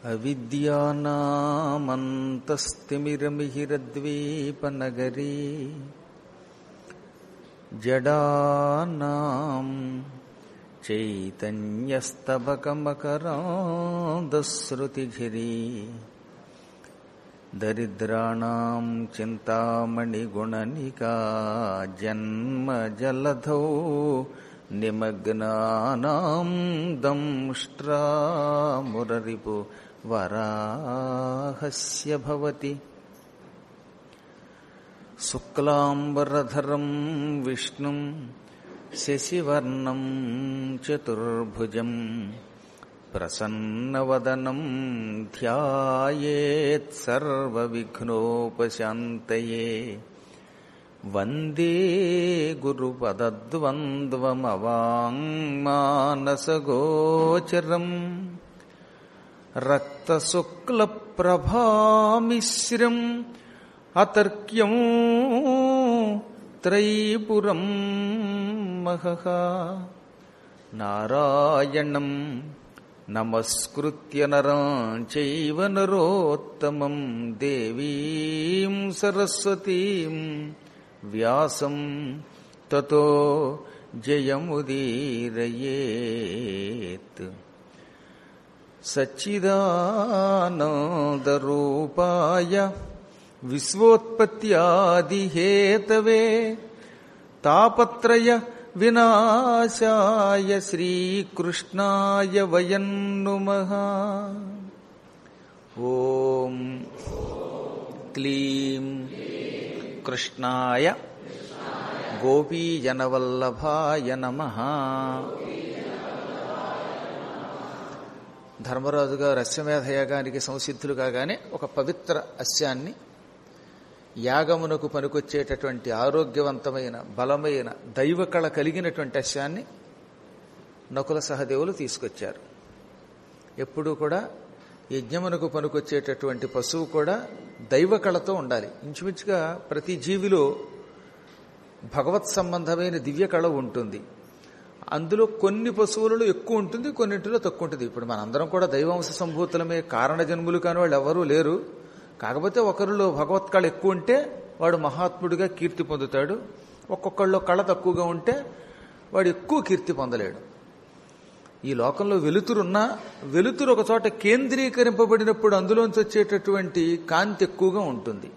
అవిద్యానామంతస్తిమిరమిహిరద్వీపనగరీ జడానాం చైతన్యస్తబకమకరాంధశ్రుతిఝరీ దరిద్రాణం చింతామణిగుణనికా జన్మజలధౌ నిమగ్నానాం దంష్ట్రామురరిపు వరాహస్య భవతి శుక్లాంబరధరం విష్ణుం శశివర్ణం చతుర్భుజం ప్రసన్నవదనం ధ్యాయేత్సర్వవిఘ్నోపశాంతయే వందే గురుపదద్వంద్వమవాङ्మానసగోచరం రక్తశుక్లప్రభామిశ్రం అతర్క్యం త్రైపురం మహః నారాయణం నమస్కృత్య నరం చైవ నరోత్తమం దేవీం సరస్వతీం వ్యాసం తతో జయముదీరయేత్ సచ్చిదానందరూపాయ విశ్వోత్పత్యాదిహేతవే తాపత్రయ వినాశాయ శ్రీకృష్ణాయ వయం నుమః ఓం క్లీం కృష్ణాయ గోపీజనవల్లభాయ నమ ధర్మరాజు గారు అశ్వమేధ యాగానికి సంసిద్ధులు కాగానే ఒక పవిత్ర అశ్వాన్ని యాగమునకు పనికొచ్చేటటువంటి ఆరోగ్యవంతమైన బలమైన దైవ కళ కలిగినటువంటి అశ్వాన్ని నకుల సహదేవులు తీసుకొచ్చారు ఎప్పుడూ కూడా యజ్ఞమునకు పనికొచ్చేటటువంటి పశువు కూడా దైవ కళతో ఉండాలి ఇంచుమించుగా ప్రతి జీవిలో భగవత్ సంబంధమైన దివ్య కళ ఉంటుంది అందులో కొన్ని పశువులలో ఎక్కువ ఉంటుంది కొన్నింటిలో తక్కువ ఉంటుంది ఇప్పుడు మనందరం కూడా దైవాంశ సంభూతులమే కారణ జన్ములు కాని వాళ్ళు ఎవరూ లేరు కాకపోతే ఒకరిలో భగవత్ కళ ఎక్కువ ఉంటే వాడు మహాత్ముడిగా కీర్తి పొందుతాడు ఒక్కొక్కళ్ళలో కళ తక్కువగా ఉంటే వాడు ఎక్కువ కీర్తి పొందలేడు ఈ లోకంలో వెలుతురున్నా వెలుతురు ఒక చోట కేంద్రీకరింపబడినప్పుడు అందులోంచి వచ్చేటటువంటి కాంతి ఎక్కువగా ఉంటుంది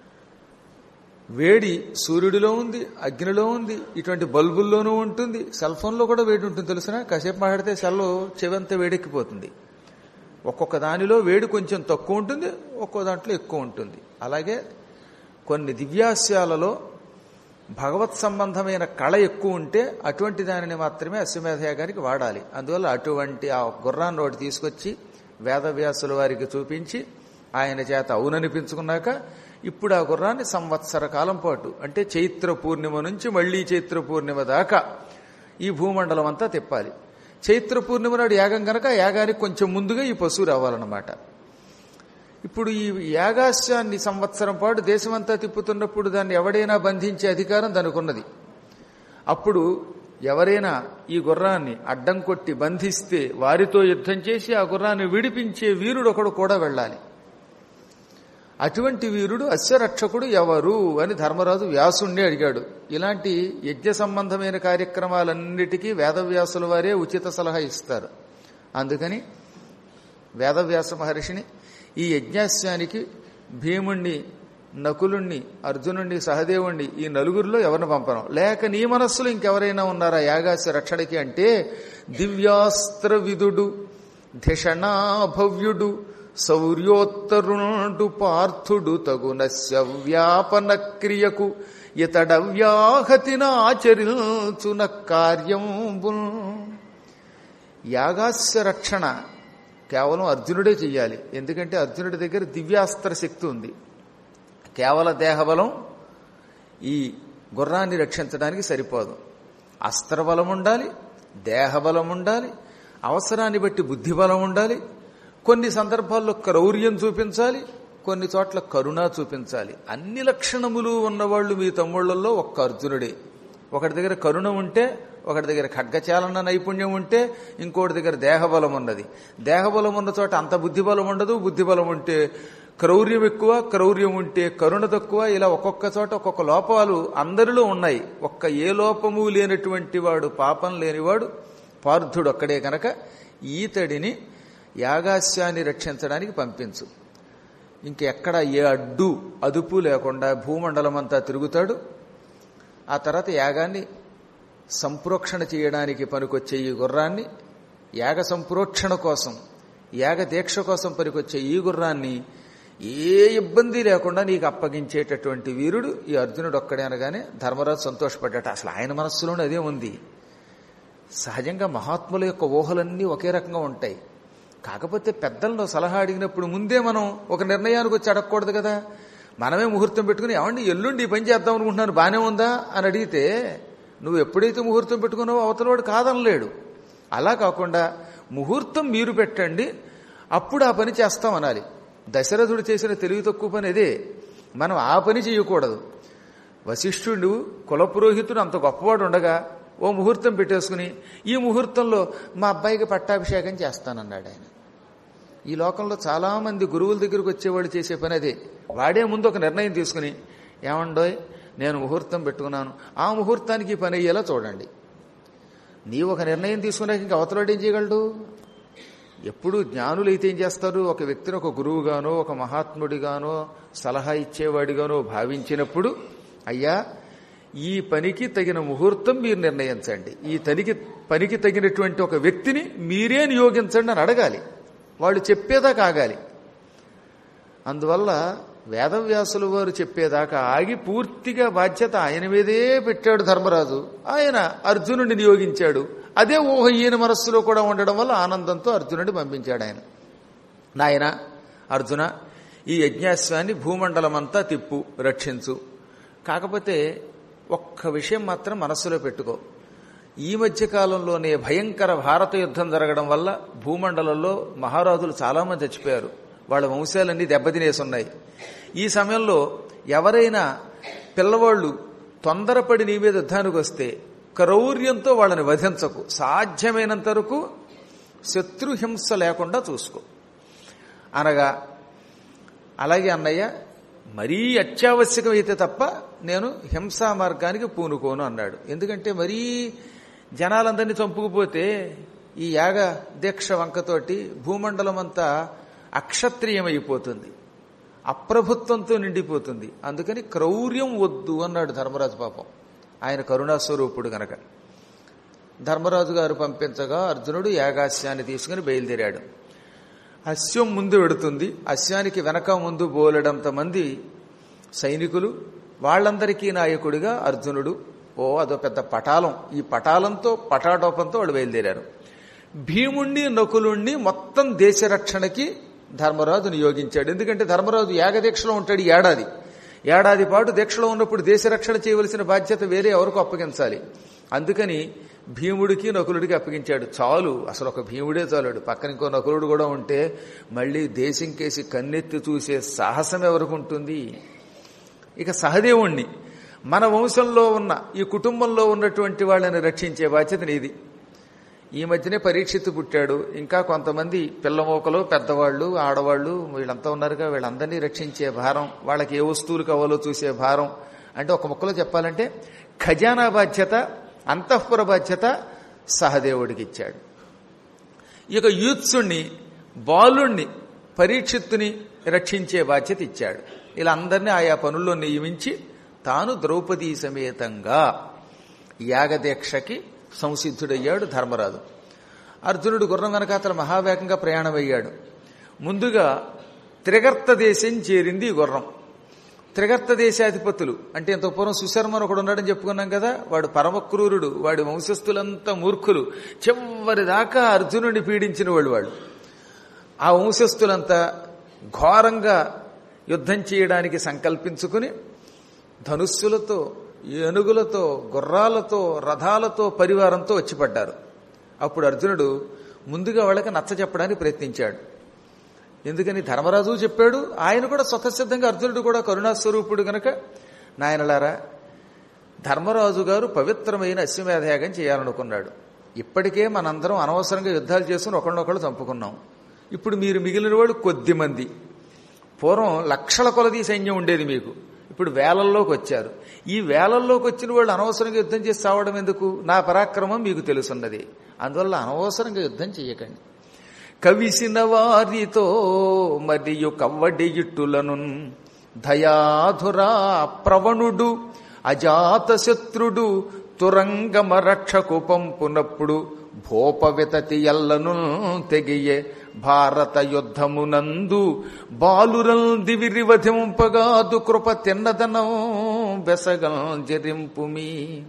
వేడి సూర్యుడిలో ఉంది అగ్నిలో ఉంది ఇటువంటి బల్బుల్లోనూ ఉంటుంది సెల్ ఫోన్లో కూడా వేడి ఉంటుంది తెలిసిన కాసేపు మాట్లాడితే సెల్ చెవంతా వేడెక్కిపోతుంది ఒక్కొక్క దానిలో వేడి కొంచెం తక్కువ ఉంటుంది ఒక్కో దాంట్లో ఎక్కువ ఉంటుంది అలాగే కొన్ని దివ్యాస్యాలలో భగవత్ సంబంధమైన కళ ఎక్కువ ఉంటే అటువంటి దానిని మాత్రమే అశ్వమేధయాగానికి వాడాలి అందువల్ల అటువంటి ఆ గుర్రాన్ని ఒకటి తీసుకొచ్చి వేదవ్యాసుల వారికి చూపించి ఆయన చేత అవుననిపించుకున్నాక ఇప్పుడు ఆ గుర్రాన్ని సంవత్సర కాలం పాటు అంటే చైత్ర పూర్ణిమ నుంచి మళ్లీ చైత్ర పూర్ణిమ దాకా ఈ భూమండలం అంతా తిప్పాలి చైత్ర పూర్ణిమ నాడు యాగం కనుక యాగానికి కొంచెం ముందుగా ఈ పశువు రావాలన్నమాట ఇప్పుడు ఈ యాగాశ్యాన్ని సంవత్సరం పాటు దేశమంతా తిప్పుతున్నప్పుడు దాన్ని ఎవడైనా బంధించే అధికారం దానికి ఉన్నది అప్పుడు ఎవరైనా ఈ గుర్రాన్ని అడ్డం కొట్టి బంధిస్తే వారితో యుద్ధం చేసి ఆ గుర్రాన్ని విడిపించే వీరుడు ఒకడు కూడా వెళ్ళాలి అటువంటి వీరుడు అశ్వరక్షకుడు ఎవరు అని ధర్మరాజు వ్యాసుణ్ణి అడిగాడు ఇలాంటి యజ్ఞ సంబంధమైన కార్యక్రమాలన్నిటికీ వేదవ్యాసుల వారే ఉచిత సలహా ఇస్తారు అందుకని వేదవ్యాస మహర్షిని ఈ యజ్ఞాస్యానికి భీముణ్ణి నకులుణ్ణి అర్జునుణ్ణి సహదేవుణ్ణి ఈ నలుగురిలో ఎవరిని పంపను లేక నీ మనస్సులో ఇంకెవరైనా ఉన్నారా యాగాస్య రక్షణకి అంటే దివ్యాస్త్ర విదుడు ధిషణాభవ్యుడు శౌర్యోత్తరుణుడు పార్థుడు తగునస్య వ్యాపన క్రియకు ఇతడవ్యాహతిన ఆచరించున కార్యంబు యాగాస్య రక్షణ కేవలం అర్జునుడే చెయ్యాలి ఎందుకంటే అర్జునుడి దగ్గర దివ్యాస్త్ర శక్తి ఉంది కేవల దేహబలం ఈ గుర్రాన్ని రక్షించడానికి సరిపోదు అస్త్రబలం ఉండాలి దేహబలం ఉండాలి అవసరాన్ని బట్టి బుద్ధిబలం ఉండాలి కొన్ని సందర్భాల్లో క్రౌర్యం చూపించాలి కొన్ని చోట్ల కరుణ చూపించాలి అన్ని లక్షణములు ఉన్నవాళ్ళు మీ తమ్ముళ్లలో ఒక్క అర్జునుడే ఒకటి దగ్గర కరుణ ఉంటే ఒకటి దగ్గర ఖడ్గచాలన నైపుణ్యం ఉంటే ఇంకోటి దగ్గర దేహబలం ఉన్నది దేహబలం ఉన్న చోట అంత బుద్ధిబలం ఉండదు బుద్ధిబలం ఉంటే క్రౌర్యం ఎక్కువ క్రౌర్యం ఉంటే కరుణ తక్కువ ఇలా ఒక్కొక్క చోట ఒక్కొక్క లోపాలు అందరిలో ఉన్నాయి ఒక్క ఏ లోపము లేనటువంటి వాడు పాపం లేనివాడు పార్థుడు ఒక్కడే కనుక ఈతడిని యాగాస్యాన్ని రక్షించడానికి పంపించు ఇంకెక్కడ ఏ అడ్డు అదుపు లేకుండా భూమండలం అంతా తిరుగుతాడు ఆ తర్వాత యాగాన్ని సంప్రోక్షణ చేయడానికి పనికొచ్చే ఈ గుర్రాన్ని యాగ సంప్రోక్షణ కోసం యాగ దీక్ష కోసం పనికొచ్చే ఈ గుర్రాన్ని ఏ ఇబ్బంది లేకుండా నీకు అప్పగించేటటువంటి వీరుడు ఈ అర్జునుడు ఒక్కడే అనగానే ధర్మరాజు సంతోషపడ్డట అసలు ఆయన మనస్సులోనే అదే ఉంది సహజంగా మహాత్ముల యొక్క ఊహలన్నీ ఒకే రకంగా ఉంటాయి కాకపోతే పెద్దలను సలహా అడిగినప్పుడు ముందే మనం ఒక నిర్ణయానికి వచ్చి అడగకూడదు కదా మనమే ముహూర్తం పెట్టుకుని ఏమండి ఎల్లుండి ఈ పని చేద్దాం అనుకుంటున్నాను బాగానే ఉందా అని అడిగితే నువ్వు ఎప్పుడైతే ముహూర్తం పెట్టుకున్నావో అవతలవాడు కాదనలేడు అలా కాకుండా ముహూర్తం మీరు పెట్టండి అప్పుడు ఆ పని చేస్తాం అనాలి దశరథుడు చేసిన తెలివి తక్కువ పని అదే మనం ఆ పని చేయకూడదు వశిష్ఠుడు కులపురోహితుడు అంత గొప్పవాడు ఉండగా ఓ ముహూర్తం పెట్టేసుకుని ఈ ముహూర్తంలో మా అబ్బాయికి పట్టాభిషేకం చేస్తానన్నాడు ఆయన ఈ లోకంలో చాలా మంది గురువుల దగ్గరకు వచ్చేవాడు చేసే పని అదే వాడే ముందు ఒక నిర్ణయం తీసుకుని ఏమండోయ్ నేను ముహూర్తం పెట్టుకున్నాను ఆ ముహూర్తానికి ఈ పని అయ్యేలా చూడండి నీవు ఒక నిర్ణయం తీసుకున్నాక ఇంకా అవతలాడు ఏం చేయగలడు ఎప్పుడు జ్ఞానులు అయితే ఏం చేస్తారు ఒక వ్యక్తిని ఒక గురువుగానో ఒక మహాత్ముడిగానో సలహా ఇచ్చేవాడిగానో భావించినప్పుడు అయ్యా ఈ పనికి తగిన ముహూర్తం మీరు నిర్ణయించండి ఈ తనికి పనికి తగినటువంటి ఒక వ్యక్తిని మీరే నియోగించండి అని అడగాలి వాళ్ళు చెప్పేదా కాగాలి అందువల్ల వేదవ్యాసుల వారు చెప్పేదాకా ఆగి పూర్తిగా బాధ్యత ఆయన మీదే పెట్టాడు ధర్మరాజు ఆయన అర్జునుడిని నియోగించాడు అదే ఊహ ఈయన మనస్సులో కూడా ఉండడం వల్ల ఆనందంతో అర్జునుడిని పంపించాడు ఆయన నాయన అర్జున ఈ యజ్ఞాశ్వాన్ని భూమండలమంతా తిప్పు రక్షించు కాకపోతే ఒక్క విషయం మాత్రం మనస్సులో పెట్టుకో ఈ మధ్య కాలంలోనే భయంకర భారత యుద్ధం జరగడం వల్ల భూమండలంలో మహారాజులు చాలామంది చచ్చిపోయారు వాళ్ళ వంశాలన్నీ దెబ్బతినేసున్నాయి ఈ సమయంలో ఎవరైనా పిల్లవాళ్ళు తొందరపడి నీ మీద యుద్ధానికి వస్తే క్రౌర్యంతో వాళ్ళని వధించకు సాధ్యమైనంత వరకు శత్రుహింస లేకుండా చూసుకో అనగా అలాగే అన్నయ్య మరీ అత్యావశ్యకమైతే తప్ప నేను హింసా మార్గానికి పూనుకోను అన్నాడు ఎందుకంటే మరీ జనాలందరినీ చంపుకుపోతే ఈ యాగ దీక్ష వంకతోటి భూమండలం అంతా అక్షత్రియమైపోతుంది అప్రభుత్వంతో నిండిపోతుంది అందుకని క్రౌర్యం వద్దు అన్నాడు ధర్మరాజు పాపం ఆయన కరుణాస్వరూపుడు గనక ధర్మరాజు గారు పంపించగా అర్జునుడు యాగాస్యాన్ని తీసుకుని బయలుదేరాడు అశ్వం ముందు వెడుతుంది అశ్వానికి వెనక ముందు బోలెడంత మంది సైనికులు వాళ్ళందరికీ నాయకుడిగా అర్జునుడు ఓ అదో పెద్ద పటాలం ఈ పటాలంతో పటాటోపంతో వాళ్ళు బయలుదేరారు భీముణ్ణి నకులుణ్ణి మొత్తం దేశ రక్షణకి ధర్మరాజు నియోగించాడు ఎందుకంటే ధర్మరాజు యాగదీక్షలో ఉంటాడు ఈ ఏడాది ఏడాది పాటు దీక్షలో ఉన్నప్పుడు దేశ రక్షణ చేయవలసిన బాధ్యత వేరే ఎవరికో అప్పగించాలి అందుకని భీముడికి నకులుడికి అప్పగించాడు చాలు అసలు ఒక భీముడే చాలాడు పక్కన ఇంకో నకులుడు కూడా ఉంటే మళ్ళీ దేశం కేసి కన్నెత్తి చూసే సాహసం ఎవరికి ఉంటుంది ఇక సహదేవుణ్ణి మన వంశంలో ఉన్న ఈ కుటుంబంలో ఉన్నటువంటి వాళ్ళని రక్షించే బాధ్యత నీది ఈ మధ్యనే పరీక్షిత్తు పుట్టాడు ఇంకా కొంతమంది పిల్లమోకలు పెద్దవాళ్ళు ఆడవాళ్ళు వీళ్ళంతా ఉన్నారుగా వీళ్ళందరినీ రక్షించే భారం వాళ్ళకి ఏ వస్తువులు కావాలో చూసే భారం అంటే ఒక ముక్కలో చెప్పాలంటే ఖజానా బాధ్యత అంతఃపుర బాధ్యత సహదేవుడికి ఇచ్చాడు ఇక యూత్సుణ్ణి బాలుణ్ణి పరీక్షిత్తుని రక్షించే బాధ్యత ఇచ్చాడు ఇలా అందరినీ ఆయా పనుల్లో నియమించి తాను ద్రౌపదీ సమేతంగా యాగదీక్షకి సంసిద్ధుడయ్యాడు ధర్మరాజు అర్జునుడు గుర్రం వెనకాతల మహావేగంగా ప్రయాణమయ్యాడు ముందుగా త్రిగర్త దేశం చేరింది ఈ గుర్రం త్రిగర్త దేశాధిపతులు అంటే ఇంత పూర్వం సుశర్మను ఒకడు ఉన్నాడని చెప్పుకున్నాం కదా వాడు పరమక్రూరుడు వాడి వంశస్థులంతా మూర్ఖులు చివరి దాకా అర్జునుడిని పీడించిన వాళ్ళు వాళ్ళు ఆ వంశస్థులంతా ఘోరంగా యుద్ధం చేయడానికి సంకల్పించుకుని ధనుస్సులతో ఏనుగులతో గుర్రాలతో రథాలతో పరివారంతో వచ్చి పడ్డారు అప్పుడు అర్జునుడు ముందుగా వాళ్ళకి నచ్చ చెప్పడానికి ప్రయత్నించాడు ఎందుకని ధర్మరాజు చెప్పాడు ఆయన కూడా స్వతసిద్ధంగా అర్జునుడు కూడా కరుణాస్వరూపుడు గనక నాయనలారా ధర్మరాజు గారు పవిత్రమైన అశ్వమేధయాగం చేయాలనుకున్నాడు ఇప్పటికే మనందరం అనవసరంగా యుద్ధాలు చేసుకుని ఒకళ్ళనొకళ్ళు చంపుకున్నాం ఇప్పుడు మీరు మిగిలిన వాళ్ళు కొద్ది మంది పూర్వం లక్షల కొలది సైన్యం ఉండేది మీకు ఇప్పుడు వేలల్లోకి వచ్చారు ఈ వేలల్లోకి వచ్చిన వాళ్ళు అనవసరంగా యుద్ధం చేసి చావడం ఎందుకు నా పరాక్రమం మీకు తెలుసున్నది అందువల్ల అనవసరంగా యుద్ధం చేయకండి కవిసిన వారితో మరియు కవ్వడి ఇట్టులను దయాధురా ప్రవణుడు అజాత శత్రుడు తురంగమ రక్షకు పంపునప్పుడు భోపవితతి ఎల్లను తెగియే భారత యుద్ధమునందు బాలురల్ దివిరివధింపగాదు కృప తిన్నదనం బెసగం జరింపుమి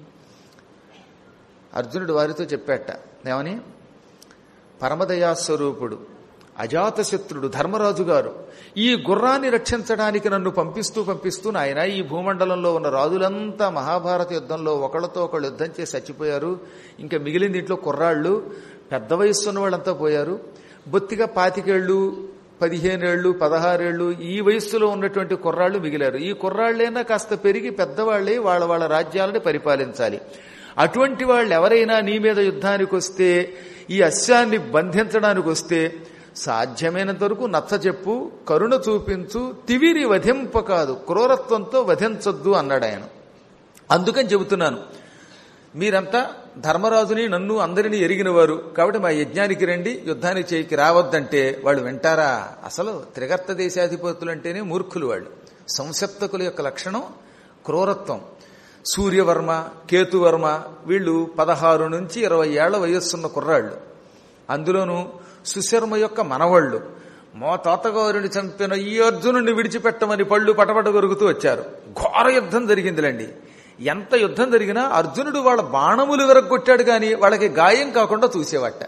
అర్జునుడు వారితో చెప్పాట ఏమని పరమదయాస్వరూపుడు అజాతశత్రుడు ధర్మరాజు గారు ఈ గుర్రాన్ని రక్షించడానికి నన్ను పంపిస్తూ పంపిస్తూ నాయన ఈ భూమండలంలో ఉన్న రాజులంతా మహాభారత యుద్ధంలో ఒకళ్ళతో ఒకళ్ళు యుద్ధం చేసి చచ్చిపోయారు ఇంకా మిగిలిన దీంట్లో కుర్రాళ్ళు పెద్ద వయస్సు ఉన్న వాళ్ళంతా పోయారు బొత్తిగా పాతికేళ్లు పదిహేనేళ్లు పదహారేళ్లు ఈ వయస్సులో ఉన్నటువంటి కుర్రాళ్ళు మిగిలారు ఈ కుర్రాళ్ళైనా కాస్త పెరిగి పెద్దవాళ్ళే వాళ్ళ వాళ్ళ రాజ్యాలని పరిపాలించాలి అటువంటి వాళ్ళు ఎవరైనా నీ మీద యుద్ధానికి వస్తే ఈ అశ్వాన్ని బంధించడానికి వస్తే సాధ్యమైనంత వరకు నచ్చ చెప్పు కరుణ చూపించు తివిరి వధింప కాదు క్రూరత్వంతో వధించొద్దు అన్నాడు ఆయన అందుకని చెబుతున్నాను మీరంతా ధర్మరాజుని నన్ను అందరినీ ఎరిగిన వారు కాబట్టి మా యజ్ఞానికి రండి యుద్ధానికి చేయికి రావద్దంటే వాళ్ళు వింటారా అసలు త్రిగర్త దేశాధిపతులు అంటేనే మూర్ఖులు వాళ్ళు సంసప్తకుల యొక్క లక్షణం క్రూరత్వం సూర్యవర్మ కేతువర్మ వీళ్ళు పదహారు నుంచి ఇరవై ఏళ్ల వయస్సున్న కుర్రాళ్ళు అందులోనూ సుశర్మ యొక్క మనవళ్ళు మా తాతగారిని చంపిన ఈ అర్జునుడిని విడిచిపెట్టమని పళ్ళు పటపట కొరుకుతూ వచ్చారు ఘోర యుద్ధం జరిగిందిలేండి ఎంత యుద్ధం జరిగినా అర్జునుడు వాళ్ళ బాణములు విరగొట్టాడు కానీ వాళ్ళకి గాయం కాకుండా చూసేవాట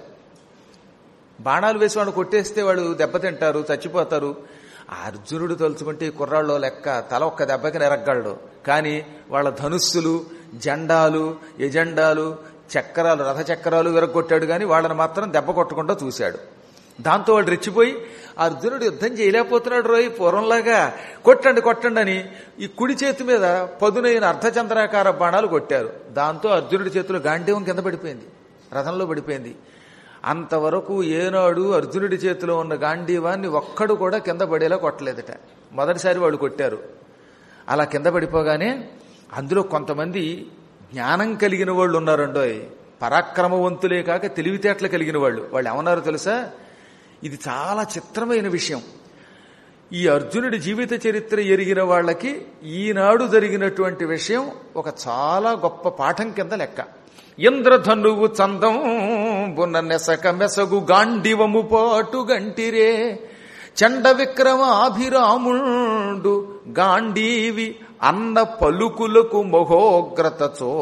బాణాలు వేసి వాళ్ళు కొట్టేస్తే వాళ్ళు దెబ్బతింటారు చచ్చిపోతారు ఆ అర్జునుడు తలుచుకుంటే ఈ కుర్రాళ్ళు లెక్క తల ఒక్క దెబ్బకి నెరగలడు కానీ వాళ్ళ ధనుస్సులు జెండాలు ఎజెండాలు చక్రాలు రథ చక్రాలు విరగొట్టాడు కానీ వాళ్ళని మాత్రం దెబ్బ కొట్టకుండా చూశాడు దాంతో వాడు రెచ్చిపోయి అర్జునుడు యుద్ధం చేయలేకపోతున్నాడు రోయ్ పూర్వంలాగా కొట్టండి కొట్టండి అని ఈ కుడి చేతి మీద పదునైన అర్ధచంద్రాకార బాణాలు కొట్టారు దాంతో అర్జునుడి చేతిలో గాంధీవం కింద పడిపోయింది రథంలో పడిపోయింది అంతవరకు ఏనాడు అర్జునుడి చేతిలో ఉన్న గాంధీవాన్ని ఒక్కడు కూడా కింద పడేలా కొట్టలేదట మొదటిసారి వాళ్ళు కొట్టారు అలా కింద పడిపోగానే అందులో కొంతమంది జ్ఞానం కలిగిన వాళ్ళు ఉన్నారండోయ్ పరాక్రమవంతులే కాక తెలివితేటలు కలిగిన వాళ్ళు వాళ్ళు ఏమన్నారో తెలుసా ఇది చాలా చిత్రమైన విషయం ఈ అర్జునుడి జీవిత చరిత్ర ఎరిగిన వాళ్ళకి ఈనాడు జరిగినటువంటి విషయం ఒక చాలా గొప్ప పాఠం కింద లెక్క ఇంద్రధనువు చందం బున్న నెసక మెసగు గాండివము పాటు గంటిరే చండ విక్రమాభిరాముండు గాంధీవి అన్న పలుకులకు మహోగ్రత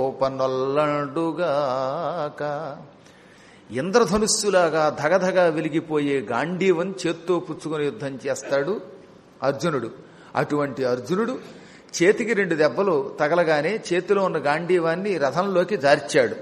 చోపనొల్లండుగాక ఇంద్రధనుస్సులాగా ధగధగా వెలిగిపోయే గాంధీవం చేత్తో పుచ్చుకొని యుద్ధం చేస్తాడు అర్జునుడు అటువంటి అర్జునుడు చేతికి రెండు దెబ్బలు తగలగానే చేతిలో ఉన్న గాంధీవాన్ని రథంలోకి జార్చాడు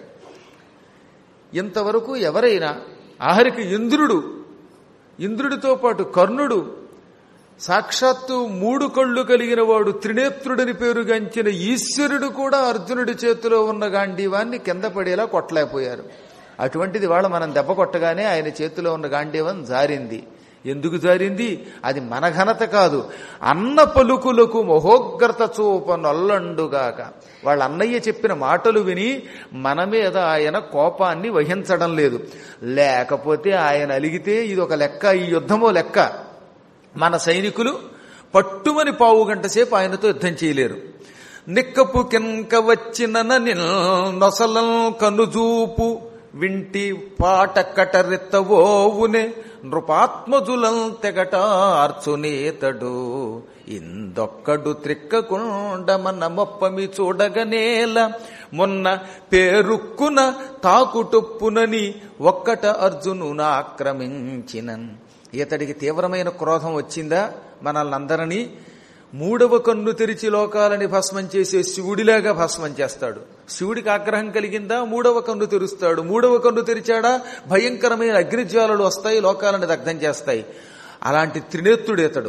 ఇంతవరకు ఎవరైనా ఆఖరికి ఇంద్రుడు ఇంద్రుడితో పాటు కర్ణుడు సాక్షాత్తు మూడు కళ్ళు కలిగిన వాడు త్రినేత్రుడిని పేరుగాంచిన ఈశ్వరుడు కూడా అర్జునుడి చేతిలో ఉన్న గాంధీవాన్ని కింద పడేలా కొట్టలేకపోయారు అటువంటిది వాళ్ళ మనం దెబ్బ కొట్టగానే ఆయన చేతిలో ఉన్న గాంధీవం జారింది ఎందుకు జారింది అది మన ఘనత కాదు అన్న పలుకులకు మహోగ్రత చూప నొల్లండుగాక వాళ్ళ అన్నయ్య చెప్పిన మాటలు విని మన మీద ఆయన కోపాన్ని వహించడం లేదు లేకపోతే ఆయన అలిగితే ఇది ఒక లెక్క ఈ యుద్ధమో లెక్క మన సైనికులు పట్టుమని పావు గంట సేపు ఆయనతో యుద్ధం చేయలేరు నిక్కపు కింక వచ్చిన నొసలం కనుజూపు వింటి పాట కటరెత్తవోవునే నృపాత్మజులం తెగటార్చునేతడు ఇందొక్కడు త్రిక్కకుండమన్న మొప్పమి చూడగనేల మొన్న పేరుక్కున తాకుటొప్పునని ఒక్కట అర్జునును ఆక్రమించినన్ ఇతడికి తీవ్రమైన క్రోధం వచ్చిందా మనల్ని అందరినీ మూడవ కన్ను తెరిచి లోకాలని భస్మం చేసే శివుడిలాగా భస్మం చేస్తాడు శివుడికి ఆగ్రహం కలిగిందా మూడవ కన్ను తెరుస్తాడు మూడవ కన్ను తెరిచాడా భయంకరమైన అగ్నిజ్వాలలు వస్తాయి లోకాలను దగ్ధం చేస్తాయి అలాంటి త్రినేత్రుడు ఇతడు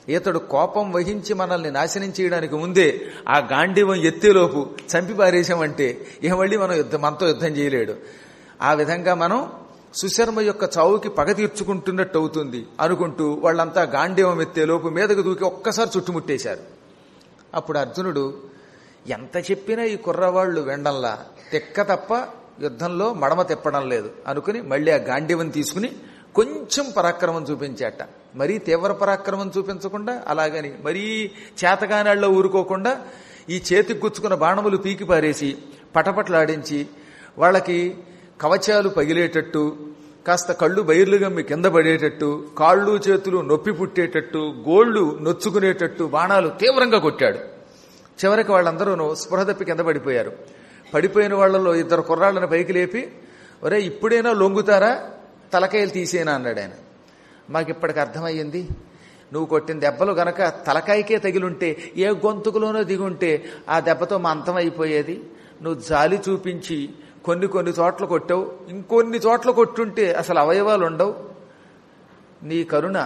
ఇతడు కోపం వహించి మనల్ని నాశనం చేయడానికి ముందే ఆ గాంధీవం ఎత్తేలోపు చంపి పారేశామంటే ఇక మళ్ళీ మనం యుద్ధం మనతో యుద్ధం చేయలేడు ఆ విధంగా మనం సుశర్మ యొక్క చావుకి పగ తీర్చుకుంటున్నట్టు అవుతుంది అనుకుంటూ వాళ్ళంతా గాంధీవం ఎత్తేలోపు మీదకు దూకి ఒక్కసారి చుట్టుముట్టేశారు అప్పుడు అర్జునుడు ఎంత చెప్పినా ఈ కుర్రవాళ్లు వెండంలా తెక్క తప్ప యుద్ధంలో మడమ తిప్పడం లేదు అనుకుని మళ్ళీ ఆ గాంధీవం తీసుకుని కొంచెం పరాక్రమం చూపించాట మరీ తీవ్ర పరాక్రమం చూపించకుండా అలాగని మరీ చేతగానాళ్ళలో ఊరుకోకుండా ఈ చేతికి గుచ్చుకున్న బాణములు పీకి పారేసి పటపట్లాడించి వాళ్ళకి కవచాలు పగిలేటట్టు కాస్త కళ్ళు బైర్లు గమ్మి కింద పడేటట్టు కాళ్ళు చేతులు నొప్పి పుట్టేటట్టు గోళ్లు నొచ్చుకునేటట్టు బాణాలు తీవ్రంగా కొట్టాడు చివరికి వాళ్ళందరూ స్పృహ తప్పి కింద పడిపోయారు పడిపోయిన వాళ్ళలో ఇద్దరు కుర్రాళ్ళని పైకి లేపి ఒరే ఇప్పుడైనా లొంగుతారా తలకాయలు తీసేనా అన్నాడు ఆయన మాకు ఇప్పటికి అర్థమయ్యింది నువ్వు కొట్టిన దెబ్బలు గనక తలకాయకే తగిలుంటే ఏ గొంతుకులోనో దిగుంటే ఆ దెబ్బతో మా అంతం అయిపోయేది నువ్వు జాలి చూపించి కొన్ని కొన్ని చోట్ల కొట్టావు ఇంకొన్ని చోట్ల కొట్టుంటే అసలు అవయవాలు ఉండవు నీ కరుణ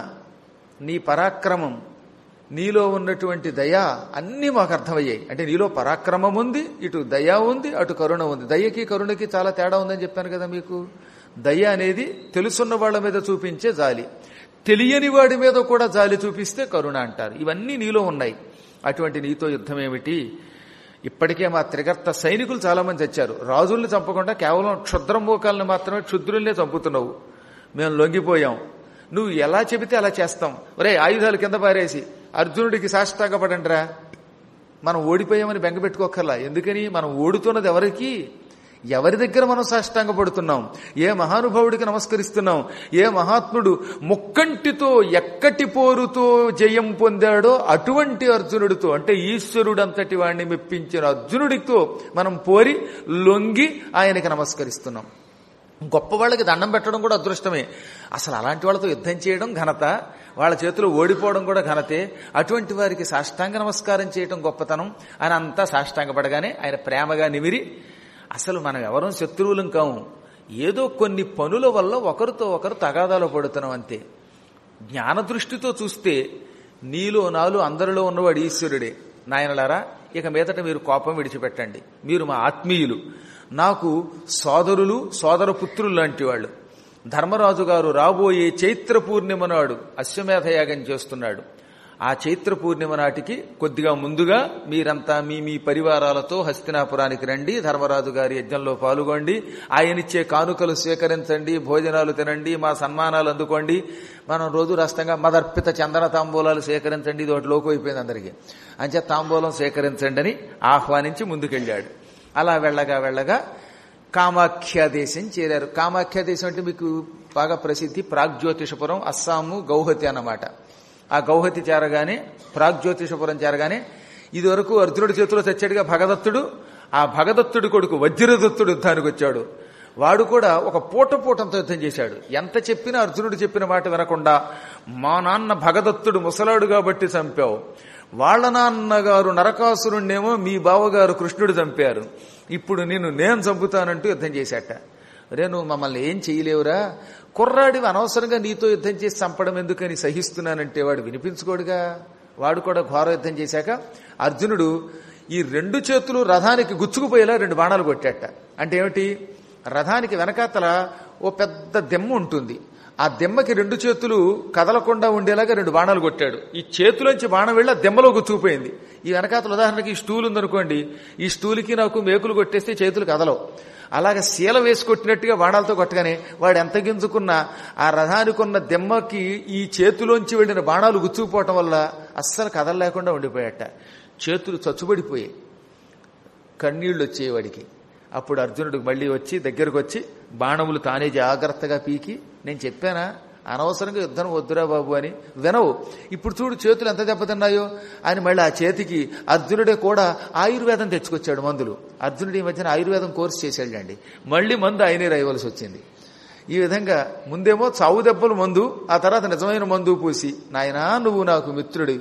నీ పరాక్రమం నీలో ఉన్నటువంటి దయ అన్నీ మాకు అర్థమయ్యాయి అంటే నీలో పరాక్రమం ఉంది ఇటు దయ ఉంది అటు కరుణ ఉంది దయకి కరుణకి చాలా తేడా ఉందని చెప్పాను కదా మీకు దయ అనేది తెలుసున్న వాళ్ళ మీద చూపించే జాలి తెలియని వాడి మీద కూడా జాలి చూపిస్తే కరుణ అంటారు ఇవన్నీ నీలో ఉన్నాయి అటువంటి నీతో యుద్ధం ఏమిటి ఇప్పటికే మా త్రిగర్త సైనికులు చాలా మంది తెచ్చారు రాజుల్ని చంపకుండా కేవలం క్షుద్రమూకాలను మాత్రమే క్షుద్రుల్నే చంపుతున్నావు మేము లొంగిపోయాం నువ్వు ఎలా చెబితే అలా చేస్తాం ఒరే ఆయుధాలు కింద పారేసి అర్జునుడికి సాష్టాంగపడండిరా మనం ఓడిపోయామని బెంగ పెట్టుకోకర్లా ఎందుకని మనం ఓడుతున్నది ఎవరికి ఎవరి దగ్గర మనం సాష్టాంగ పడుతున్నాం ఏ మహానుభావుడికి నమస్కరిస్తున్నాం ఏ మహాత్ముడు ముక్కంటితో ఎక్కటి పోరుతో జయం పొందాడో అటువంటి అర్జునుడితో అంటే ఈశ్వరుడు అంతటి వాడిని మెప్పించిన అర్జునుడితో మనం పోరి లొంగి ఆయనకి నమస్కరిస్తున్నాం గొప్ప వాళ్ళకి దండం పెట్టడం కూడా అదృష్టమే అసలు అలాంటి వాళ్ళతో యుద్ధం చేయడం ఘనత వాళ్ళ చేతిలో ఓడిపోవడం కూడా ఘనతే అటువంటి వారికి సాష్టాంగ నమస్కారం చేయడం గొప్పతనం అని అంతా సాష్టాంగపడగానే ఆయన ప్రేమగా నిమిరి అసలు మనం ఎవరం శత్రువులం కాము ఏదో కొన్ని పనుల వల్ల ఒకరితో ఒకరు తగాదాలో పడుతున్నాం అంతే జ్ఞాన దృష్టితో చూస్తే నీలో నాలు అందరిలో ఉన్నవాడు ఈశ్వరుడే నాయనలారా ఇక మీదట మీరు కోపం విడిచిపెట్టండి మీరు మా ఆత్మీయులు నాకు సోదరులు సోదర పుత్రులు లాంటి వాళ్ళు ధర్మరాజు గారు రాబోయే చైత్ర పూర్ణిమ నాడు అశ్వమేధ యాగం చేస్తున్నాడు ఆ చైత్ర పూర్ణిమ నాటికి కొద్దిగా ముందుగా మీరంతా మీ మీ పరివారాలతో హస్తినాపురానికి రండి ధర్మరాజు గారి యజ్ఞంలో పాల్గొండి ఆయనిచ్చే కానుకలు స్వీకరించండి భోజనాలు తినండి మా సన్మానాలు అందుకోండి మనం రోజు రాష్ట్రంగా మదర్పిత చందన తాంబూలాలు స్వీకరించండి ఇది ఒకటి లోకు అయిపోయింది అందరికీ అంచే తాంబూలం స్వీకరించండి అని ఆహ్వానించి ముందుకెళ్ళాడు అలా వెళ్ళగా వెళ్ళగా కామాఖ్య దేశం చేరారు కామాఖ్య దేశం అంటే మీకు బాగా ప్రసిద్ధి ప్రాగ్జ్యోతిషపురం అస్సాము గౌహతి అన్నమాట ఆ గౌహతి చేరగానే ప్రాగ్జ్యోతిషపురం చేరగానే ఇదివరకు అర్జునుడి చేతిలో తెచ్చాడుగా భగదత్తుడు ఆ భగదత్తుడి కొడుకు వజ్రదత్తుడు యుద్ధానికి వచ్చాడు వాడు కూడా ఒక పూట పూటంతో యుద్ధం చేశాడు ఎంత చెప్పినా అర్జునుడు చెప్పిన మాట వినకుండా మా నాన్న భగదత్తుడు ముసలాడు కాబట్టి చంపావు వాళ్ళ నాన్నగారు నరకాసురుణ్ణేమో మీ బావగారు కృష్ణుడు చంపారు ఇప్పుడు నేను నేను చంపుతానంటూ యుద్ధం చేశాట రే నువ్వు మమ్మల్ని ఏం చేయలేవురా కుర్రాడివి అనవసరంగా నీతో యుద్ధం చేసి చంపడం ఎందుకని సహిస్తున్నానంటే వాడు వినిపించుకోడుగా వాడు కూడా ఘోర యుద్ధం చేశాక అర్జునుడు ఈ రెండు చేతులు రథానికి గుచ్చుకుపోయేలా రెండు బాణాలు కొట్టాట అంటే ఏమిటి రథానికి వెనకాతల ఓ పెద్ద దెమ్మ ఉంటుంది ఆ దెమ్మకి రెండు చేతులు కదలకుండా ఉండేలాగా రెండు బాణాలు కొట్టాడు ఈ చేతులోంచి బాణం వెళ్ళి ఆ దెమ్మలో గుచ్చుకుపోయింది ఈ వెనకాతల ఉదాహరణకి ఈ స్టూల్ ఉందనుకోండి ఈ స్టూల్కి నాకు మేకులు కొట్టేస్తే చేతులు కదలవు అలాగే శీల వేసి కొట్టినట్టుగా బాణాలతో కొట్టగానే వాడు ఎంత గింజుకున్నా ఆ రథానికి ఉన్న దెమ్మకి ఈ చేతిలోంచి వెళ్ళిన బాణాలు గుచ్చుకుపోవటం వల్ల అస్సలు కదలలేకుండా ఉండిపోయాట చేతులు చచ్చుబడిపోయాయి కన్నీళ్లు వచ్చేవాడికి అప్పుడు అర్జునుడు మళ్ళీ వచ్చి దగ్గరకు వచ్చి బాణములు తానే జాగ్రత్తగా పీకి నేను చెప్పానా అనవసరంగా యుద్ధం వద్దురా బాబు అని వినవు ఇప్పుడు చూడు చేతులు ఎంత దెబ్బతిన్నాయో అని మళ్ళీ ఆ చేతికి అర్జునుడే కూడా ఆయుర్వేదం తెచ్చుకొచ్చాడు మందులు అర్జునుడి ఈ మధ్యన ఆయుర్వేదం కోర్సు చేశాడండి మళ్ళీ మందు ఆయనే రాయవలసి వచ్చింది ఈ విధంగా ముందేమో చావు దెబ్బలు మందు ఆ తర్వాత నిజమైన మందు పూసి నాయనా నువ్వు నాకు మిత్రుడి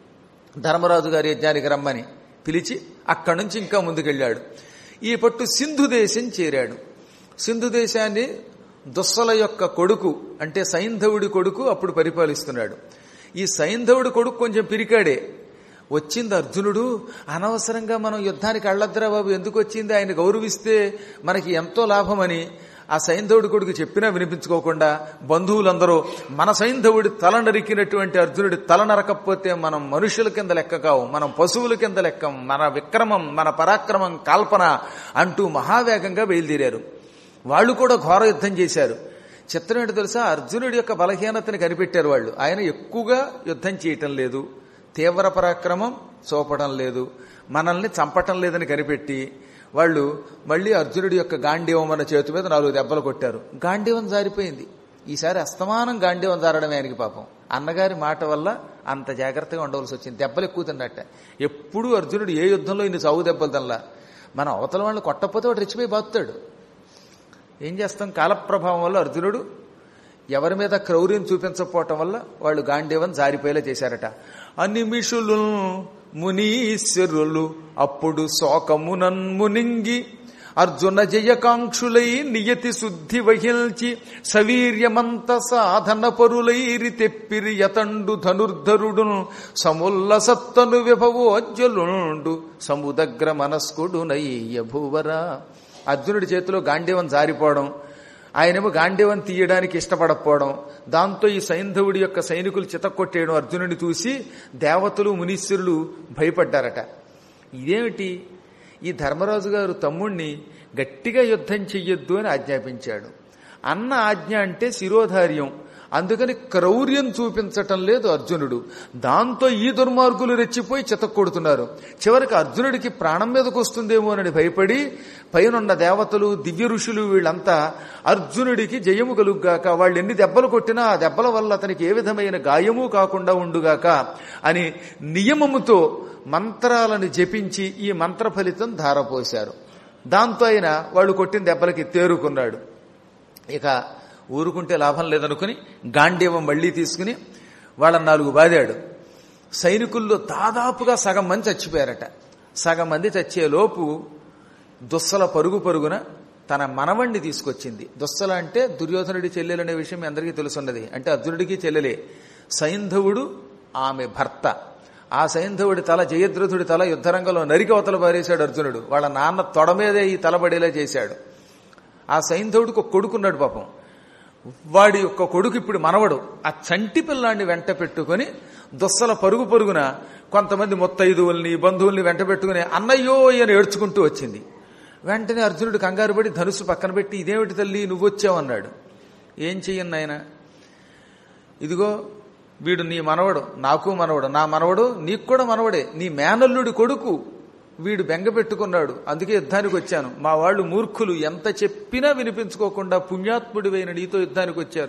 ధర్మరాజు గారి యజ్ఞానికి రమ్మని పిలిచి అక్కడి నుంచి ఇంకా ముందుకెళ్ళాడు ఈ పట్టు సింధు దేశం చేరాడు సింధు దేశాన్ని దుస్సల యొక్క కొడుకు అంటే సైంధవుడి కొడుకు అప్పుడు పరిపాలిస్తున్నాడు ఈ సైంధవుడి కొడుకు కొంచెం పిరికాడే వచ్చింది అర్జునుడు అనవసరంగా మనం యుద్ధానికి అళ్ళద్రా బాబు ఎందుకు వచ్చింది ఆయన గౌరవిస్తే మనకి ఎంతో లాభమని ఆ సైంధవుడి కొడుకు చెప్పినా వినిపించుకోకుండా బంధువులందరూ మన సైంధవుడి తల నరికినటువంటి అర్జునుడి తల నరకపోతే మనం మనుషుల కింద లెక్క కావు మనం పశువుల కింద లెక్కం మన విక్రమం మన పరాక్రమం కాల్పన అంటూ మహావేగంగా బయలుదేరారు వాళ్ళు కూడా ఘోర యుద్ధం చేశారు చిత్రం ఏంటో తెలుసా అర్జునుడి యొక్క బలహీనతని కనిపెట్టారు వాళ్ళు ఆయన ఎక్కువగా యుద్ధం చేయటం లేదు తీవ్ర పరాక్రమం చూపడం లేదు మనల్ని చంపటం లేదని కనిపెట్టి వాళ్ళు మళ్ళీ అర్జునుడి యొక్క గాంధీవం అన్న చేతి మీద నాలుగు దెబ్బలు కొట్టారు గాంధీవం జారిపోయింది ఈసారి అస్తమానం గాంధీవం జారడమే ఆయనకి పాపం అన్నగారి మాట వల్ల అంత జాగ్రత్తగా ఉండవలసి వచ్చింది దెబ్బలు ఎక్కువ తిన్నట్ట ఎప్పుడూ అర్జునుడు ఏ యుద్ధంలో ఇన్ని చావు దెబ్బలు తినలా మనం అవతల వాళ్ళని కొట్టకపోతే వాడు రెచ్చిపోయి బాతుతాడు ఏం చేస్తాం కాలప్రభావం వల్ల అర్జునుడు ఎవరి మీద క్రౌర్యం చూపించకపోవటం వల్ల వాళ్ళు గాంధీవం జారిపోయేలా చేశారట అనిమిషులు మునీశ్వరులు అప్పుడు శోకమునన్ మునింగి అర్జున జయకాంక్షులై నియతి శుద్ధి వహిల్చి సవీర్యమంత సాధన పరులైరి తెప్పిరి యతండు ధనుర్ధరుడును సముల్లసత్తను విభవోజ్వలుండు సముదగ్ర మనస్కుడు నయ్య భూవరా అర్జునుడి చేతిలో గాంధీవం జారిపోవడం ఆయనేమో గాంధీవం తీయడానికి ఇష్టపడకపోవడం దాంతో ఈ సైంధవుడి యొక్క సైనికులు చితక్కొట్టేయడం అర్జునుడిని చూసి దేవతలు మునీశ్వరులు భయపడ్డారట ఇదేమిటి ఈ ధర్మరాజు గారు తమ్ముణ్ణి గట్టిగా యుద్ధం చెయ్యొద్దు అని ఆజ్ఞాపించాడు అన్న ఆజ్ఞ అంటే శిరోధార్యం అందుకని క్రౌర్యం చూపించటం లేదు అర్జునుడు దాంతో ఈ దుర్మార్గులు రెచ్చిపోయి చితక్కొడుతున్నారు చివరికి అర్జునుడికి ప్రాణం మీదకు వస్తుందేమోనని భయపడి పైనున్న దేవతలు దివ్య ఋషులు వీళ్ళంతా అర్జునుడికి జయము కలుగ్గాక వాళ్ళు ఎన్ని దెబ్బలు కొట్టినా ఆ దెబ్బల వల్ల అతనికి ఏ విధమైన గాయము కాకుండా ఉండుగాక అని నియమముతో మంత్రాలను జపించి ఈ మంత్ర ఫలితం ధారపోశారు దాంతో ఆయన వాళ్ళు కొట్టిన దెబ్బలకి తేరుకున్నాడు ఇక ఊరుకుంటే లాభం లేదనుకుని గాంధీవం మళ్లీ తీసుకుని వాళ్ళ నాలుగు బాదాడు సైనికుల్లో దాదాపుగా సగం మంది చచ్చిపోయారట సగం మంది చచ్చేలోపు దుస్సల పరుగు పరుగున తన మనవణ్ణి తీసుకొచ్చింది దుస్సల అంటే దుర్యోధనుడి చెల్లెలనే విషయం మీ అందరికీ తెలుసున్నది అంటే అర్జునుడికి చెల్లెలే సైంధవుడు ఆమె భర్త ఆ సైంధవుడి తల జయద్రథుడి తల యుద్ధరంగంలో నరికి అవతల పారేశాడు అర్జునుడు వాళ్ళ నాన్న తొడ మీదే ఈ తలబడేలా చేశాడు ఆ సైంధవుడికి ఒక కొడుకున్నాడు పాపం వాడి యొక్క కొడుకు ఇప్పుడు మనవడు ఆ చంటి పిల్లాన్ని వెంట పెట్టుకుని దుస్సల పరుగు పరుగున కొంతమంది మొత్తైదువుల్ని బంధువుల్ని వెంట పెట్టుకుని అన్నయ్యో అని ఏడ్చుకుంటూ వచ్చింది వెంటనే అర్జునుడు కంగారు పడి ధనుసు పక్కన పెట్టి ఇదేమిటి తల్లి నువ్వు వచ్చావన్నాడు ఏం చెయ్యను నాయన ఇదిగో వీడు నీ మనవడు నాకు మనవడు నా మనవడు నీకు కూడా మనవడే నీ మేనల్లుడి కొడుకు వీడు బెంగ పెట్టుకున్నాడు అందుకే యుద్ధానికి వచ్చాను మా వాళ్ళు మూర్ఖులు ఎంత చెప్పినా వినిపించుకోకుండా పుణ్యాత్ముడివైన నీతో యుద్ధానికి వచ్చారు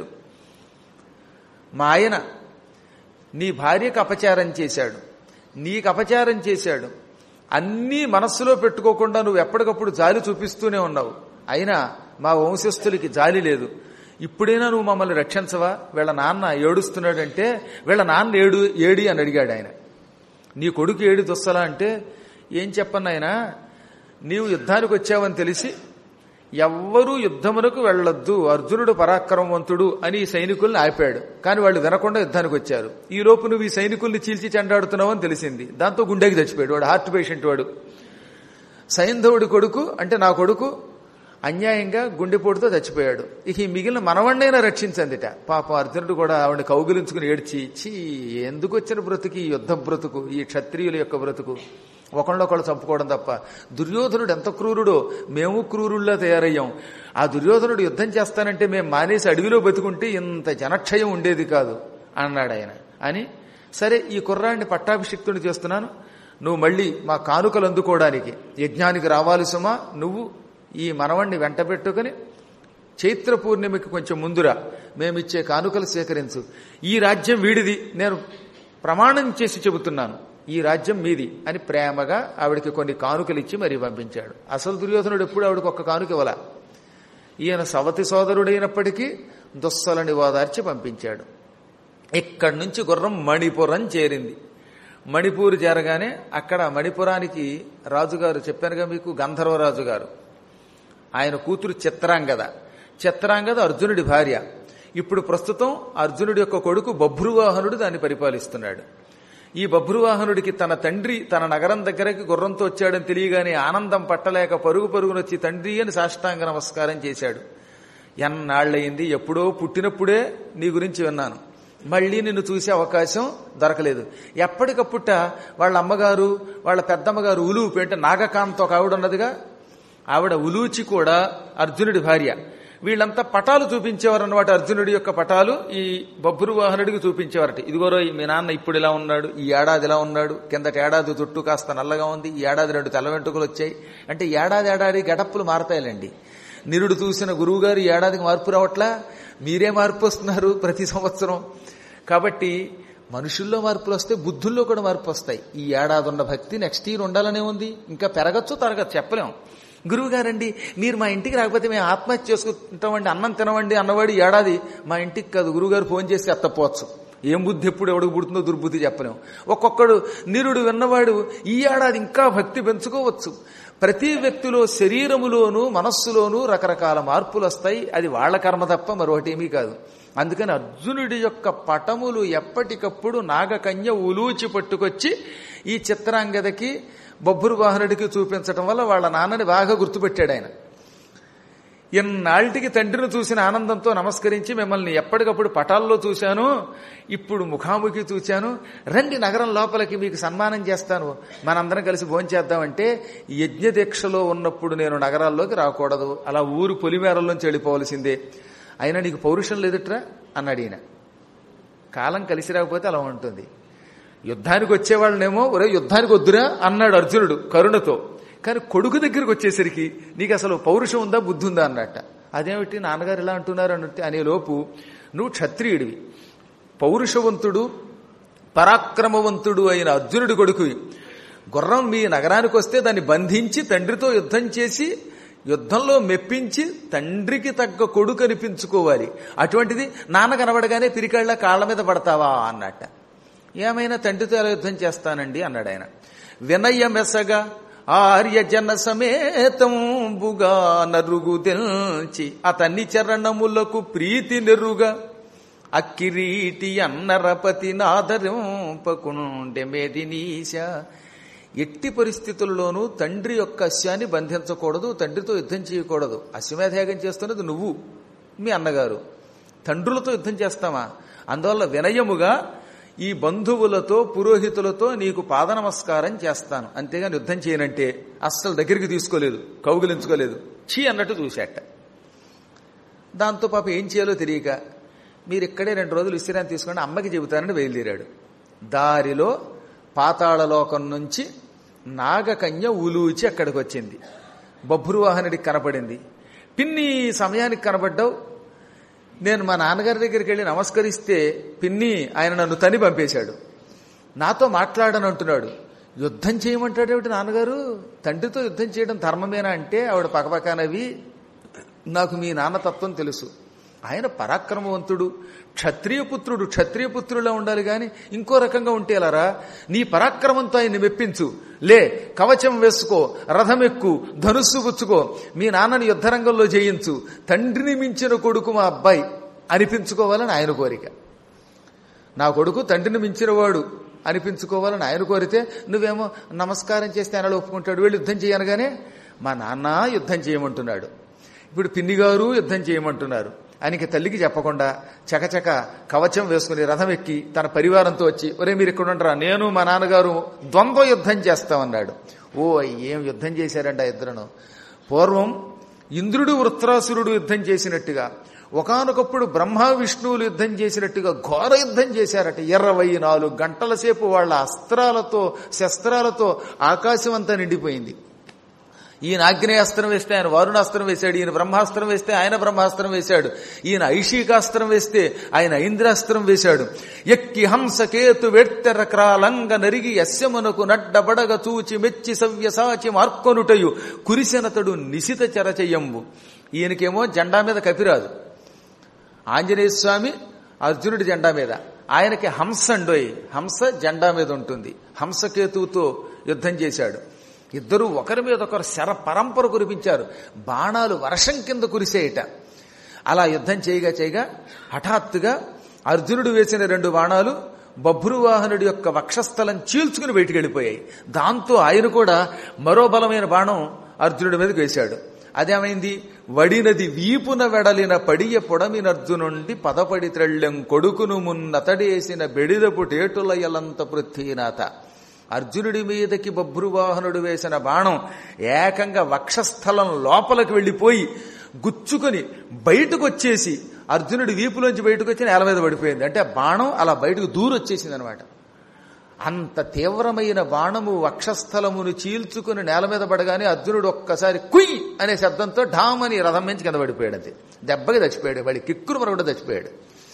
మా ఆయన నీ భార్యకు అపచారం చేశాడు నీకు అపచారం చేశాడు అన్నీ మనస్సులో పెట్టుకోకుండా నువ్వు ఎప్పటికప్పుడు జాలి చూపిస్తూనే ఉన్నావు అయినా మా వంశస్థులకి జాలి లేదు ఇప్పుడైనా నువ్వు మమ్మల్ని రక్షించవా వీళ్ళ నాన్న ఏడుస్తున్నాడంటే వీళ్ళ నాన్న ఏడు ఏడి అని అడిగాడు ఆయన నీ కొడుకు ఏడి దుస్సలా అంటే ఏం చెప్పను ఆయన నీవు యుద్ధానికి వచ్చావని తెలిసి ఎవ్వరూ యుద్ధమునకు వెళ్ళొద్దు అర్జునుడు పరాక్రమవంతుడు అని ఈ సైనికుల్ని ఆపాడు కానీ వాళ్ళు వినకుండా యుద్ధానికి వచ్చారు ఈ లోపు నువ్వు ఈ సైనికుల్ని చీల్చి చెండాడుతున్నావు అని తెలిసింది దాంతో గుండెకి చచ్చిపోయాడు వాడు హార్ట్ పేషెంట్ వాడు సైంధవుడి కొడుకు అంటే నా కొడుకు అన్యాయంగా గుండెపోటుతో చచ్చిపోయాడు ఇక ఈ మిగిలిన మనవణ్ణైనా రక్షించందిట పాపం అర్జునుడు కూడా ఆవిడ కౌగిలించుకుని ఏడ్చి చీ ఎందుకు వచ్చిన బ్రతుకు ఈ యుద్ధ బ్రతుకు ఈ క్షత్రియుల యొక్క బ్రతుకు ఒకళ్ళొకళ్ళు చంపుకోవడం తప్ప దుర్యోధనుడు ఎంత క్రూరుడో మేము క్రూరుల్లా తయారయ్యాం ఆ దుర్యోధనుడు యుద్ధం చేస్తానంటే మేము మానేసి అడవిలో బతుకుంటే ఇంత జనక్షయం ఉండేది కాదు అన్నాడు ఆయన అని సరే ఈ కుర్రాడిని పట్టాభిషిక్తుని చేస్తున్నాను నువ్వు మళ్ళీ మా కానుకలు అందుకోవడానికి యజ్ఞానికి రావాలి సుమా నువ్వు ఈ మనవణ్ణి వెంట పెట్టుకుని చైత్ర పూర్ణిమకి కొంచెం ముందురా మేమిచ్చే కానుకలు స్వీకరించు ఈ రాజ్యం వీడిది నేను ప్రమాణం చేసి చెబుతున్నాను ఈ రాజ్యం మీది అని ప్రేమగా ఆవిడికి కొన్ని కానుకలు ఇచ్చి మరీ పంపించాడు అసలు దుర్యోధనుడు ఎప్పుడు ఆవిడకి ఒక్క కానుక ఇవ్వలా ఈయన సవతి సోదరుడైనప్పటికీ దుస్సలని ఓదార్చి పంపించాడు ఇక్కడి నుంచి గుర్రం మణిపురం చేరింది మణిపూర్ చేరగానే అక్కడ మణిపురానికి రాజుగారు చెప్పానుగా మీకు గంధర్వరాజు గారు ఆయన కూతురు చిత్రాంగద చిత్రాంగద అర్జునుడి భార్య ఇప్పుడు ప్రస్తుతం అర్జునుడి యొక్క కొడుకు బభ్రువాహనుడు దాన్ని పరిపాలిస్తున్నాడు ఈ బభ్రువాహనుడికి తన తండ్రి తన నగరం దగ్గరకి గుర్రంతో వచ్చాడని తెలియగానే ఆనందం పట్టలేక పరుగు పరుగునొచ్చి తండ్రి అని సాష్టాంగ నమస్కారం చేశాడు ఎన్నాళ్ళయింది ఎప్పుడో పుట్టినప్పుడే నీ గురించి విన్నాను మళ్ళీ నిన్ను చూసే అవకాశం దొరకలేదు ఎప్పటికప్పుట వాళ్ళ అమ్మగారు వాళ్ళ పెద్దమ్మగారు ఉలూపి అంటే నాగకాంత ఒక ఆవిడ ఉన్నదిగా ఆవిడ ఉలూచి కూడా అర్జునుడి భార్య వీళ్ళంతా పటాలు చూపించేవారు అనమాట అర్జునుడి యొక్క పటాలు ఈ బొబ్బురు వాహనుడికి చూపించేవారట ఇదిగోరో మీ నాన్న ఇప్పుడు ఇలా ఉన్నాడు ఈ ఏడాది ఇలా ఉన్నాడు కిందటి ఏడాది చుట్టూ కాస్త నల్లగా ఉంది ఈ ఏడాది రెండు తెల్ల వెంట్రుకలు వచ్చాయి అంటే ఏడాది ఏడాది గడప్పులు మారతాయిలండి నిరుడు చూసిన గురువు గారు ఈ ఏడాదికి మార్పు రావట్లా మీరే మార్పు వస్తున్నారు ప్రతి సంవత్సరం కాబట్టి మనుషుల్లో మార్పులు వస్తే బుద్ధుల్లో కూడా మార్పు వస్తాయి ఈ ఏడాది ఉన్న భక్తి నెక్స్ట్ ఇయర్ ఉండాలనే ఉంది ఇంకా పెరగచ్చు తరగచ్చు చెప్పలేం గురువు గారండి మీరు మా ఇంటికి రాకపోతే మేము ఆత్మహత్య చేసుకుంటామండి అన్నం తినవండి అన్నవాడు ఈ ఏడాది మా ఇంటికి కాదు గురువుగారు ఫోన్ చేసి ఎత్తపోవచ్చు ఏం బుద్ధి ఎప్పుడు ఎవడికి పుడుతుందో దుర్బుద్ధి చెప్పలేం ఒక్కొక్కడు నిరుడు విన్నవాడు ఈ ఏడాది ఇంకా భక్తి పెంచుకోవచ్చు ప్రతి వ్యక్తిలో శరీరములోనూ మనస్సులోనూ రకరకాల మార్పులు వస్తాయి అది వాళ్ళ కర్మ తప్ప మరొకటి ఏమీ కాదు అందుకని అర్జునుడి యొక్క పటములు ఎప్పటికప్పుడు నాగకన్య ఉలూచి పట్టుకొచ్చి ఈ చిత్రాంగదకి బొబ్బురు వాహనుడికి చూపించడం వల్ల వాళ్ళ నాన్నని బాగా గుర్తుపెట్టాడు ఆయన ఎన్నాళ్ళకి తండ్రిని చూసిన ఆనందంతో నమస్కరించి మిమ్మల్ని ఎప్పటికప్పుడు పటాల్లో చూశాను ఇప్పుడు ముఖాముఖి చూశాను రండి నగరం లోపలికి మీకు సన్మానం చేస్తాను మనందరం కలిసి భోంచేద్దామంటే యజ్ఞ దీక్షలో ఉన్నప్పుడు నేను నగరాల్లోకి రాకూడదు అలా ఊరు పొలిమేరల్లోంచి వెళ్ళిపోవలసిందే అయినా నీకు పౌరుషం లేదుట్రా అన్నాడు ఈయన కాలం కలిసి రాకపోతే అలా ఉంటుంది యుద్ధానికి వచ్చేవాళ్ళనేమో ఒరే యుద్ధానికి వద్దురా అన్నాడు అర్జునుడు కరుణతో కానీ కొడుకు దగ్గరికి వచ్చేసరికి నీకు అసలు పౌరుషం ఉందా బుద్ధి ఉందా అన్నట్ట అదేమిటి నాన్నగారు ఇలా అంటున్నారు అన్నట్టు అనే లోపు నువ్వు క్షత్రియుడివి పౌరుషవంతుడు పరాక్రమవంతుడు అయిన అర్జునుడి కొడుకు గుర్రం మీ నగరానికి వస్తే దాన్ని బంధించి తండ్రితో యుద్ధం చేసి యుద్ధంలో మెప్పించి తండ్రికి తగ్గ కొడుకు అనిపించుకోవాలి అటువంటిది నాన్న కనబడగానే పిరికాళ్ళ కాళ్ళ మీద పడతావా అన్నట్ట ఏమైనా తండ్రితో ఎలా యుద్ధం చేస్తానండి అన్నాడు ఆయన వినయమెసగా ఆర్య జన సమేతంబుగా నరుగు తెల్చి అతన్ని చరణములకు ప్రీతి నెరుగా అక్కిరీటి అన్నరపతి నాదరింపకుండె మేదినీశ ఎట్టి పరిస్థితుల్లోనూ తండ్రి యొక్క అశ్వాన్ని బంధించకూడదు తండ్రితో యుద్ధం చేయకూడదు అశ్వమేధయాగం చేస్తున్నది నువ్వు మీ అన్నగారు తండ్రులతో యుద్ధం చేస్తామా అందువల్ల వినయముగా ఈ బంధువులతో పురోహితులతో నీకు పాద నమస్కారం చేస్తాను అంతేగాని యుద్ధం చేయనంటే అస్సలు దగ్గరికి తీసుకోలేదు కౌగిలించుకోలేదు చీ అన్నట్టు చూశాట దాంతో పాప ఏం చేయాలో తెలియక మీరు ఇక్కడే రెండు రోజులు విశ్రాంతి తీసుకుని అమ్మకి చెబుతానని బయలుదేరాడు దారిలో పాతాళలోకం నుంచి నాగకన్య ఉలూచి అక్కడికి వచ్చింది బభ్రువాహనుడికి కనపడింది పిన్ని ఈ సమయానికి కనపడ్డావు నేను మా నాన్నగారి దగ్గరికి వెళ్ళి నమస్కరిస్తే పిన్ని ఆయన నన్ను తని పంపేశాడు నాతో మాట్లాడని అంటున్నాడు యుద్ధం చేయమంటాడేమిటి నాన్నగారు తండ్రితో యుద్ధం చేయడం ధర్మమేనా అంటే ఆవిడ పక్కపక్కనవి నాకు మీ నాన్న తత్వం తెలుసు ఆయన పరాక్రమవంతుడు క్షత్రియ పుత్రుడు క్షత్రియ పుత్రులా ఉండాలి గాని ఇంకో రకంగా ఉంటే ఎలారా నీ పరాక్రమంతో ఆయన్ని మెప్పించు లే కవచం వేసుకో రథమెక్కు ధనుస్సు పుచ్చుకో మీ నాన్నని యుద్ధరంగంలో జయించు తండ్రిని మించిన కొడుకు మా అబ్బాయి అనిపించుకోవాలని ఆయన కోరిక నా కొడుకు తండ్రిని మించినవాడు అనిపించుకోవాలని ఆయన కోరితే నువ్వేమో నమస్కారం చేస్తే ఆయన ఒప్పుకుంటాడు వీళ్ళు యుద్ధం చేయనగానే మా నాన్న యుద్ధం చేయమంటున్నాడు ఇప్పుడు పిన్నిగారు యుద్ధం చేయమంటున్నారు ఆయనకి తల్లికి చెప్పకుండా చకచక కవచం వేసుకుని రథం ఎక్కి తన పరివారంతో వచ్చి ఒరే మీరు ఇక్కడ ఉండరా నేను మా నాన్నగారు ద్వంద్వ యుద్ధం చేస్తామన్నాడు ఓ ఏం యుద్ధం చేశారంట ఆ ఇద్దరును పూర్వం ఇంద్రుడు వృత్రాసురుడు యుద్ధం చేసినట్టుగా ఒకనొకప్పుడు బ్రహ్మ విష్ణువులు యుద్ధం చేసినట్టుగా ఘోర యుద్ధం చేశారట ఇరవై నాలుగు గంటల సేపు వాళ్ళ అస్త్రాలతో శస్త్రాలతో ఆకాశం అంతా నిండిపోయింది ఈయన ఆగ్నేయాస్త్రం వేస్తే ఆయన వారుణాస్త్రం వేశాడు ఈయన బ్రహ్మాస్త్రం వేస్తే ఆయన బ్రహ్మాస్త్రం వేశాడు ఈయన ఐషికాస్త్రం వేస్తే ఆయన ఐంద్రాస్త్రం వేశాడు ఎక్కి హంస కేతు వెట్టెర క్రాలంగ నరిగి యస్యమునకు నడ్డబడగ చూచి మెచ్చి సవ్యసాచి మార్కొనుటయు కురిసెనతడు నిశిత చరచయంబు ఈయనకేమో జెండా మీద కపిరాదు ఆంజనేయ స్వామి అర్జునుడి జెండా మీద ఆయనకి హంస అండోయ్ హంస జెండా మీద ఉంటుంది హంసకేతువుతో యుద్ధం చేశాడు ఇద్దరు ఒకరి మీద ఒకరు శర పరంపర కురిపించారు బాణాలు వర్షం కింద కురిసేయట అలా యుద్ధం చేయగా చేయగా హఠాత్తుగా అర్జునుడు వేసిన రెండు బాణాలు బభ్రువాహనుడి యొక్క వక్షస్థలం చీల్చుకుని బయటికి వెళ్ళిపోయాయి దాంతో ఆయన కూడా మరో బలమైన బాణం అర్జునుడి మీదకి వేశాడు అదేమైంది వడినది వీపున వెడలిన పడియ పొడమినర్జునుండి పదపడి త్రళ్ళెం కొడుకును మున్నతడేసిన బెడిదపు టేటుల ఎలంత పృథ్వీనాథ అర్జునుడి మీదకి బభ్రువాహనుడు వేసిన బాణం ఏకంగా వక్షస్థలం లోపలికి వెళ్ళిపోయి గుచ్చుకొని బయటకు వచ్చేసి అర్జునుడి వీపులోంచి బయటకు వచ్చి నేల మీద పడిపోయింది అంటే బాణం అలా బయటకు దూరొచ్చేసింది అనమాట అంత తీవ్రమైన బాణము వక్షస్థలమును చీల్చుకుని నేల మీద పడగానే అర్జునుడు ఒక్కసారి కుయ్ అనే శబ్దంతో ఢామ్ అని రథం నుంచి కింద పడిపోయాడు అంతే దెబ్బకి చచ్చిపోయాడు వాడి కిక్కురు మరొకటి చచ్చిపోయాడు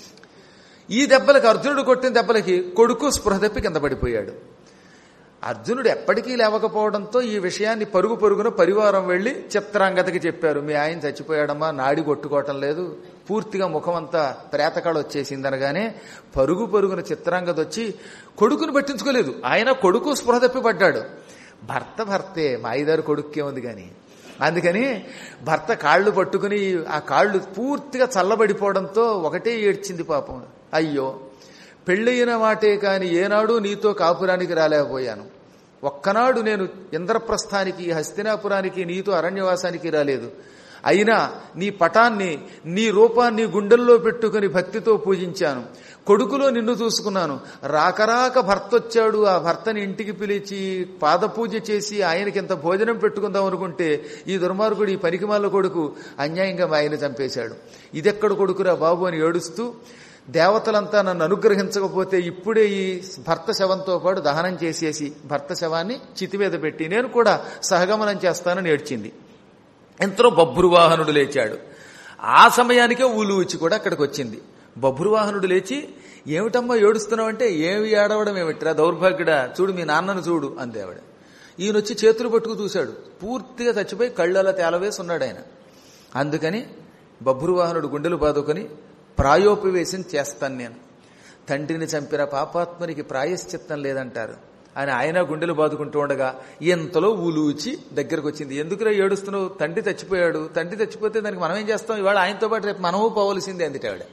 ఈ దెబ్బలకి అర్జునుడు కొట్టిన దెబ్బలకి కొడుకు స్పృహ తప్పి కింద పడిపోయాడు అర్జునుడు ఎప్పటికీ లేవకపోవడంతో ఈ విషయాన్ని పరుగు పరుగున పరివారం వెళ్లి చిత్రాంగతకి చెప్పారు మీ ఆయన చచ్చిపోయాడమ్మా నాడి కొట్టుకోవటం లేదు పూర్తిగా ముఖం అంతా ప్రేతకాడు వచ్చేసింది అనగానే పరుగు పరుగున చిత్రాంగత వచ్చి కొడుకుని పట్టించుకోలేదు ఆయన కొడుకు స్పృహ తప్పి పడ్డాడు భర్త భర్తే మాయిదారు కొడుక్కే ఉంది కానీ అందుకని భర్త కాళ్ళు పట్టుకుని ఆ కాళ్ళు పూర్తిగా చల్లబడిపోవడంతో ఒకటే ఏడ్చింది పాపం అయ్యో పెళ్ళయిన మాటే కాని ఏనాడు నీతో కాపురానికి రాలేకపోయాను ఒక్కనాడు నేను ఇంద్రప్రస్థానికి హస్తినాపురానికి నీతో అరణ్యవాసానికి రాలేదు అయినా నీ పటాన్ని నీ రూపాన్ని గుండెల్లో పెట్టుకుని భక్తితో పూజించాను కొడుకులో నిన్ను చూసుకున్నాను రాకరాక భర్త వచ్చాడు ఆ భర్తని ఇంటికి పిలిచి పాదపూజ చేసి ఆయనకి ఎంత భోజనం పెట్టుకుందాం అనుకుంటే ఈ దుర్మార్గుడు ఈ పనికిమాల కొడుకు అన్యాయంగా మా ఆయన చంపేశాడు ఇదెక్కడ కొడుకురా బాబు అని ఏడుస్తూ దేవతలంతా నన్ను అనుగ్రహించకపోతే ఇప్పుడే ఈ భర్త శవంతో పాటు దహనం చేసేసి భర్త శవాన్ని చితి మీద పెట్టి నేను కూడా సహగమనం చేస్తానని ఏడ్చింది ఎంతలో బభ్రువాహనుడు లేచాడు ఆ సమయానికే ఊలూచి కూడా అక్కడికి వచ్చింది బభ్రువాహనుడు లేచి ఏమిటమ్మా ఏడుస్తున్నావంటే ఏమి ఏడవడం ఏమిట్రా దౌర్భాగ్యుడా చూడు మీ నాన్నను చూడు అంది ఆవిడ ఈయన వచ్చి చేతులు పట్టుకు చూశాడు పూర్తిగా చచ్చిపోయి కళ్ళలా తేలవేసి ఉన్నాడు ఆయన అందుకని బభ్రువాహనుడు గుండెలు బాదుకొని ప్రాయోపవేశం చేస్తాను నేను తండ్రిని చంపిన పాపాత్మనికి ప్రాయశ్చిత్తం లేదంటారు అని ఆయన గుండెలు బాదుకుంటూ ఉండగా ఎంతలో ఊలూచి దగ్గరకు వచ్చింది ఎందుకురా ఏడుస్తున్నావు తండ్రి చచ్చిపోయాడు తండ్రి చచ్చిపోతే దానికి మనం ఏం చేస్తాం ఇవాళ ఆయనతో పాటు రేపు మనము పోవలసిందే అందుట ఆవిడ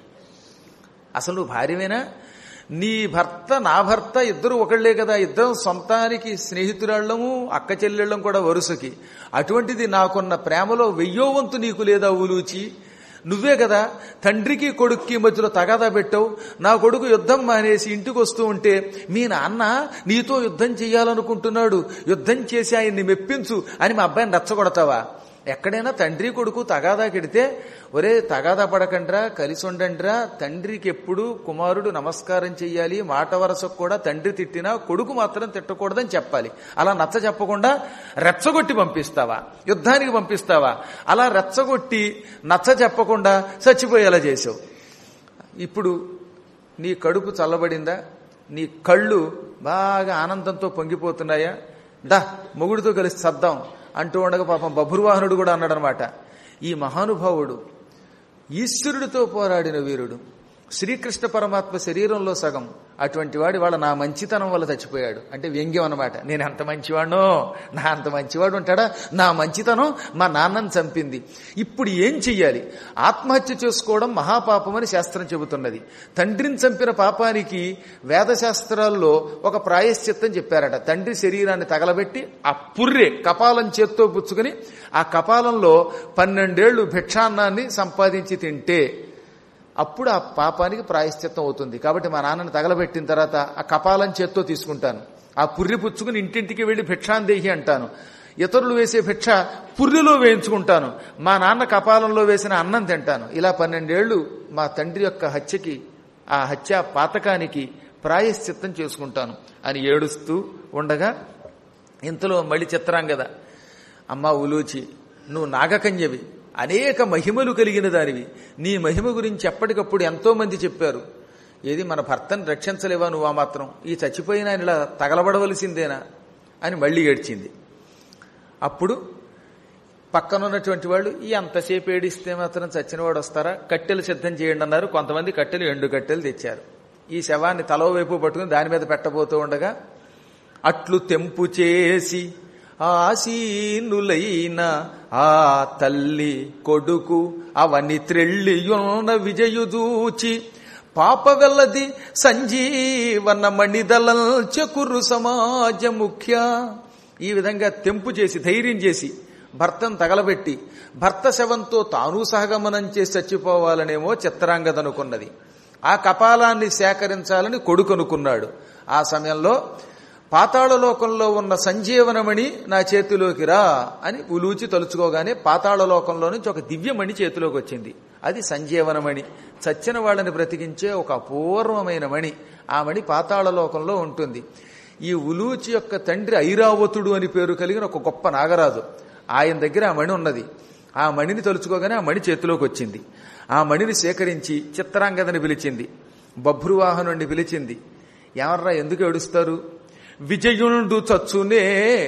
అసలు నువ్వు భార్యవేనా నీ భర్త నా భర్త ఇద్దరు ఒకళ్లే కదా ఇద్దరం సొంతానికి స్నేహితురాళ్ళము అక్క చెల్లెళ్ళం కూడా వరుసకి అటువంటిది నాకున్న ప్రేమలో వెయ్యో వంతు నీకు లేదా ఊలూచి నువ్వే కదా తండ్రికి కొడుక్కి మధ్యలో తగాదా పెట్టావు నా కొడుకు యుద్ధం మానేసి ఇంటికి వస్తూ ఉంటే మీ నాన్న నీతో యుద్ధం చేయాలనుకుంటున్నాడు యుద్ధం చేసి ఆయన్ని మెప్పించు అని మా అబ్బాయిని రెచ్చగొడతావా ఎక్కడైనా తండ్రి కొడుకు తగాదా కెడితే ఒరే తగాదా పడకండ్రా కలిసి ఉండండిరా తండ్రికి ఎప్పుడు కుమారుడు నమస్కారం చెయ్యాలి మాట వరసకు కూడా తండ్రి తిట్టినా కొడుకు మాత్రం తిట్టకూడదని చెప్పాలి అలా నచ్చ చెప్పకుండా రెచ్చగొట్టి పంపిస్తావా యుద్ధానికి పంపిస్తావా అలా రెచ్చగొట్టి నచ్చ చెప్పకుండా చచ్చిపోయేలా చేసావు ఇప్పుడు నీ కడుపు చల్లబడిందా నీ కళ్ళు బాగా ఆనందంతో పొంగిపోతున్నాయా దా మొగుడితో కలిసి చద్దాం అంటూ ఉండగా పాపం బభుర్వాహనుడు కూడా అన్నాడనమాట ఈ మహానుభావుడు ఈశ్వరుడితో పోరాడిన వీరుడు శ్రీకృష్ణ పరమాత్మ శరీరంలో సగం అటువంటి వాడి వాళ్ళ నా మంచితనం వల్ల చచ్చిపోయాడు అంటే వ్యంగ్యం అనమాట నేను అంత మంచివాడనో నా అంత మంచివాడు ఉంటాడా నా మంచితనం మా నాన్నని చంపింది ఇప్పుడు ఏం చెయ్యాలి ఆత్మహత్య చేసుకోవడం మహాపాపం అని శాస్త్రం చెబుతున్నది తండ్రిని చంపిన పాపానికి వేదశాస్త్రాల్లో ఒక ప్రాయశ్చిత్తం చెప్పారట తండ్రి శరీరాన్ని తగలబెట్టి ఆ పుర్రె కపాలం చేత్తో పుచ్చుకుని ఆ కపాలంలో పన్నెండేళ్లు భిక్షాన్నాన్ని సంపాదించి తింటే అప్పుడు ఆ పాపానికి ప్రాయశ్చిత్తం అవుతుంది కాబట్టి మా నాన్నని తగలబెట్టిన తర్వాత ఆ కపాలం చేత్తో తీసుకుంటాను ఆ పుర్రి పుచ్చుకుని ఇంటింటికి వెళ్లి భిక్షాందేహి అంటాను ఇతరులు వేసే భిక్ష పుర్రిలో వేయించుకుంటాను మా నాన్న కపాలంలో వేసిన అన్నం తింటాను ఇలా పన్నెండేళ్లు మా తండ్రి యొక్క హత్యకి ఆ హత్య పాతకానికి ప్రాయశ్చిత్తం చేసుకుంటాను అని ఏడుస్తూ ఉండగా ఇంతలో మళ్ళీ చిత్రాంగద అమ్మ ఉలూచి నువ్వు నాగకన్యవి అనేక మహిమలు కలిగిన దానివి నీ మహిమ గురించి ఎప్పటికప్పుడు ఎంతో మంది చెప్పారు ఏది మన భర్తను రక్షించలేవా నువ్వు ఆ మాత్రం ఈ చచ్చిపోయిన ఆయన ఇలా తగలబడవలసిందేనా అని మళ్ళీ ఏడ్చింది అప్పుడు పక్కనున్నటువంటి వాళ్ళు ఈ అంతసేపు ఏడిస్తే మాత్రం చచ్చినవాడు వస్తారా కట్టెలు సిద్ధం చేయండి అన్నారు కొంతమంది కట్టెలు ఎండు కట్టెలు తెచ్చారు ఈ శవాన్ని తలో వైపు పట్టుకుని దాని మీద పెట్టబోతూ ఉండగా అట్లు తెంపు చేసి ఆసీనులైన ఆ తల్లి కొడుకు అవని త్రెళ్ళియున్న విజయుదూచి పాప వెల్లది సంజీవన మణిదళం చకురు సమాజ ముఖ్య ఈ విధంగా తెంపు చేసి ధైర్యం చేసి భర్తను తగలబెట్టి భర్త శవంతో తాను సహగమనం చేసి చచ్చిపోవాలనేమో చిత్రాంగదనుకున్నది ఆ కపాలాన్ని సేకరించాలని కొడుకనుకున్నాడు ఆ సమయంలో పాతాళలోకంలో ఉన్న సంజీవనమణి నా చేతిలోకి రా అని ఉలూచి తలుచుకోగానే పాతాళలోకంలో నుంచి ఒక దివ్యమణి చేతిలోకి వచ్చింది అది సంజీవనమణి చచ్చిన వాళ్ళని బ్రతికించే ఒక అపూర్వమైన మణి ఆ మణి పాతాళలోకంలో ఉంటుంది ఈ ఉలూచి యొక్క తండ్రి ఐరావతుడు అని పేరు కలిగిన ఒక గొప్ప నాగరాజు ఆయన దగ్గర ఆ మణి ఉన్నది ఆ మణిని తలుచుకోగానే ఆ మణి చేతిలోకి వచ్చింది ఆ మణిని సేకరించి చిత్రాంగదని పిలిచింది బభ్రువాహనుండి పిలిచింది ఎవర్రా ఎందుకు ఏడుస్తారు విజయుండు చచ్చునే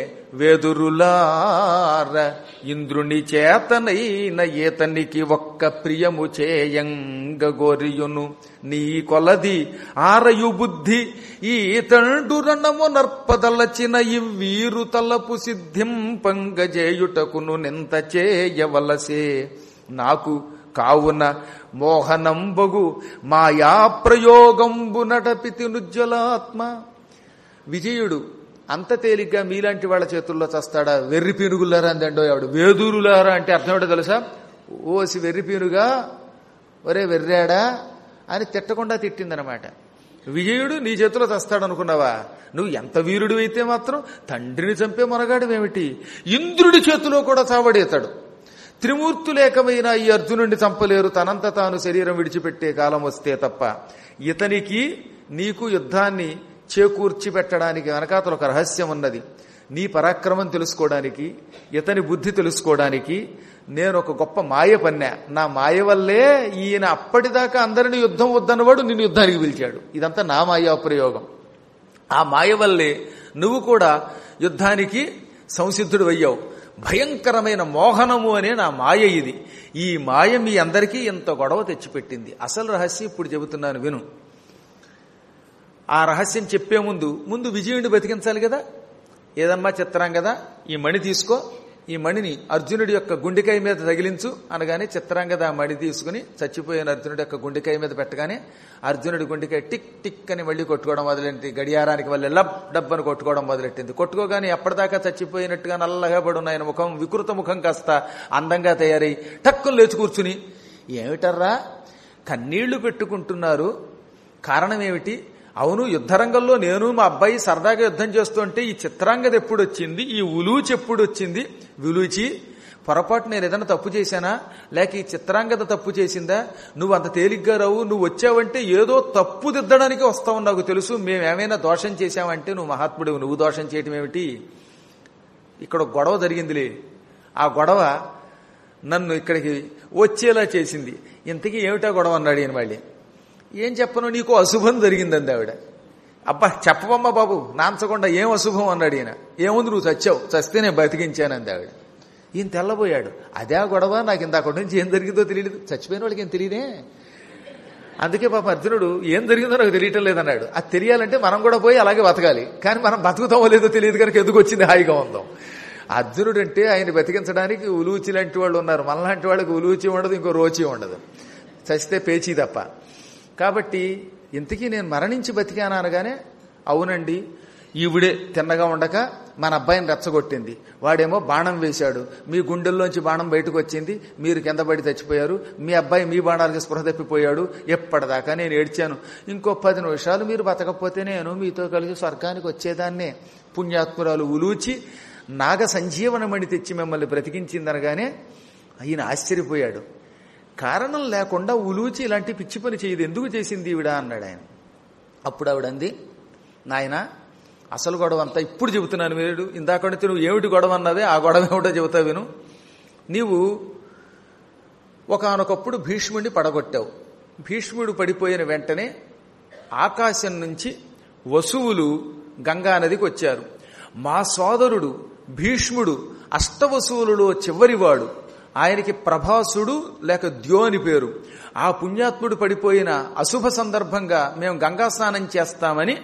వెదురులార ఇంద్రుని చేతనైన ఈతనికి ఒక్క ప్రియము చేయంగ గోరియును నీ కొలది ఆరయు బుద్ధి ఈ తండు రణము నర్పదలచిన ఇవ్వీరు తలపు సిద్ధింపంగజేయుటకును నింత చేయవలసే నాకు కావున మోహనంబగు మాయా ప్రయోగంబు నటపితి నుజ్వలాత్మ విజయుడు అంత తేలిగ్గా మీలాంటి వాళ్ళ చేతుల్లో చస్తాడా వెర్రి పీనుగులారా అందండో ఆవిడ వేదూరులారా అంటే అర్థం ఏంటో తెలుసా ఓసి వెర్రి పీనుగా ఒరే వెర్రాడా అని తిట్టకుండా తిట్టిందనమాట విజయుడు నీ చేతిలో చస్తాడనుకున్నావా నువ్వు ఎంత వీరుడు అయితే మాత్రం తండ్రిని చంపే మొనగాడువేమిటి ఇంద్రుడి చేతిలో కూడా చావడేతాడు త్రిమూర్తులేకమైన ఈ అర్జునుడిని చంపలేరు తనంత తాను శరీరం విడిచిపెట్టే కాలం వస్తే తప్ప ఇతనికి నీకు యుద్ధాన్ని చేకూర్చి పెట్టడానికి వెనకాతల ఒక రహస్యం ఉన్నది నీ పరాక్రమం తెలుసుకోవడానికి ఇతని బుద్ధి తెలుసుకోవడానికి నేను ఒక గొప్ప మాయ పన్నా నా మాయ వల్లే ఈయన అప్పటిదాకా అందరిని యుద్ధం వద్దన్నవాడు నిన్ను యుద్ధానికి పిలిచాడు ఇదంతా నా మాయా ప్రయోగం ఆ మాయ వల్లే నువ్వు కూడా యుద్ధానికి సంసిద్ధుడు అయ్యావు భయంకరమైన మోహనము అనే నా మాయ ఇది ఈ మాయ మీ అందరికీ ఎంత గొడవ తెచ్చిపెట్టింది అసలు రహస్యం ఇప్పుడు చెబుతున్నాను విను ఆ రహస్యం చెప్పే ముందు ముందు విజయుడిని బతికించాలి కదా ఏదమ్మా చిత్రం కదా ఈ మణి తీసుకో ఈ మణిని అర్జునుడి యొక్క గుండెకాయ మీద తగిలించు అనగానే చిత్రాంగద ఆ మణి తీసుకుని చచ్చిపోయిన అర్జునుడి యొక్క గుండెకాయ మీద పెట్టగానే అర్జునుడి గుండెకాయ టిక్ టిక్ అని మళ్ళీ కొట్టుకోవడం మొదలెట్టింది గడియారానికి వల్ల లబ్ డబ్బని కొట్టుకోవడం మొదలెట్టింది కొట్టుకోగానే ఎప్పటిదాకా చచ్చిపోయినట్టుగా నల్లగా పడున్న ఆయన ముఖం వికృత ముఖం కాస్త అందంగా తయారై టక్కులు లేచి కూర్చుని ఏమిటర్రా కన్నీళ్లు పెట్టుకుంటున్నారు కారణం ఏమిటి అవును యుద్ధరంగంలో నేను మా అబ్బాయి సరదాగా యుద్ధం చేస్తుంటే ఈ చిత్రాంగద ఎప్పుడు వచ్చింది ఈ ఉలూచి ఎప్పుడు వచ్చింది విలూచి పొరపాటు నేను ఏదైనా తప్పు చేశానా లేక ఈ చిత్రాంగద తప్పు చేసిందా నువ్వు అంత తేలిగ్గా రావు నువ్వు వచ్చావంటే ఏదో తప్పు దిద్దడానికి వస్తావు నాకు తెలుసు మేమేమైనా దోషం చేశావంటే నువ్వు మహాత్ముడు నువ్వు దోషం చేయటం ఏమిటి ఇక్కడ ఒక గొడవ జరిగిందిలే ఆ గొడవ నన్ను ఇక్కడికి వచ్చేలా చేసింది ఇంతకీ ఏమిటా గొడవ అన్నాడు ఈయన మళ్ళీ ఏం చెప్పను నీకు అశుభం జరిగిందంది ఆవిడ అబ్బా చెప్పవమ్మా బాబు నాంచకుండా ఏం అశుభం అన్నాడు ఈయన ఏముంది నువ్వు చచ్చావు చస్తే నేను బతికించానంది ఆవిడ ఈయన తెల్లబోయాడు అదే ఆ గొడవ నాకు ఇంతకటి నుంచి ఏం జరిగిందో తెలియదు చచ్చిపోయిన వాళ్ళకి ఏం తెలియదే అందుకే పాప అర్జునుడు ఏం జరిగిందో నాకు తెలియటం లేదన్నాడు అది తెలియాలంటే మనం కూడా పోయి అలాగే బతకాలి కానీ మనం బతుకుతామో లేదో తెలియదు కనుక ఎందుకు వచ్చింది హాయిగా ఉందాం అర్జునుడు అంటే ఆయన బతికించడానికి ఉలూచి లాంటి వాళ్ళు ఉన్నారు మనలాంటి వాళ్ళకి ఉలూచి ఉండదు ఇంకో రోచి ఉండదు చస్తే పేచీ తప్ప కాబట్టి ఇంతకీ నేను మరణించి బతికాను అనగానే అవునండి ఈవిడే తిన్నగా ఉండక మన అబ్బాయిని రెచ్చగొట్టింది వాడేమో బాణం వేశాడు మీ గుండెల్లోంచి బాణం బయటకు వచ్చింది మీరు కింద పడి చచ్చిపోయారు మీ అబ్బాయి మీ బాణాలకి స్పృహ తప్పిపోయాడు ఎప్పటిదాకా నేను ఏడ్చాను ఇంకో పది నిమిషాలు మీరు బతకపోతే నేను మీతో కలిసి స్వర్గానికి వచ్చేదాన్నే పుణ్యాత్మురాలు ఉలూచి నాగ సంజీవనమణి తెచ్చి మిమ్మల్ని బ్రతికించిందనగానే ఆయన ఆశ్చర్యపోయాడు కారణం లేకుండా ఉలూచి ఇలాంటి పిచ్చి పని చేయదు ఎందుకు చేసింది ఈవిడ అన్నాడు ఆయన అప్పుడు ఆవిడంది నాయన అసలు గొడవ అంతా ఇప్పుడు చెబుతున్నాను మీరు ఇందాక నుంచి నువ్వు ఏమిటి గొడవ అన్నదే ఆ గొడవ ఏమిటో చెబుతా విను నీవు ఒకనొకప్పుడు భీష్ముడిని పడగొట్టావు భీష్ముడు పడిపోయిన వెంటనే ఆకాశం నుంచి వసువులు గంగా నదికి వచ్చారు మా సోదరుడు భీష్ముడు అష్టవసువులలో చివరివాడు ఆయనకి ప్రభాసుడు లేక ద్యో అని పేరు ఆ పుణ్యాత్ముడు పడిపోయిన అశుభ సందర్భంగా మేము గంగా స్నానం చేస్తామని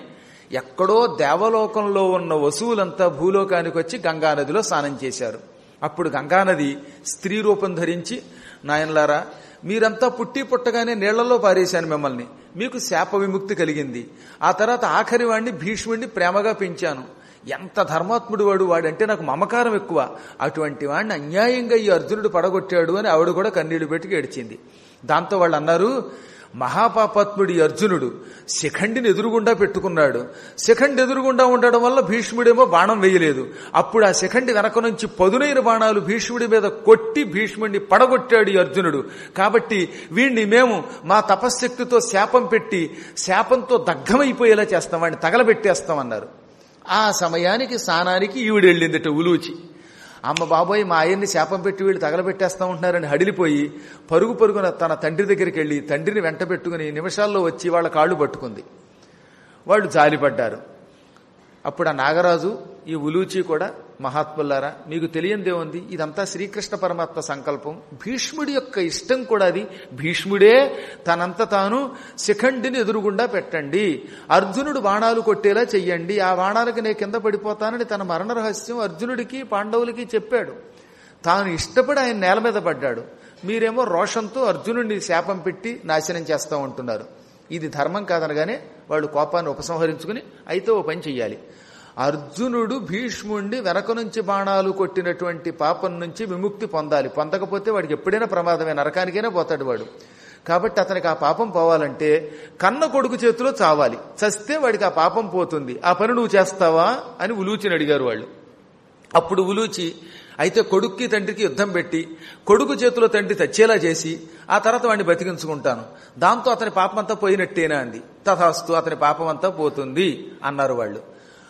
ఎక్కడో దేవలోకంలో ఉన్న వసువులంతా భూలోకానికి వచ్చి గంగానదిలో స్నానం చేశారు అప్పుడు గంగానది స్త్రీ రూపం ధరించి నాయనలారా మీరంతా పుట్టి పుట్టగానే నీళ్లలో పారేశాను మిమ్మల్ని మీకు శాప విముక్తి కలిగింది ఆ తర్వాత ఆఖరి వాడిని భీష్ముడిని ప్రేమగా పెంచాను ఎంత ధర్మాత్ముడు వాడు వాడంటే నాకు మమకారం ఎక్కువ అటువంటి వాడిని అన్యాయంగా ఈ అర్జునుడు పడగొట్టాడు అని ఆవిడ కూడా కన్నీళ్లు పెట్టి ఏడ్చింది దాంతో వాళ్ళు అన్నారు మహాపాపాత్ముడి అర్జునుడు శిఖండిని ఎదురుగుండా పెట్టుకున్నాడు శిఖండి ఎదురుగుండా ఉండడం వల్ల భీష్ముడేమో బాణం వేయలేదు అప్పుడు ఆ శిఖండి వెనక నుంచి పదునైన బాణాలు భీష్ముడి మీద కొట్టి భీష్ముడిని పడగొట్టాడు ఈ అర్జునుడు కాబట్టి వీణ్ణి మేము మా తపశ్శక్తితో శాపం పెట్టి శాపంతో దగ్ధమైపోయేలా చేస్తాం వాడిని తగలబెట్టేస్తామన్నారు ఆ సమయానికి స్నానానికి ఈవిడ వెళ్ళిందిట ఉలూచి అమ్మ బాబోయ్ మా ఆయన్ని శాపం పెట్టి వీళ్ళు తగలబెట్టేస్తా ఉంటున్నారని హడిలిపోయి పరుగు పరుగున తన తండ్రి దగ్గరికి వెళ్ళి తండ్రిని వెంట పెట్టుకుని నిమిషాల్లో వచ్చి వాళ్ళ కాళ్ళు పట్టుకుంది వాళ్ళు జాలిపడ్డారు అప్పుడు ఆ నాగరాజు ఈ ఉలూచి కూడా మహాత్ములారా మీకు తెలియందే ఉంది ఇదంతా శ్రీకృష్ణ పరమాత్మ సంకల్పం భీష్ముడి యొక్క ఇష్టం కూడా అది భీష్ముడే తనంత తాను శిఖండిని ఎదురుగుండా పెట్టండి అర్జునుడు బాణాలు కొట్టేలా చెయ్యండి ఆ బాణాలకి నేను కింద పడిపోతానని తన మరణ రహస్యం అర్జునుడికి పాండవులకి చెప్పాడు తాను ఇష్టపడి ఆయన నేల మీద పడ్డాడు మీరేమో రోషంతో అర్జునుడిని శాపం పెట్టి నాశనం చేస్తూ ఉంటున్నారు ఇది ధర్మం కాదనగానే వాళ్ళు కోపాన్ని ఉపసంహరించుకుని అయితే ఓ పని చెయ్యాలి అర్జునుడు భీష్ముణ్ణి వెనక నుంచి బాణాలు కొట్టినటువంటి పాపం నుంచి విముక్తి పొందాలి పొందకపోతే వాడికి ఎప్పుడైనా ప్రమాదమే నరకానికైనా పోతాడు వాడు కాబట్టి అతనికి ఆ పాపం పోవాలంటే కన్న కొడుకు చేతిలో చావాలి చస్తే వాడికి ఆ పాపం పోతుంది ఆ పని నువ్వు చేస్తావా అని ఉలూచిని అడిగారు వాళ్ళు అప్పుడు ఉలూచి అయితే కొడుక్కి తండ్రికి యుద్ధం పెట్టి కొడుకు చేతిలో తండ్రి తెచ్చేలా చేసి ఆ తర్వాత వాడిని బతికించుకుంటాను దాంతో అతని పాపం అంతా పోయినట్టేనా అంది తథాస్తు అతని పాపం అంతా పోతుంది అన్నారు వాళ్ళు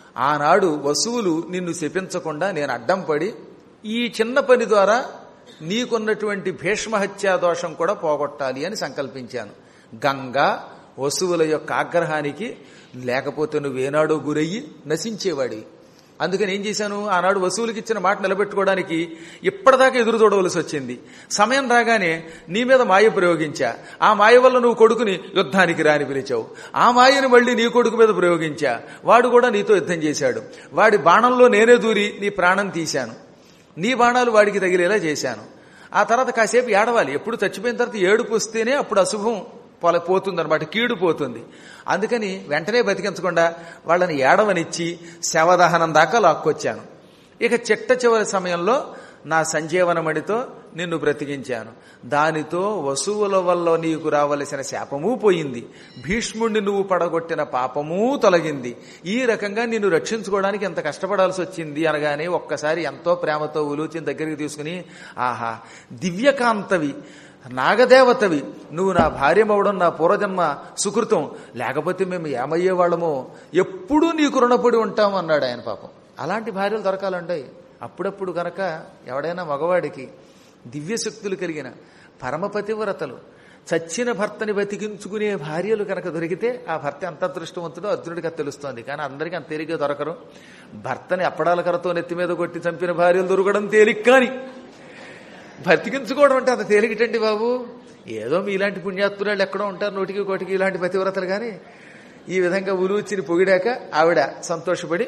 ఆనాడు వసువులు నిన్ను శపించకుండా నేను అడ్డం పడి ఈ చిన్న పని ద్వారా నీకున్నటువంటి భీష్మహత్యా దోషం కూడా పోగొట్టాలి అని సంకల్పించాను గంగా వసువుల యొక్క ఆగ్రహానికి లేకపోతే నువ్వేనాడో గురయ్యి నశించేవాడివి అందుకని ఏం చేశాను ఆనాడు వసూలుకి ఇచ్చిన మాట నిలబెట్టుకోవడానికి ఇప్పటిదాకా ఎదురు చూడవలసి వచ్చింది సమయం రాగానే నీ మీద మాయ ప్రయోగించా ఆ మాయ వల్ల నువ్వు కొడుకుని యుద్ధానికి రాని పిలిచావు ఆ మాయని మళ్ళీ నీ కొడుకు మీద ప్రయోగించా వాడు కూడా నీతో యుద్ధం చేశాడు వాడి బాణంలో నేనే దూరి నీ ప్రాణం తీశాను నీ బాణాలు వాడికి తగిలేలా చేశాను ఆ తర్వాత కాసేపు ఏడవాలి ఎప్పుడు చచ్చిపోయిన తర్వాత ఏడుపు వస్తేనే అప్పుడు అశుభం పొల పోతుంది అనమాట కీడు పోతుంది అందుకని వెంటనే బతికించకుండా వాళ్ళని ఏడవనిచ్చి శవదహనం దాకా లాక్కొచ్చాను ఇక చిట్ట చివరి సమయంలో నా సంజీవనమణితో నిన్ను బ్రతికించాను దానితో వసువుల వల్ల నీకు రావలసిన శాపమూ పోయింది భీష్ముణ్ణి నువ్వు పడగొట్టిన పాపమూ తొలగింది ఈ రకంగా నిన్ను రక్షించుకోవడానికి ఎంత కష్టపడాల్సి వచ్చింది అనగానే ఒక్కసారి ఎంతో ప్రేమతో ఉలూచిన దగ్గరికి తీసుకుని ఆహా దివ్యకాంతవి నాగదేవతవి నువ్వు నా భార్యమవడం నా పూర్వజన్మ సుకృతం లేకపోతే మేము ఏమయ్యేవాళ్ళమో ఎప్పుడూ నీకు రుణపడి ఉంటాం అన్నాడు ఆయన పాపం అలాంటి భార్యలు దొరకాలంటాయి అప్పుడప్పుడు గనక ఎవడైనా మగవాడికి దివ్యశక్తులు కలిగిన పరమపతివ్రతలు చచ్చిన భర్తని బతికించుకునే భార్యలు కనుక దొరికితే ఆ భర్త ఎంత అదృష్టవంతుడో అర్జునుడికి అది తెలుస్తోంది కానీ అందరికీ అంత తేలిగ్గా దొరకరు భర్తని అప్పడాల కరతో నెత్తి మీద కొట్టి చంపిన భార్యలు దొరకడం తేలిక కానీ బతికించుకోవడం అంటే అంత తేలికటండి బాబు ఏదో మీలాంటి పుణ్యాత్మురాళ్ళు ఎక్కడో ఉంటారు నోటికి కోటికి ఇలాంటి పతివ్రతలు కానీ ఈ విధంగా ఉలూచిని పొగిడాక ఆవిడ సంతోషపడి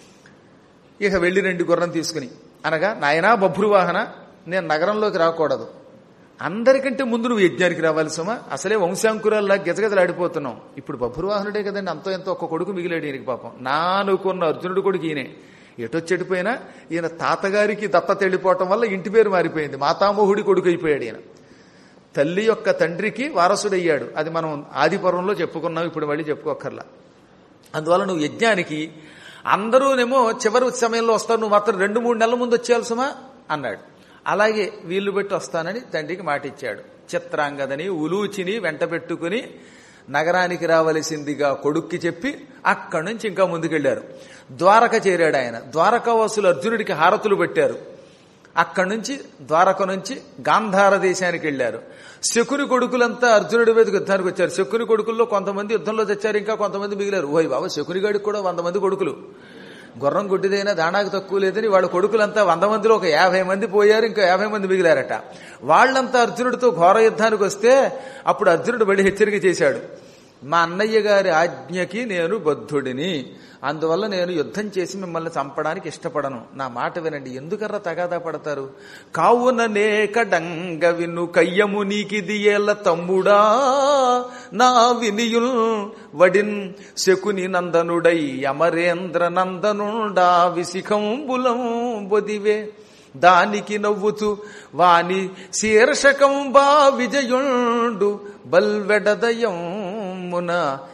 ఇక వెళ్ళి రెండు గుర్రం తీసుకుని అనగా నాయనా బభ్రువాహన నేను నగరంలోకి రాకూడదు అందరికంటే ముందు నువ్వు యజ్ఞానికి రావాలి సుమా అసలే వంశాంకురాల్లా గజగజలాడిపోతున్నాం ఇప్పుడు బభ్రువాహనుడే కదండి అంతో ఎంతో ఒక్క కొడుకు మిగిలాడు ఈయనకి పాపం నా అనుకున్న అర్జునుడు కొడుకు ఈయనే ఎటొచ్చెడిపోయినా ఈయన తాతగారికి దత్తత వెళ్ళిపోవటం వల్ల ఇంటి పేరు మారిపోయింది మాతామోహుడి కొడుకు అయిపోయాడు ఈయన తల్లి యొక్క తండ్రికి వారసుడయ్యాడు అది మనం ఆది పర్వంలో చెప్పుకున్నాం ఇప్పుడు మళ్ళీ చెప్పుకోకర్లా అందువల్ల నువ్వు యజ్ఞానికి అందరూనేమో చివరి సమయంలో వస్తారు నువ్వు మాత్రం రెండు మూడు నెలల ముందు వచ్చేయాల్సుమా అన్నాడు అలాగే వీళ్ళు పెట్టి వస్తానని తండ్రికి మాట ఇచ్చాడు చిత్రాంగదని ఉలూచిని వెంట పెట్టుకుని నగరానికి రావలసిందిగా కొడుక్కి చెప్పి అక్కడి నుంచి ఇంకా ముందుకెళ్లారు ద్వారక చేరాడు ఆయన ద్వారకావాసులు అర్జునుడికి హారతులు పెట్టారు అక్కడి నుంచి ద్వారక నుంచి గాంధార దేశానికి వెళ్లారు శకుని కొడుకులంతా అర్జునుడి మీదకి యుద్ధానికి వచ్చారు శకుని కొడుకుల్లో కొంతమంది యుద్ధంలో తెచ్చారు ఇంకా కొంతమంది మిగిలారు ఓయ్ బాబా శకుని గడికి కూడా వంద మంది కొడుకులు గుర్రం గుడ్డిదైనా దానాకు తక్కువ లేదని వాళ్ళ కొడుకులంతా వంద మందిలో ఒక యాభై మంది పోయారు ఇంకా యాభై మంది మిగిలారట వాళ్ళంతా అర్జునుడితో ఘోర యుద్ధానికి వస్తే అప్పుడు అర్జునుడు మళ్ళీ హెచ్చరిక చేశాడు మా అన్నయ్య గారి ఆజ్ఞకి నేను బద్ధుడిని అందువల్ల నేను యుద్ధం చేసి మిమ్మల్ని చంపడానికి ఇష్టపడను నా మాట వినండి ఎందుకర్రా తగాదా పడతారు కావున నేకడంగ విను కయ్యము నీకిది ఏల తమ్ముడా నా వినియుల్ వడిన్ శకుని నందనుడై అమరేంద్ర నందనుడా విశిఖంబులం బొదివే దానికి నవ్వుతూ వాని శీర్షకం బా విజయుండు బల్వెడదయమున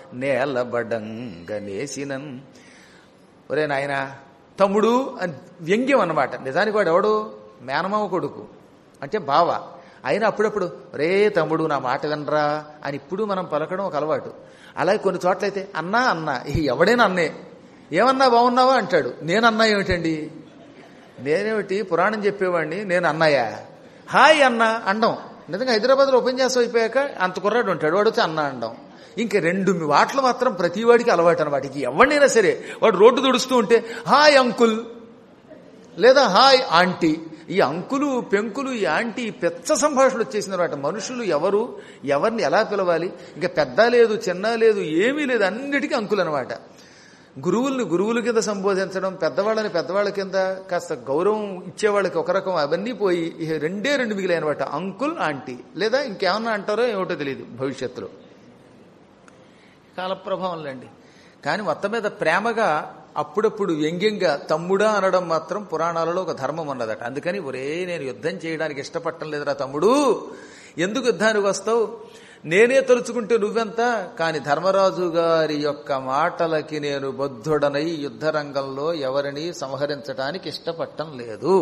నేలబడంగనేసినన్ ఒరే నాయన తమ్ముడు అని వ్యంగ్యం అన్నమాట నిజానికి వాడు ఎవడు మేనమామ కొడుకు అంటే బావ అయినా అప్పుడప్పుడు రే తమ్ముడు నా మాట వినరా అని ఇప్పుడు మనం పలకడం ఒక అలవాటు అలాగే కొన్ని చోట్లయితే అన్నా అన్నా ఈ ఎవడైనా అన్నే ఏమన్నా బాగున్నావా అంటాడు నేను అన్నా ఏమిటండి నేనేమిటి పురాణం చెప్పేవాడిని నేను అన్నయ్యా హాయ్ అన్న అండం నిజంగా హైదరాబాద్లో ఓపెన్ చేస్తాం అయిపోయాక అంత కుర్రాడు ఉంటాడు వాడు వచ్చి అన్న అండం ఇంక రెండు వాటిలో మాత్రం ప్రతి వాడికి అలవాటు అనమాట ఇక ఎవరినైనా సరే వాడు రోడ్డు తుడుస్తూ ఉంటే హాయ్ అంకుల్ లేదా హాయ్ ఆంటీ ఈ అంకులు పెంకులు ఈ ఆంటీ పెచ్చ సంభాషణ వచ్చేసిన అనమాట మనుషులు ఎవరు ఎవరిని ఎలా పిలవాలి ఇంకా పెద్ద లేదు చిన్న లేదు ఏమీ లేదు అన్నిటికీ అంకులు అనమాట గురువుల్ని గురువుల కింద సంబోధించడం పెద్దవాళ్ళని పెద్దవాళ్ళ కింద కాస్త గౌరవం ఇచ్చేవాళ్ళకి ఒక రకం అవన్నీ పోయి ఇక రెండే రెండు మిగిలినమాట అంకుల్ ఆంటీ లేదా ఇంకేమన్నా అంటారో ఏమిటో తెలియదు భవిష్యత్తులో కాలప్రభావంలేండి కానీ మొత్తం మీద ప్రేమగా అప్పుడప్పుడు వ్యంగ్యంగా తమ్ముడా అనడం మాత్రం పురాణాలలో ఒక ధర్మం ఉన్నదట అందుకని ఒరే నేను యుద్ధం చేయడానికి ఇష్టపడటం లేదురా తమ్ముడు ఎందుకు యుద్ధానికి వస్తావు నేనే తలుచుకుంటే నువ్వెంత కాని ధర్మరాజు గారి యొక్క మాటలకి నేను బద్ధుడనై యుద్ధ రంగంలో ఎవరిని సంహరించడానికి ఇష్టపడటం లేదు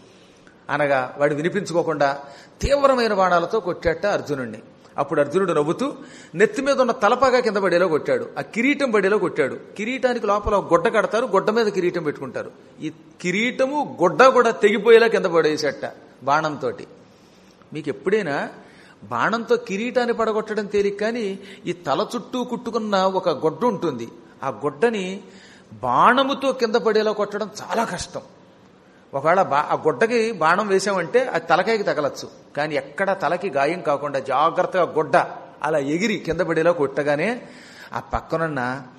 అనగా వాడు వినిపించుకోకుండా తీవ్రమైన బాణాలతో కొట్టాట అర్జునుణ్ణి అప్పుడు అర్జునుడు నవ్వుతూ నెత్తి మీద ఉన్న తలపాగా కింద పడేలో కొట్టాడు ఆ కిరీటం పడేలో కొట్టాడు కిరీటానికి లోపల ఒక గుడ్డ కడతారు గుడ్డ మీద కిరీటం పెట్టుకుంటారు ఈ కిరీటము గుడ్డ కూడా తెగిపోయేలా కింద పడేసేట బాణంతో మీకు ఎప్పుడైనా బాణంతో కిరీటాన్ని పడగొట్టడం తేలిక కానీ ఈ తల చుట్టూ కుట్టుకున్న ఒక గొడ్డ ఉంటుంది ఆ గొడ్డని బాణముతో కింద పడేలా కొట్టడం చాలా కష్టం ఒకవేళ బా ఆ గుడ్డకి బాణం వేసామంటే అది తలకాయకి తగలచ్చు కానీ ఎక్కడ తలకి గాయం కాకుండా జాగ్రత్తగా గుడ్డ అలా ఎగిరి కింద పడేలా కొట్టగానే ఆ పక్కనున్న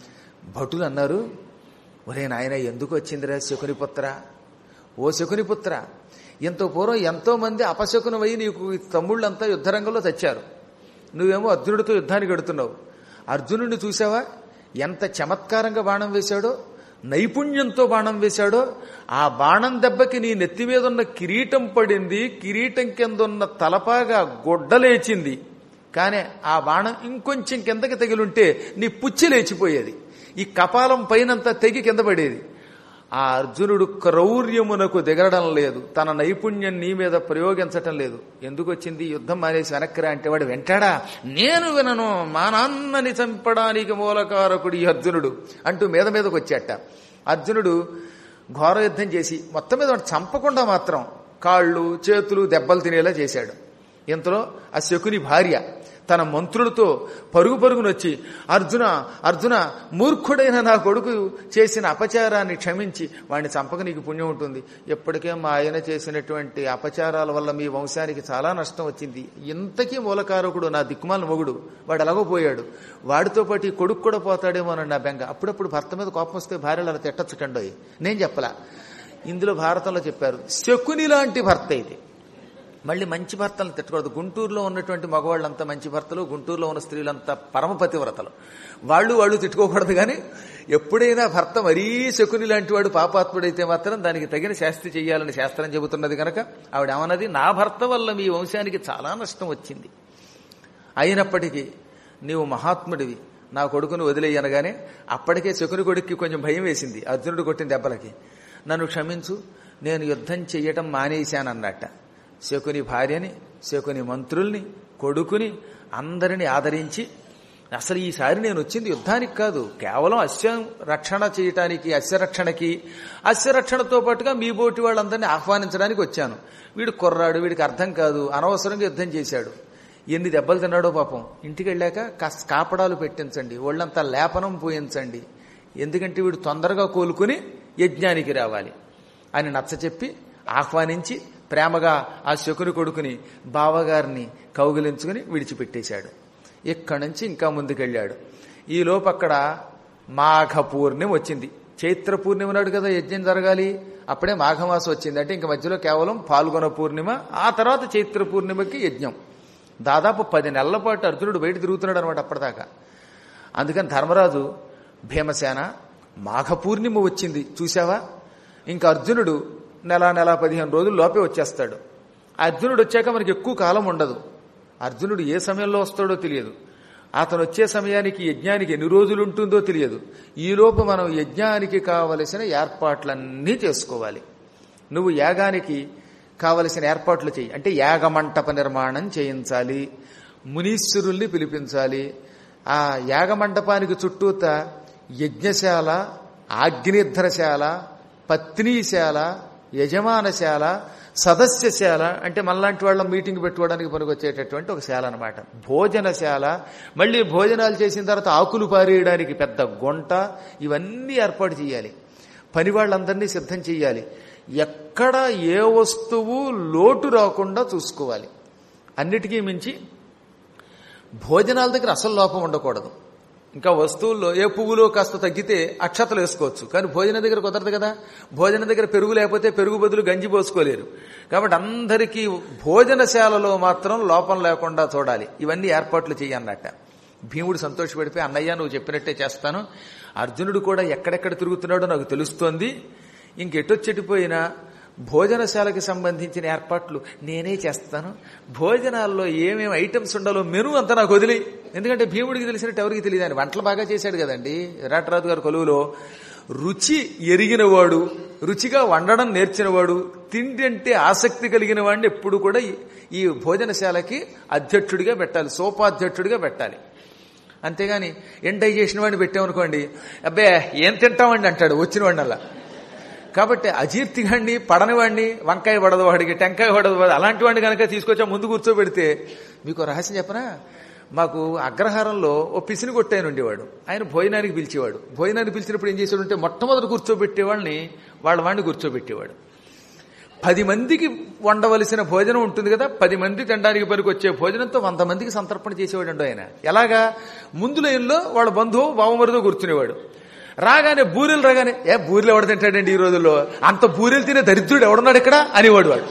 భటులు అన్నారు ఒరే నాయన ఎందుకు వచ్చిందిరా శకునిపుత్ర ఓ శకునిపుత్ర ఇంత పూర్వం ఎంతో మంది అపశకునమై నీకు ఈ తమ్ముళ్ళంతా యుద్ధరంగంలో తెచ్చారు నువ్వేమో అర్జునుడితో యుద్ధానికి ఎడుతున్నావు అర్జునుడిని చూసావా ఎంత చమత్కారంగా బాణం వేశాడో నైపుణ్యంతో బాణం వేశాడో ఆ బాణం దెబ్బకి నీ నెత్తి మీద ఉన్న కిరీటం పడింది కిరీటం కింద ఉన్న తలపాగా గొడ్డలేచింది కానీ ఆ బాణం ఇంకొంచెం కిందకి తగిలుంటే నీ పుచ్చి లేచిపోయేది ఈ కపాలం పైనంతా తెగి కింద పడేది ఆ అర్జునుడు క్రౌర్యమునకు దిగరడం లేదు తన నైపుణ్యం నీ మీద ప్రయోగించటం లేదు ఎందుకు వచ్చింది యుద్ధం మానేసి వెనక్కిరా అంటే వాడు వెంటాడా నేను వినను మా నాన్నని చంపడానికి మూలకారకుడు ఈ అర్జునుడు అంటూ మీద మీదకి వచ్చాట అర్జునుడు ఘోర యుద్ధం చేసి మొత్తం మీద వాడు చంపకుండా మాత్రం కాళ్ళు చేతులు దెబ్బలు తినేలా చేశాడు ఇంతలో ఆ శకుని భార్య తన మంత్రులతో పరుగు పరుగునొచ్చి అర్జున అర్జున మూర్ఖుడైన నా కొడుకు చేసిన అపచారాన్ని క్షమించి వాడిని చంపక నీకు పుణ్యం ఉంటుంది ఎప్పటికే మా ఆయన చేసినటువంటి అపచారాల వల్ల మీ వంశానికి చాలా నష్టం వచ్చింది ఇంతకీ మూలకారకుడు నా దిక్కుమాల మొగుడు వాడు ఎలాగో పోయాడు వాడితో పాటు ఈ కొడుకు కూడా పోతాడేమో అని నా బెంగ అప్పుడప్పుడు భర్త మీద కోపం వస్తే భార్యలు అలా తిట్టచ్చుకండోయ్ నేను చెప్పలా ఇందులో భారతంలో చెప్పారు శకుని లాంటి భర్త ఇది మళ్ళీ మంచి భర్తలను తిట్టకూడదు గుంటూరులో ఉన్నటువంటి మగవాళ్ళంతా మంచి భర్తలు గుంటూరులో ఉన్న స్త్రీలంతా పరమపతివ్రతలు వాళ్ళు వాళ్ళు తిట్టుకోకూడదు కానీ ఎప్పుడైనా భర్త మరీ శకుని లాంటి వాడు పాపాత్ముడైతే మాత్రం దానికి తగిన శాస్త్రి చేయాలని శాస్త్రం చెబుతున్నది కనుక ఆవిడ ఏమన్నది నా భర్త వల్ల మీ వంశానికి చాలా నష్టం వచ్చింది అయినప్పటికీ నీవు మహాత్ముడివి నా కొడుకును వదిలేయనగానే అప్పటికే శకుని కొడుక్కి కొంచెం భయం వేసింది అర్జునుడు కొట్టిన దెబ్బలకి నన్ను క్షమించు నేను యుద్ధం చెయ్యటం మానేశానన్నట్ట శకుని భార్యని శకుని మంత్రుల్ని కొడుకుని అందరిని ఆదరించి అసలు ఈసారి నేను వచ్చింది యుద్ధానికి కాదు కేవలం అశ్వ రక్షణ చేయటానికి అశ్వరక్షణకి అశ్వరక్షణతో పాటుగా మీ బోటి వాళ్ళందరినీ ఆహ్వానించడానికి వచ్చాను వీడు కుర్రాడు వీడికి అర్థం కాదు అనవసరంగా యుద్ధం చేశాడు ఎన్ని దెబ్బలు తిన్నాడో పాపం ఇంటికి వెళ్ళాక కాస్త కాపడాలు పెట్టించండి ఒళ్ళంతా లేపనం పోయించండి ఎందుకంటే వీడు తొందరగా కోలుకుని యజ్ఞానికి రావాలి అని నచ్చ చెప్పి ఆహ్వానించి ప్రేమగా ఆ శకుని కొడుకుని బావగారిని కౌగిలించుకుని విడిచిపెట్టేశాడు ఇక్కడి నుంచి ఇంకా ముందుకెళ్ళాడు ఈ లోపు అక్కడ మాఘ పూర్ణిమ వచ్చింది చైత్ర పూర్ణిమ నాడు కదా యజ్ఞం జరగాలి అప్పుడే మాఘమాసం వచ్చింది అంటే ఇంక మధ్యలో కేవలం పాల్గొన పూర్ణిమ ఆ తర్వాత చైత్ర పూర్ణిమకి యజ్ఞం దాదాపు పది నెలల పాటు అర్జునుడు బయట తిరుగుతున్నాడు అనమాట అప్పటిదాకా అందుకని ధర్మరాజు భీమసేన మాఘ పూర్ణిమ వచ్చింది చూసావా ఇంకా అర్జునుడు నెల నెల పదిహేను రోజుల లోపే వచ్చేస్తాడు ఆ అర్జునుడు వచ్చాక మనకి ఎక్కువ కాలం ఉండదు అర్జునుడు ఏ సమయంలో వస్తాడో తెలియదు అతను వచ్చే సమయానికి యజ్ఞానికి ఎన్ని రోజులు ఉంటుందో తెలియదు ఈలోపు మనం యజ్ఞానికి కావలసిన ఏర్పాట్లన్నీ చేసుకోవాలి నువ్వు యాగానికి కావలసిన ఏర్పాట్లు చేయి అంటే యాగమంటప నిర్మాణం చేయించాలి మునీశ్వరుల్ని పిలిపించాలి ఆ యాగమంటపానికి చుట్టూత యజ్ఞశాల ఆగ్నేధ్రశాల పత్నీశాల యజమానశాల సదస్యశాల అంటే మనలాంటి వాళ్ళ మీటింగ్ పెట్టుకోవడానికి పనికొచ్చేటటువంటి ఒక శాల అనమాట భోజనశాల మళ్ళీ భోజనాలు చేసిన తర్వాత ఆకులు పారేయడానికి పెద్ద గుంట ఇవన్నీ ఏర్పాటు చేయాలి పని వాళ్ళందరినీ సిద్ధం చేయాలి ఎక్కడ ఏ వస్తువు లోటు రాకుండా చూసుకోవాలి అన్నిటికీ మించి భోజనాల దగ్గర అసలు లోపం ఉండకూడదు ఇంకా వస్తువుల్లో ఏ పువ్వులో కాస్త తగ్గితే అక్షతలు వేసుకోవచ్చు కానీ భోజనం దగ్గర కుదరదు కదా భోజనం దగ్గర పెరుగు లేకపోతే పెరుగు బదులు గంజి పోసుకోలేరు కాబట్టి అందరికీ భోజనశాలలో మాత్రం లోపం లేకుండా చూడాలి ఇవన్నీ ఏర్పాట్లు చేయన్నట్ట భీముడు సంతోషపడిపోయి అన్నయ్య నువ్వు చెప్పినట్టే చేస్తాను అర్జునుడు కూడా ఎక్కడెక్కడ తిరుగుతున్నాడో నాకు తెలుస్తోంది ఇంకెటొచ్చెటిపోయినా భోజనశాలకి సంబంధించిన ఏర్పాట్లు నేనే చేస్తాను భోజనాల్లో ఏమేమి ఐటమ్స్ ఉండాలో మెను అంతా నాకు వదిలి ఎందుకంటే భీముడికి తెలిసినట్టు ఎవరికి తెలియదు ఆయన వంటలు బాగా చేశాడు కదండి విరాటరాజు గారి కొలువులో రుచి ఎరిగినవాడు రుచిగా వండడం నేర్చినవాడు తిండి అంటే ఆసక్తి కలిగిన వాడిని ఎప్పుడు కూడా ఈ- ఈ భోజనశాలకి అధ్యక్షుడిగా పెట్టాలి సోపాధ్యక్షుడిగా పెట్టాలి అంతేగాని ఎంటై చేసిన వాడిని పెట్టామనుకోండి అబ్బే ఏం తింటామండి అంటాడు వచ్చిన వాడిని అలా కాబట్టి అజీర్తిగాడిని పడనివాడిని వంకాయ పడదు వాడికి టెంకాయ పడదు వాడు అలాంటి వాడిని కనుక తీసుకొచ్చా ముందు కూర్చోబెడితే మీకు ఓ రహస్యం చెప్పనా మాకు అగ్రహారంలో ఓ పిసిని కొట్టాయన ఉండేవాడు ఆయన భోజనానికి పిలిచేవాడు భోజనానికి పిలిచినప్పుడు ఏం చేసేవాడు అంటే మొట్టమొదటి కూర్చోబెట్టేవాడిని వాళ్ళ వాడిని కూర్చోబెట్టేవాడు పది మందికి వండవలసిన భోజనం ఉంటుంది కదా పది మంది తినడానికి పనికి వచ్చే భోజనంతో వంద మందికి సంతర్పణ చేసేవాడు ఆయన ఎలాగా ముందు లైన్లో వాళ్ళ బంధువు బావమరితో కూర్చునేవాడు రాగానే బూరెలు రాగానే ఏ బూరెలు ఎవడ తింటాడండి ఈ రోజుల్లో అంత బూరెలు తినే దరిద్రుడు ఎవడున్నాడు ఇక్కడ అనేవాడు వాడు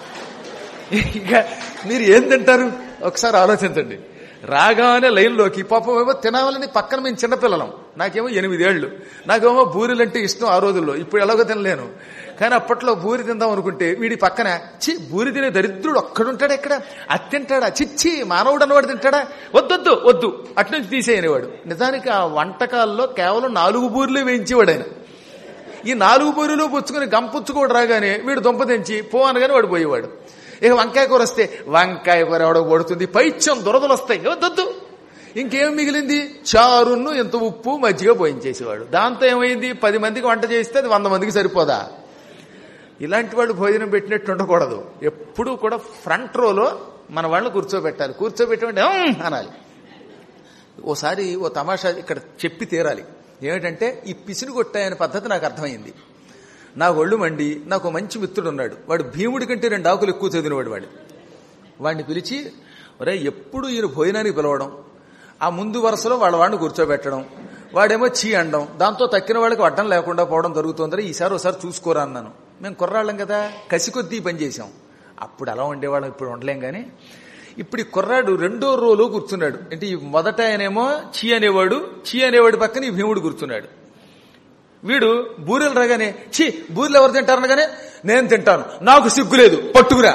ఇక మీరు ఏం తింటారు ఒకసారి ఆలోచించండి రాగానే లైన్లోకి పాపం ఏమో తినాలని పక్కన మేము చిన్నపిల్లలం నాకేమో ఎనిమిదేళ్లు నాకేమో బూరెలు అంటే ఇష్టం ఆ రోజుల్లో ఇప్పుడు ఎలాగో తినలేను కానీ అప్పట్లో బూరి తిందాం అనుకుంటే వీడి పక్కన చి బూరి తినే దరిద్రుడు ఒక్కడుంటాడు ఎక్కడ అది తింటాడా చిచ్చి మానవుడు అన్నవాడు తింటాడా వద్దొద్దు వద్దు అట్నుంచి తీసేయనివాడు నిజానికి ఆ వంటకాల్లో కేవలం నాలుగు బూరెలే వేయించేవాడు ఆయన ఈ నాలుగు బూరెలు పుచ్చుకుని గంపుచ్చుకోడు రాగానే వీడు దుంప తెంచి పో అనగానే వాడు పోయేవాడు ఇక వంకాయ కూర వస్తే వంకాయ కూర ఎవడో పడుతుంది పైత్యం దురదలు వస్తాయి వద్దొద్దు ఇంకేం మిగిలింది చారును ఎంత ఉప్పు మజ్జిగ పోయించేసేవాడు దాంతో ఏమైంది పది మందికి వంట చేస్తే అది వంద మందికి సరిపోదా ఇలాంటి వాళ్ళు భోజనం పెట్టినట్టు ఉండకూడదు ఎప్పుడూ కూడా ఫ్రంట్ రోలో మన వాళ్ళు కూర్చోబెట్టాలి కూర్చోబెట్టమంటే "ఉమ్" అనాలి ఓసారి ఓ తమాషా ఇక్కడ చెప్పి తీరాలి ఏమిటంటే ఈ పిసిని కొట్టాయనే పద్ధతి నాకు అర్థమైంది నా ఒళ్ళు మండి నాకు ఓ మంచి మిత్రుడు ఉన్నాడు వాడు భీముడి కంటే రెండు ఆకులు ఎక్కువ చదివినవాడు వాడు వాడిని పిలిచి ఒరే ఎప్పుడు ఈయన భోజనానికి పిలవడం ఆ ముందు వరుసలో వాళ్ళ వాడిని కూర్చోబెట్టడం వాడేమో చీ అండం దాంతో తక్కిన వాళ్ళకి అడ్డం లేకుండా పోవడం జరుగుతుందని ఈసారి ఒకసారి చూసుకోరా అన్నాను మేము కుర్రాళ్ళం కదా కసి కొద్దీ పని చేసాం అప్పుడు అలా ఉండేవాళ్ళం ఇప్పుడు ఉండలేం కానీ ఇప్పుడు ఈ కుర్రాడు రెండో రోలో కూర్చున్నాడు అంటే ఈ మొదట ఆయనేమో చీ అనేవాడు చీ అనేవాడి పక్కన ఈ భీముడు కూర్చున్నాడు వీడు బూరెలు రాగానే ఛీ బూరెలు ఎవరు తింటారనగానే నేను తింటాను నాకు సిగ్గులేదు పట్టుకురా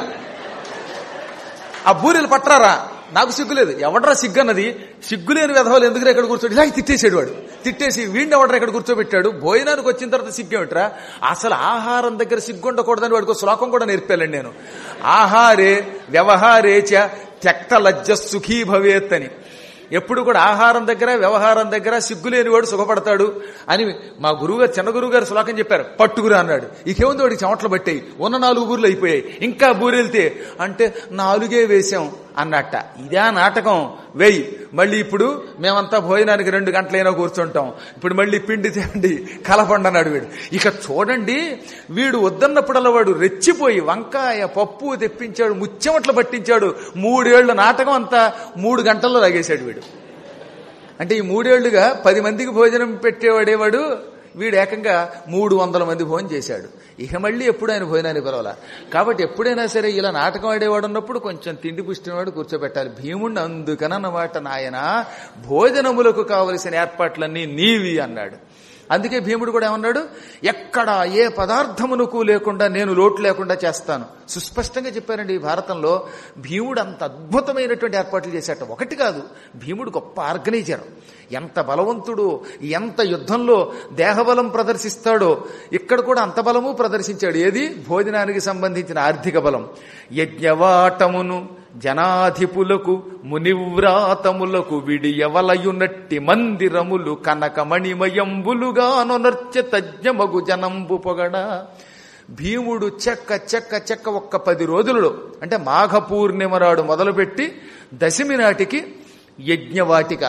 ఆ బూరెలు పట్టరారా నాకు సిగ్గులేదు ఎవడరా సిగ్గు అన్నది సిగ్గులేని విధవాలు ఎందుకు ఇక్కడ కూర్చోడు ఇలా తిట్టేసాడు వాడు తిట్టేసి వీడిని ఎవడరా ఇక్కడ కూర్చోబెట్టాడు భోజనానికి వచ్చిన తర్వాత సిగ్గేమిట్రా అసలు ఆహారం దగ్గర సిగ్గు ఉండకూడదని వాడికి ఒక శ్లోకం కూడా నేర్పాలండి నేను ఆహారే వ్యవహారే చ త్యక్త లజ్జ సుఖీ భవేత్ అని ఎప్పుడు కూడా ఆహారం దగ్గర వ్యవహారం దగ్గర సిగ్గులేని వాడు సుఖపడతాడు అని మా గురువుగారు చిన్న గురువు గారు శ్లోకం చెప్పారు పట్టుకురా అన్నాడు ఇకేముంది వాడికి చెమటలు పట్టాయి ఉన్న నాలుగు బూరెలు అయిపోయాయి ఇంకా బూరెళ్తే అంటే నాలుగే వేశాం అన్నట్ట ఇదే నాటకం వెయ్యి మళ్ళీ ఇప్పుడు మేమంతా భోజనానికి రెండు గంటలైనా కూర్చుంటాం ఇప్పుడు మళ్ళీ పిండి తేండి కలపండి అన్నాడు వీడు ఇక చూడండి వీడు వద్దన్నప్పుడల్లా వాడు రెచ్చిపోయి వంకాయ పప్పు తెప్పించాడు ముచ్చెమట్లు పట్టించాడు మూడేళ్ల నాటకం అంతా మూడు గంటల్లో లాగేశాడు వీడు అంటే ఈ మూడేళ్లుగా పది మందికి భోజనం పెట్టేవాడేవాడు వీడు ఏకంగా మూడు వందల మంది భోజనం చేశాడు ఇక మళ్ళీ ఎప్పుడు ఆయన భోజనాన్ని పిలవాల కాబట్టి ఎప్పుడైనా సరే ఇలా నాటకం ఆడేవాడు ఉన్నప్పుడు కొంచెం తిండి పుష్టినవాడు కూర్చోబెట్టాలి భీముణ్ణి అందుకనన్నమాట నాయన భోజనములకు కావలసిన ఏర్పాట్లన్నీ నీవి అన్నాడు అందుకే భీముడు కూడా ఏమన్నాడు ఎక్కడ ఏ పదార్థమునకు లేకుండా నేను లోటు లేకుండా చేస్తాను సుస్పష్టంగా చెప్పారండి ఈ భారతంలో భీముడు అంత అద్భుతమైనటువంటి ఏర్పాట్లు చేశాట ఒకటి కాదు భీముడు గొప్ప ఆర్గనైజర్ ఎంత బలవంతుడు ఎంత యుద్ధంలో దేహబలం ప్రదర్శిస్తాడో ఇక్కడ కూడా అంత బలము ప్రదర్శించాడు ఏది భోజనానికి సంబంధించిన ఆర్థిక బలం యజ్ఞవాటమును జనాధిపులకు మునివ్రాతములకు విడియవలయునట్టి మందిరములు కనకమణిమయంబులుగా నొనర్చ తజ్ఞమగు జనంబు పొగడ భీముడు చెక్క చెక్క చెక్క ఒక్క పది రోజులలో అంటే మాఘ పూర్ణిమ నాడు మొదలుపెట్టి దశమి నాటికి యజ్ఞవాటిక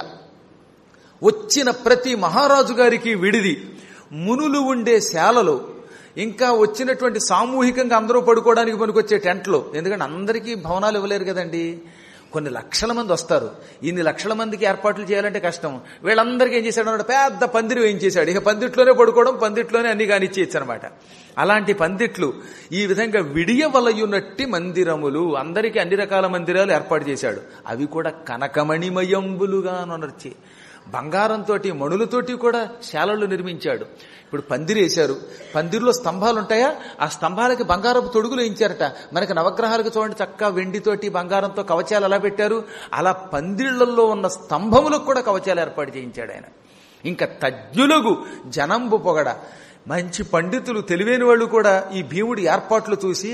వచ్చిన ప్రతి మహారాజు గారికి విడిది మునులు ఉండే శాలలు ఇంకా వచ్చినటువంటి సామూహికంగా అందరూ పడుకోవడానికి పనికొచ్చే టెంట్లు ఎందుకంటే అందరికీ భవనాలు ఇవ్వలేరు కదండి కొన్ని లక్షల మంది వస్తారు ఇన్ని లక్షల మందికి ఏర్పాట్లు చేయాలంటే కష్టం వీళ్ళందరికీ ఏం చేశాడు అన్నాడు పెద్ద పందిరి వేయించేశాడు ఇక పందిట్లోనే పడుకోవడం పందిట్లోనే అన్ని కానిచ్చేయచ్చు అనమాట అలాంటి పందిట్లు ఈ విధంగా విడియవలయునట్టి మందిరములు అందరికీ అన్ని రకాల మందిరాలు ఏర్పాటు చేశాడు అవి కూడా కనకమణిమయంబులుగా నొనర్చి బంగారంతో మణులతోటి కూడా శాలలు నిర్మించాడు ఇప్పుడు పందిరి వేశారు పందిరిలో స్తంభాలు ఉంటాయా ఆ స్తంభాలకి బంగారపు తొడుగులు వేయించారట మనకి నవగ్రహాలకు చూడండి చక్కగా వెండితోటి బంగారంతో కవచాలు ఎలా పెట్టారు అలా పందిళ్లలో ఉన్న స్తంభములకు కూడా కవచాలు ఏర్పాటు చేయించాడు ఆయన ఇంకా తజ్ఞులకు జనంబు పొగడ మంచి పండితులు తెలివైన వాళ్ళు కూడా ఈ భీముడి ఏర్పాట్లు చూసి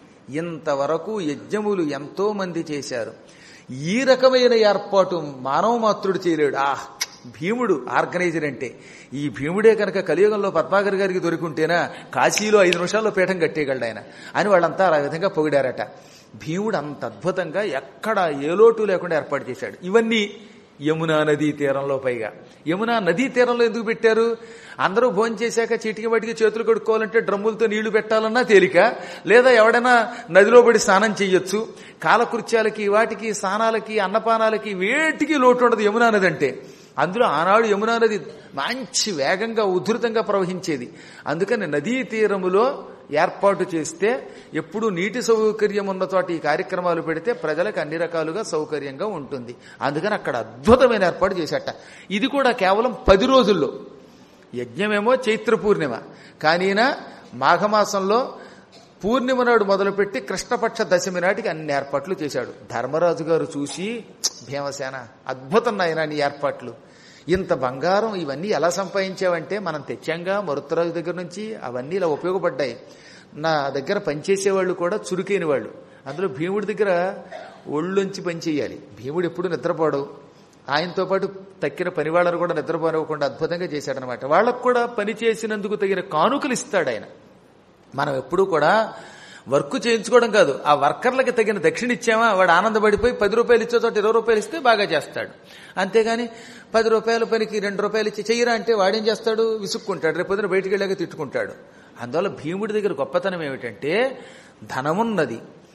ఇంతవరకు యజ్ఞములు ఎంతో మంది చేశారు ఈ రకమైన ఏర్పాటు మానవ మాత్రుడు చేయలేడు ఆ భీముడు ఆర్గనైజర్ అంటే ఈ భీముడే కనుక కలియుగంలో పద్మాగర్ గారికి దొరికింటేనా కాశీలో ఐదు నిమిషాల్లో పీఠం కట్టేయగలడు ఆయన అని వాళ్ళంతా ఆ విధంగా పొగిడారట భీముడు అంత అద్భుతంగా ఎక్కడ ఏ లోటు లేకుండా ఏర్పాటు చేశాడు ఇవన్నీ యమునా నదీ తీరంలో పైగా యమునా నదీ తీరంలో ఎందుకు పెట్టారు అందరూ భోజనం చేశాక చీటికి బటికి చేతులు కడుక్కోవాలంటే డ్రమ్ములతో నీళ్లు పెట్టాలన్నా తేలిక లేదా ఎవడైనా నదిలో పడి స్నానం చేయొచ్చు కాలకృత్యాలకి వాటికి స్నానాలకి అన్నపానాలకి వేటికి లోటు ఉండదు యమునా నది అంటే అందులో ఆనాడు యమునా నది మంచి వేగంగా ఉధృతంగా ప్రవహించేది అందుకని నదీ తీరములో ఏర్పాటు చేస్తే ఎప్పుడు నీటి సౌకర్యం ఉన్న చోట ఈ కార్యక్రమాలు పెడితే ప్రజలకు అన్ని రకాలుగా సౌకర్యంగా ఉంటుంది అందుకని అక్కడ అద్భుతమైన ఏర్పాటు చేశాట ఇది కూడా కేవలం పది రోజుల్లో యజ్ఞమేమో చైత్ర పూర్ణిమ కానీనా మాఘమాసంలో పూర్ణిమ నాడు మొదలుపెట్టి కృష్ణపక్ష దశమి నాటికి అన్ని ఏర్పాట్లు చేశాడు ధర్మరాజు గారు చూసి భీమసేన అద్భుతం నాయన నీ ఏర్పాట్లు ఇంత బంగారం ఇవన్నీ ఎలా సంపాదించావంటే మనం తెచ్చాంగా మరుత్తరాజు దగ్గర నుంచి అవన్నీ ఇలా ఉపయోగపడ్డాయి నా దగ్గర పనిచేసేవాళ్ళు కూడా చురుకైన వాళ్ళు అందులో భీముడి దగ్గర ఒళ్ళొంచి పనిచేయాలి భీముడు ఎప్పుడు నిద్రపోడు ఆయనతో పాటు తక్కిన పని వాళ్ళను కూడా నిద్రపోనివ్వకుండా అద్భుతంగా చేశాడనమాట వాళ్ళకు కూడా పని చేసినందుకు తగిన కానుకలు ఇస్తాడు ఆయన మనం ఎప్పుడూ కూడా వర్క్ చేయించుకోవడం కాదు ఆ వర్కర్లకి తగిన దక్షిణ ఇచ్చామా వాడు ఆనందపడిపోయి పది రూపాయలు ఇచ్చే చోట ఇరవై రూపాయలు ఇస్తే బాగా చేస్తాడు అంతేగాని పది రూపాయల పనికి రెండు రూపాయలు ఇచ్చి చెయ్యరా అంటే వాడేం చేస్తాడు విసుక్కుంటాడు రేపు పొద్దున బయటికి వెళ్ళాక తిట్టుకుంటాడు అందువల్ల భీముడి దగ్గర గొప్పతనం ఏమిటంటే ధనమున్నది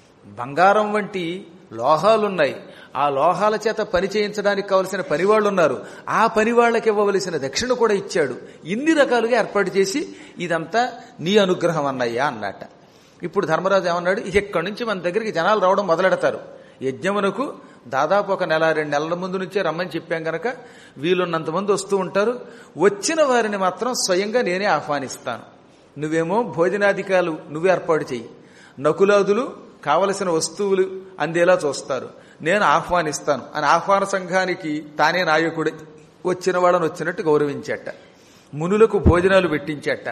బంగారం వంటి లోహాలున్నాయి ఆ లోహాల చేత పని చేయించడానికి కావలసిన పనివాళ్ళు ఉన్నారు ఆ పని వాళ్ళకి ఇవ్వవలసిన దక్షిణ కూడా ఇచ్చాడు ఇన్ని రకాలుగా ఏర్పాటు చేసి ఇదంతా నీ అనుగ్రహం అన్నయ్యా అన్నట ఇప్పుడు ధర్మరాజు ఏమన్నాడు ఇక ఇక్కడి నుంచి మన దగ్గరికి జనాలు రావడం మొదలెడతారు యజ్ఞమునకు దాదాపు ఒక నెల రెండు నెలల ముందు నుంచే రమ్మని చెప్పాం గనక వీలున్నంత మంది వస్తూ ఉంటారు వచ్చిన వారిని మాత్రం స్వయంగా నేనే ఆహ్వానిస్తాను నువ్వేమో భోజనాధికారులు నువ్వు ఏర్పాటు చెయ్యి నకులాదులు కావలసిన వస్తువులు అందేలా చూస్తారు నేను ఆహ్వానిస్తాను అని ఆహ్వాన సంఘానికి తానే నాయకుడి వచ్చిన వాళ్ళని వచ్చినట్టు గౌరవించేట మునులకు భోజనాలు పెట్టించేట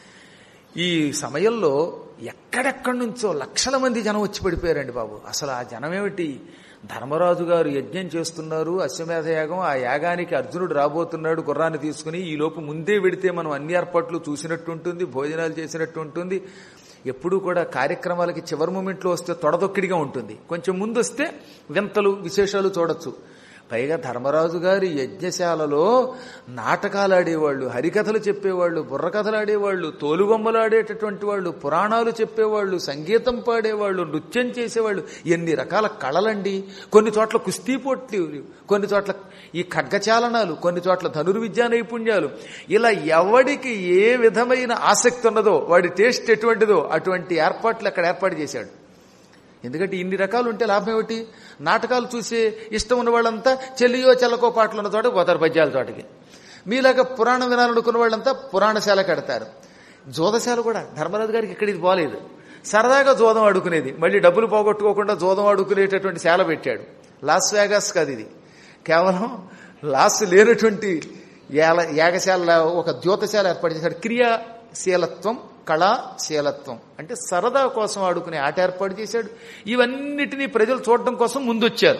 ఈ సమయంలో ఎక్కడెక్కడి నుంచో లక్షల మంది జనం వచ్చి పడిపోయారండి బాబు అసలు ఆ జనం ఏమిటి ధర్మరాజు గారు యజ్ఞం చేస్తున్నారు అశ్వమేధ యాగం ఆ యాగానికి అర్జునుడు రాబోతున్నాడు గుర్రాన్ని తీసుకుని ఈ లోపు ముందే వెడితే మనం అన్ని ఏర్పాట్లు చూసినట్టు ఉంటుంది భోజనాలు చేసినట్టు ఉంటుంది ఎప్పుడూ కూడా కార్యక్రమాలకి చివరి మూమెంట్లో వస్తే తొడదొక్కిడిగా ఉంటుంది కొంచెం ముందు వస్తే వింతలు విశేషాలు చూడొచ్చు పైగా ధర్మరాజు గారి యజ్ఞశాలలో నాటకాలు ఆడేవాళ్ళు హరికథలు చెప్పేవాళ్ళు బుర్రకథలు ఆడేవాళ్ళు తోలుబొమ్మలు ఆడేటటువంటి వాళ్ళు పురాణాలు చెప్పేవాళ్ళు సంగీతం పాడేవాళ్ళు నృత్యం చేసేవాళ్ళు ఎన్ని రకాల కళలండి కొన్ని చోట్ల కుస్తీ పోట్లు కొన్ని చోట్ల ఈ ఖడ్గచాలనాలు కొన్ని చోట్ల ధనుర్విద్యా నైపుణ్యాలు ఇలా ఎవడికి ఏ విధమైన ఆసక్తి ఉన్నదో వాడి టేస్ట్ ఎటువంటిదో అటువంటి ఏర్పాట్లు అక్కడ ఏర్పాటు చేశాడు ఎందుకంటే ఇన్ని రకాలు ఉంటే లాభం ఏమిటి నాటకాలు చూసే ఇష్టం ఉన్న వాళ్ళంతా చెల్లియో చెల్లకో పాటలు ఉన్న చోట పోతారు పద్యాల తోటకి మీలాగా పురాణం వినాలనుకున్న వాళ్ళంతా పురాణశాల కడతారు జోదశాల కూడా ధర్మరాజు గారికి ఇక్కడ ఇది పోలేదు సరదాగా జోదం ఆడుకునేది మళ్ళీ డబ్బులు పోగొట్టుకోకుండా జోదం ఆడుకునేటటువంటి శాల పెట్టాడు లాస్ వేగాస్ కాదు ఇది కేవలం లాస్ లేనటువంటి యాల యాగశాల ఒక ద్యోతశాల ఏర్పాటు చేశాడు క్రియాశీలత్వం కళాశీలత్వం అంటే సరదా కోసం ఆడుకునే ఆట ఏర్పాటు చేశాడు ఇవన్నిటినీ ప్రజలు చూడడం కోసం ముందొచ్చారు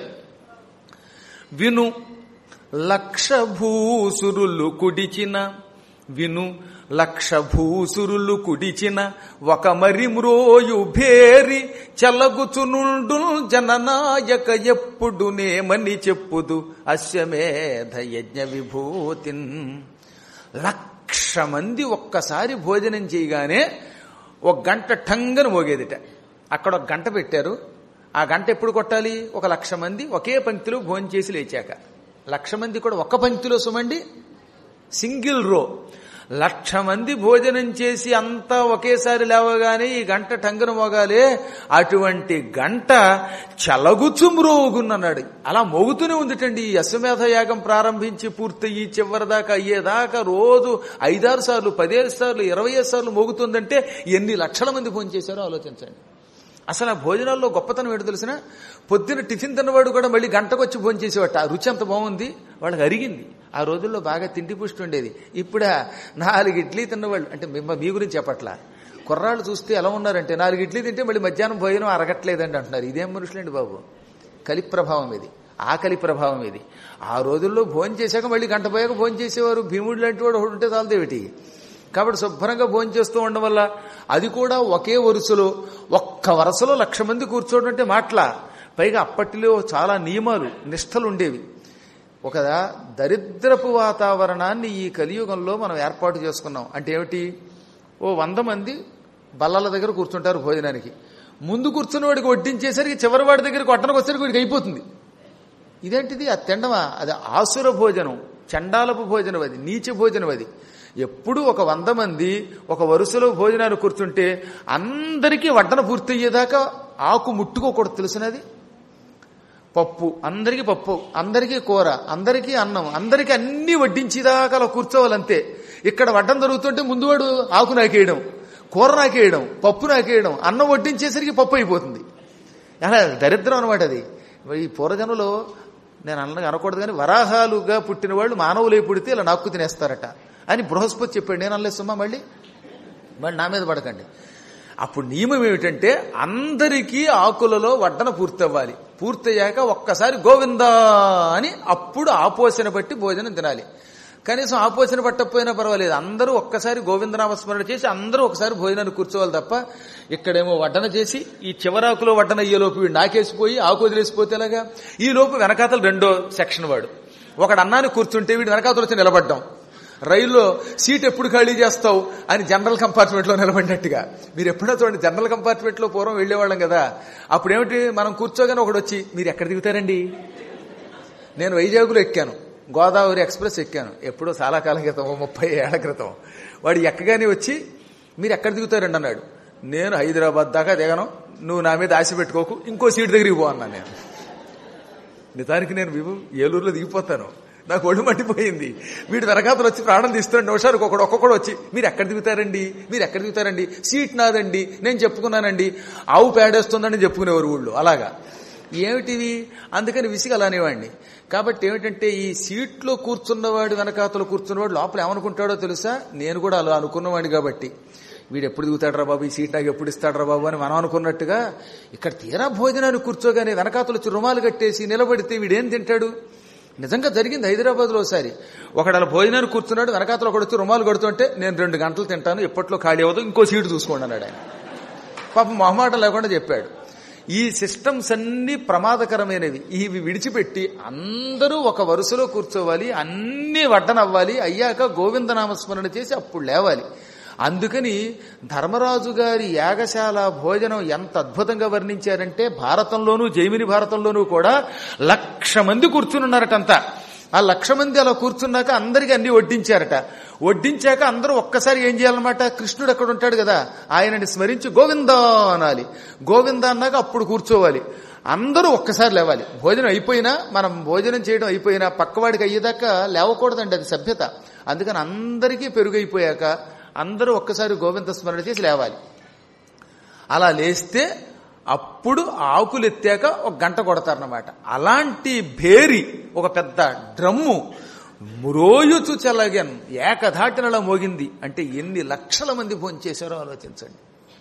విను లక్ష భూసురులు కుడిచిన విను లక్ష భూసురులు కుడిచిన ఒక మరి మ్రోయు భేరి చలగుచునుండు జననాయక ఎప్పుడు నేమని చెప్పుదు అశ్వమేధ యజ్ఞ విభూతిన్ లక్ష మంది ఒక్కసారి భోజనం చేయగానే ఒక గంట టంగను మోగేదిట అక్కడ ఒక గంట పెట్టారు ఆ గంట ఎప్పుడు కొట్టాలి ఒక లక్ష మంది ఒకే పంక్తిలో భోజనం చేసి లేచాక లక్ష మంది కూడా ఒక్క పంక్తిలో సుమండి సింగిల్ రో లక్ష మంది భోజనం చేసి అంతా ఒకేసారి లేవగానే ఈ గంట టంగన మోగాలే అటువంటి గంట చలగుచు మ్రోగున్నన్నాడు అలా మోగుతూనే ఉందిటండి ఈ అశ్వమేధ యాగం ప్రారంభించి పూర్తయ్యి చివరిదాకా అయ్యేదాకా రోజు ఐదారు సార్లు పదేడు సార్లు ఇరవై సార్లు మోగుతుందంటే ఎన్ని లక్షల మంది భోజనం చేశారో ఆలోచించండి అసలు ఆ భోజనాల్లో గొప్పతనం ఏంటో తెలిసిన పొద్దున టిఫిన్ తిన్నవాడు కూడా మళ్ళీ గంటకు వచ్చి భోజనం చేసేవాట ఆ రుచి అంత బాగుంది వాళ్ళకి అరిగింది ఆ రోజుల్లో బాగా తిండి పుష్టి ఉండేది ఇప్పుడు నాలుగు ఇడ్లీ తిన్నవాళ్ళు అంటే మిమ్మ మీ గురించి చెప్పట్లా కుర్రాళ్ళు చూస్తే ఎలా ఉన్నారంటే నాలుగు ఇడ్లీ తింటే మళ్ళీ మధ్యాహ్నం భోజనం అరగట్లేదండి అంటున్నారు ఇదేం మనుషులండి బాబు కలి ప్రభావం ఇది ఆకలి ప్రభావం ఇది ఆ రోజుల్లో భోజనం చేశాక మళ్ళీ గంట పోయాక భోజనం చేసేవారు భీముడు లాంటి వాడు ఒకడు ఉంటే చాలదేమిటి కాబట్టి శుభ్రంగా భోజనం చేస్తూ ఉండడం వల్ల అది కూడా ఒకే వరుసలో ఒక్క వరుసలో లక్ష మంది కూర్చోవడం అంటే మాటలా పైగా అప్పటిలో చాలా నియమాలు నిష్టలు ఉండేవి ఒక దరిద్రపు వాతావరణాన్ని ఈ కలియుగంలో మనం ఏర్పాటు చేసుకున్నాం అంటే ఏమిటి ఓ వంద మంది బల్లల దగ్గర కూర్చుంటారు భోజనానికి ముందు కూర్చున్న వాడికి వడ్డించేసరికి చివరి వాడి దగ్గరికి కొట్టడానికి వచ్చేసరికి వాడికి అయిపోతుంది ఇదేంటిది ఆ తిండమా అది ఆసుర భోజనం చండాలపు భోజనం అది నీచ భోజనం అది ఎప్పుడు ఒక వంద మంది ఒక వరుసలో భోజనాలు కూర్చుంటే అందరికీ వడ్డన పూర్తయ్యేదాకా ఆకు ముట్టుకోకూడదు తెలిసినది పప్పు అందరికీ పప్పు అందరికీ కూర అందరికీ అన్నం అందరికీ అన్ని వడ్డించేదాకా అలా కూర్చోవాలంతే ఇక్కడ వడ్డం జరుగుతుంటే ముందు వాడు ఆకు నాకేయడం కూర నాకేయడం పప్పు నాకేయడం అన్నం వడ్డించేసరికి పప్పు అయిపోతుంది అలా దరిద్రం అనమాట అది ఈ పూర్వజనులో నేను అన్న అనకూడదు కానీ వరాహాలుగా పుట్టిన వాళ్ళు మానవులై పుడితే ఇలా నాక్కు తినేస్తారట అని బృహస్పతి చెప్పాడు నేను అనలేదు సుమ్మా మళ్ళీ మళ్ళీ నా మీద పడకండి అప్పుడు నియమం ఏమిటంటే అందరికీ ఆకులలో వడ్డన పూర్తవ్వాలి పూర్తయ్యాక ఒక్కసారి గోవిందా అని అప్పుడు ఆపోసన బట్టి భోజనం తినాలి కనీసం ఆపోసన పట్టకపోయినా పర్వాలేదు అందరూ ఒక్కసారి గోవిందనామస్మరణ చేసి అందరూ ఒకసారి భోజనాన్ని కూర్చోవాలి తప్ప ఇక్కడేమో వడ్డన చేసి ఈ చివరాకులో వడ్డన అయ్యేలోపు వీడు నాకేసిపోయి ఆకు వదిలేసిపోతే ఎలాగా ఈ లోపు వెనకాతలు రెండో సెక్షన్ వాడు ఒకడు అన్నాన్ని కూర్చుంటే వీడు వెనకాతలు వచ్చి నిలబడ్డాం రైల్లో సీట్ ఎప్పుడు ఖాళీ చేస్తావు అని జనరల్ కంపార్ట్మెంట్ లో నిలబడినట్టుగా మీరు ఎప్పుడో చూడండి జనరల్ కంపార్ట్మెంట్ లో పూర్వం వెళ్లేవాళ్ళం కదా అప్పుడు ఏమిటి మనం కూర్చోగానే ఒకడు వచ్చి మీరు ఎక్కడ దిగుతారండి నేను వైజాగ్లో ఎక్కాను గోదావరి ఎక్స్ప్రెస్ ఎక్కాను ఎప్పుడో చాలా కాలం క్రితం ఓ ముప్పై ఏళ్ల క్రితం వాడు ఎక్కగానే వచ్చి మీరు ఎక్కడ దిగుతారండి అన్నాడు నేను హైదరాబాద్ దాకా దిగను నువ్వు నా మీద ఆశ పెట్టుకోకు ఇంకో సీట్ దగ్గరికి పో అన్నాను నేను నిజానికి నేను విభు ఏలూరులో దిగిపోతాను నాకు ఒళ్ళు మండిపోయింది వీడు వెనకాతలు వచ్చి ప్రాణం తీస్తున్నాడు నిమిషానికి ఒకడు ఒక్కొక్కడు వచ్చి మీరు ఎక్కడ దిగుతారండి మీరు ఎక్కడ దిగుతారండి సీట్ నాదండి నేను చెప్పుకున్నానండి ఆవు పేడేస్తుందని చెప్పుకునేవారు ఊళ్ళో అలాగా ఏమిటివి అందుకని విసిగి అలా అనేవాడిని కాబట్టి ఏమిటంటే ఈ సీట్లో కూర్చున్నవాడు వెనకాతలు కూర్చున్నవాడు లోపల ఏమనుకుంటాడో తెలుసా నేను కూడా అలా అనుకున్నవాడిని కాబట్టి వీడు ఎప్పుడు దిగుతాడరా బాబు ఈ సీట్ నాకు ఎప్పుడు ఇస్తాడరా బాబు అని మనం అనుకున్నట్టుగా ఇక్కడ తీరా భోజనాన్ని కూర్చోగానే వెనకాతలు వచ్చి రుమాలు కట్టేసి నిలబడితే వీడేం తింటాడు నిజంగా జరిగింది హైదరాబాద్ లో ఒకసారి ఒకడు అలా భోజనాన్ని కూర్చున్నాడు వెనకాతలు ఒకడు వచ్చి రుమాలు కొడుతుంటే నేను రెండు గంటలు తింటాను ఎప్పట్లో ఖాళీ అవ్వదు ఇంకో సీటు చూసుకోండి అన్నాడు ఆయన పాపం మొహమాటం లేకుండా చెప్పాడు ఈ సిస్టమ్స్ అన్ని ప్రమాదకరమైనవి ఇవి విడిచిపెట్టి అందరూ ఒక వరుసలో కూర్చోవాలి అన్ని వడ్డనవ్వాలి అయ్యాక గోవిందనామస్మరణ చేసి అప్పుడు లేవాలి అందుకని ధర్మరాజు గారి యాగశాల భోజనం ఎంత అద్భుతంగా వర్ణించారంటే భారతంలోనూ జైమిని భారతంలోనూ కూడా లక్ష మంది కూర్చునున్నారటంతా ఆ లక్ష మంది అలా కూర్చున్నాక అందరికి అన్ని వడ్డించారట వడ్డించాక అందరూ ఒక్కసారి ఏం చేయాలన్నమాట కృష్ణుడు అక్కడ ఉంటాడు కదా ఆయనని స్మరించి గోవిందా అనాలి గోవింద అన్నాక అప్పుడు కూర్చోవాలి అందరూ ఒక్కసారి లేవాలి భోజనం అయిపోయినా మనం భోజనం చేయడం అయిపోయినా పక్కవాడికి అయ్యేదాకా లేవకూడదండి అది సభ్యత అందుకని అందరికీ పెరుగైపోయాక అందరూ ఒక్కసారి గోవింద స్మరణ చేసి లేవాలి అలా లేస్తే అప్పుడు ఆకులు ఎత్తాక ఒక గంట కొడతారన్నమాట అలాంటి భేరి ఒక పెద్ద డ్రమ్ము మ్రోయుచు చెలగన్ ఏకధాటినలా మోగింది అంటే ఎన్ని లక్షల మంది భోంచేశారో ఆలోచించండి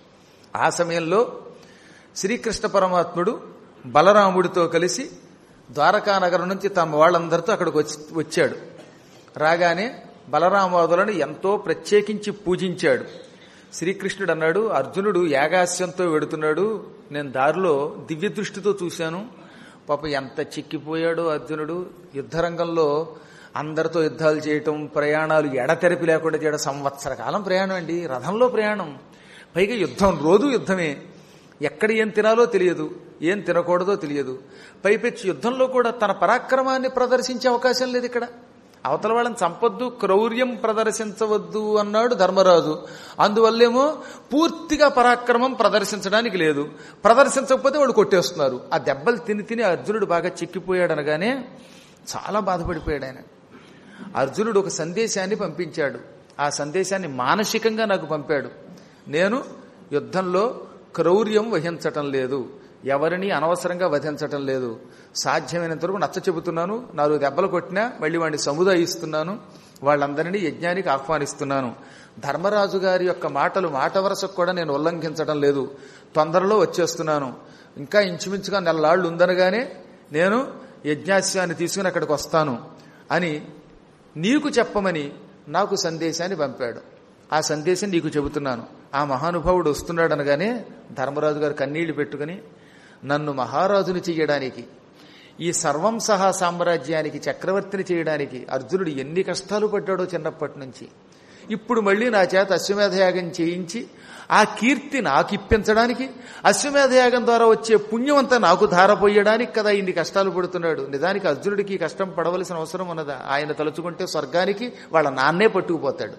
ఆ సమయంలో శ్రీకృష్ణ పరమాత్ముడు బలరాముడితో కలిసి ద్వారకా నగరం నుంచి తమ వాళ్ళందరితో అక్కడికి వచ్చి వచ్చాడు రాగానే బలరామాదులను ఎంతో ప్రత్యేకించి పూజించాడు శ్రీకృష్ణుడు అన్నాడు అర్జునుడు యాగాస్యంతో వెడుతున్నాడు నేను దారిలో దివ్య దృష్టితో చూశాను పాప ఎంత చిక్కిపోయాడో అర్జునుడు యుద్ధరంగంలో అందరితో యుద్ధాలు చేయటం ప్రయాణాలు ఎడతెరపి లేకుండా చేయడం సంవత్సర కాలం ప్రయాణం అండి రథంలో ప్రయాణం పైగా యుద్ధం రోజు యుద్ధమే ఎక్కడ ఏం తినాలో తెలియదు ఏం తినకూడదో తెలియదు పైపెచ్చి యుద్ధంలో కూడా తన పరాక్రమాన్ని ప్రదర్శించే అవకాశం లేదు ఇక్కడ అవతల వాళ్ళని చంపొద్దు క్రౌర్యం ప్రదర్శించవద్దు అన్నాడు ధర్మరాజు అందువల్లేమో పూర్తిగా పరాక్రమం ప్రదర్శించడానికి లేదు ప్రదర్శించకపోతే వాడు కొట్టేస్తున్నారు ఆ దెబ్బలు తిని తిని అర్జునుడు బాగా చిక్కిపోయాడు అనగానే చాలా బాధపడిపోయాడు ఆయన అర్జునుడు ఒక సందేశాన్ని పంపించాడు ఆ సందేశాన్ని మానసికంగా నాకు పంపాడు నేను యుద్ధంలో క్రౌర్యం వహించటం లేదు ఎవరిని అనవసరంగా వధించటం లేదు సాధ్యమైనంత వరకు నచ్చ చెబుతున్నాను నాలుగు దెబ్బలు కొట్టినా మళ్ళీ వాడిని సముదాయిస్తున్నాను వాళ్ళందరినీ యజ్ఞానికి ఆహ్వానిస్తున్నాను ధర్మరాజు గారి యొక్క మాటలు మాట వరసకు కూడా నేను ఉల్లంఘించడం లేదు తొందరలో వచ్చేస్తున్నాను ఇంకా ఇంచుమించుగా నెలలాళ్ళు ఉందనగానే నేను యజ్ఞాస్యాన్ని తీసుకుని అక్కడికి వస్తాను అని నీకు చెప్పమని నాకు సందేశాన్ని పంపాడు ఆ సందేశం నీకు చెబుతున్నాను ఆ మహానుభావుడు వస్తున్నాడు అనగానే ధర్మరాజు గారు కన్నీళ్లు పెట్టుకుని నన్ను మహారాజుని చెయ్యడానికి ఈ సర్వం సహా సామ్రాజ్యానికి చక్రవర్తిని చేయడానికి అర్జునుడు ఎన్ని కష్టాలు పడ్డాడో చిన్నప్పటి నుంచి ఇప్పుడు మళ్ళీ నా చేత అశ్వమేధయాగం చేయించి ఆ కీర్తి నాకు ఇప్పించడానికి అశ్వమేధయాగం ద్వారా వచ్చే పుణ్యమంతా నాకు ధారపోయడానికి కదా ఇన్ని కష్టాలు పడుతున్నాడు నిజానికి అర్జునుడికి కష్టం పడవలసిన అవసరం ఉన్నదా ఆయన తలుచుకుంటే స్వర్గానికి వాళ్ళ నాన్నే పట్టుకుపోతాడు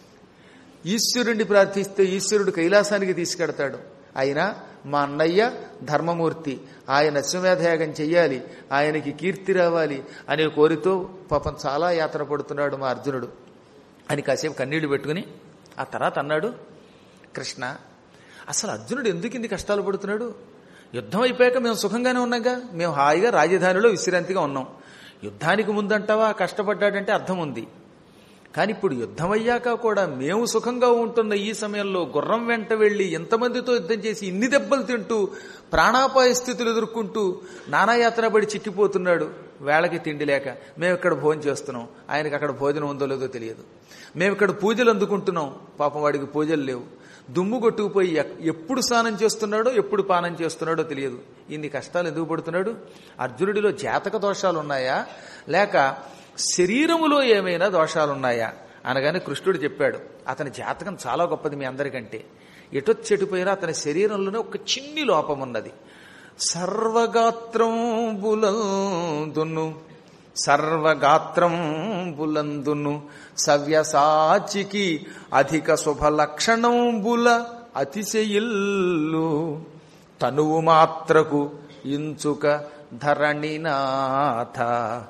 ఈశ్వరుణ్ణి ప్రార్థిస్తే ఈశ్వరుడు కైలాసానికి తీసుకెడతాడు అయినా మా అన్నయ్య ధర్మమూర్తి ఆయన అశ్వమేధయాగం చెయ్యాలి ఆయనకి కీర్తి రావాలి అనే కోరితో పాపం చాలా యాత్ర పడుతున్నాడు మా అర్జునుడు అని కాసేపు కన్నీళ్లు పెట్టుకుని ఆ తర్వాత అన్నాడు కృష్ణ అసలు అర్జునుడు ఎందుకు ఇన్ని కష్టాలు పడుతున్నాడు యుద్ధం అయిపోయాక మేము సుఖంగానే ఉన్నాగా మేము హాయిగా రాజధానిలో విశ్రాంతిగా ఉన్నాం యుద్ధానికి ముందంటావా కష్టపడ్డాడంటే అర్థం ఉంది కానీ ఇప్పుడు యుద్ధం అయ్యాక కూడా మేము సుఖంగా ఉంటున్న ఈ సమయంలో గుర్రం వెంట వెళ్లి ఎంతమందితో యుద్ధం చేసి ఇన్ని దెబ్బలు తింటూ ప్రాణాపాయ స్థితులు ఎదుర్కొంటూ నానాయాత్ర పడి చిక్కిపోతున్నాడు వేళకి తిండి లేక మేము ఇక్కడ భోజనం చేస్తున్నాం ఆయనకి అక్కడ భోజనం ఉందో లేదో తెలియదు మేము ఇక్కడ పూజలు అందుకుంటున్నాం పాపం వాడికి పూజలు లేవు దుమ్ము కొట్టుకుపోయి ఎక్- ఎప్పుడు స్నానం చేస్తున్నాడో ఎప్పుడు పానం చేస్తున్నాడో తెలియదు ఇన్ని కష్టాలు ఎందుకు పడుతున్నాడు అర్జునుడిలో జాతక దోషాలు ఉన్నాయా లేక శరీరములో ఏమైనా దోషాలున్నాయా అనగానే కృష్ణుడు చెప్పాడు అతని జాతకం చాలా గొప్పది మీ అందరికంటే ఎటొచ్చెటిపోయినా అతని శరీరంలోనే ఒక చిన్ని లోపం ఉన్నది సర్వగాత్రం బులందును సర్వగాత్రం బులందును సవ్యసాచికి అధిక శుభలక్షణంబుల అతిశయిల్లు తనువు మాత్రకు ఇంచుక ధరణినాథ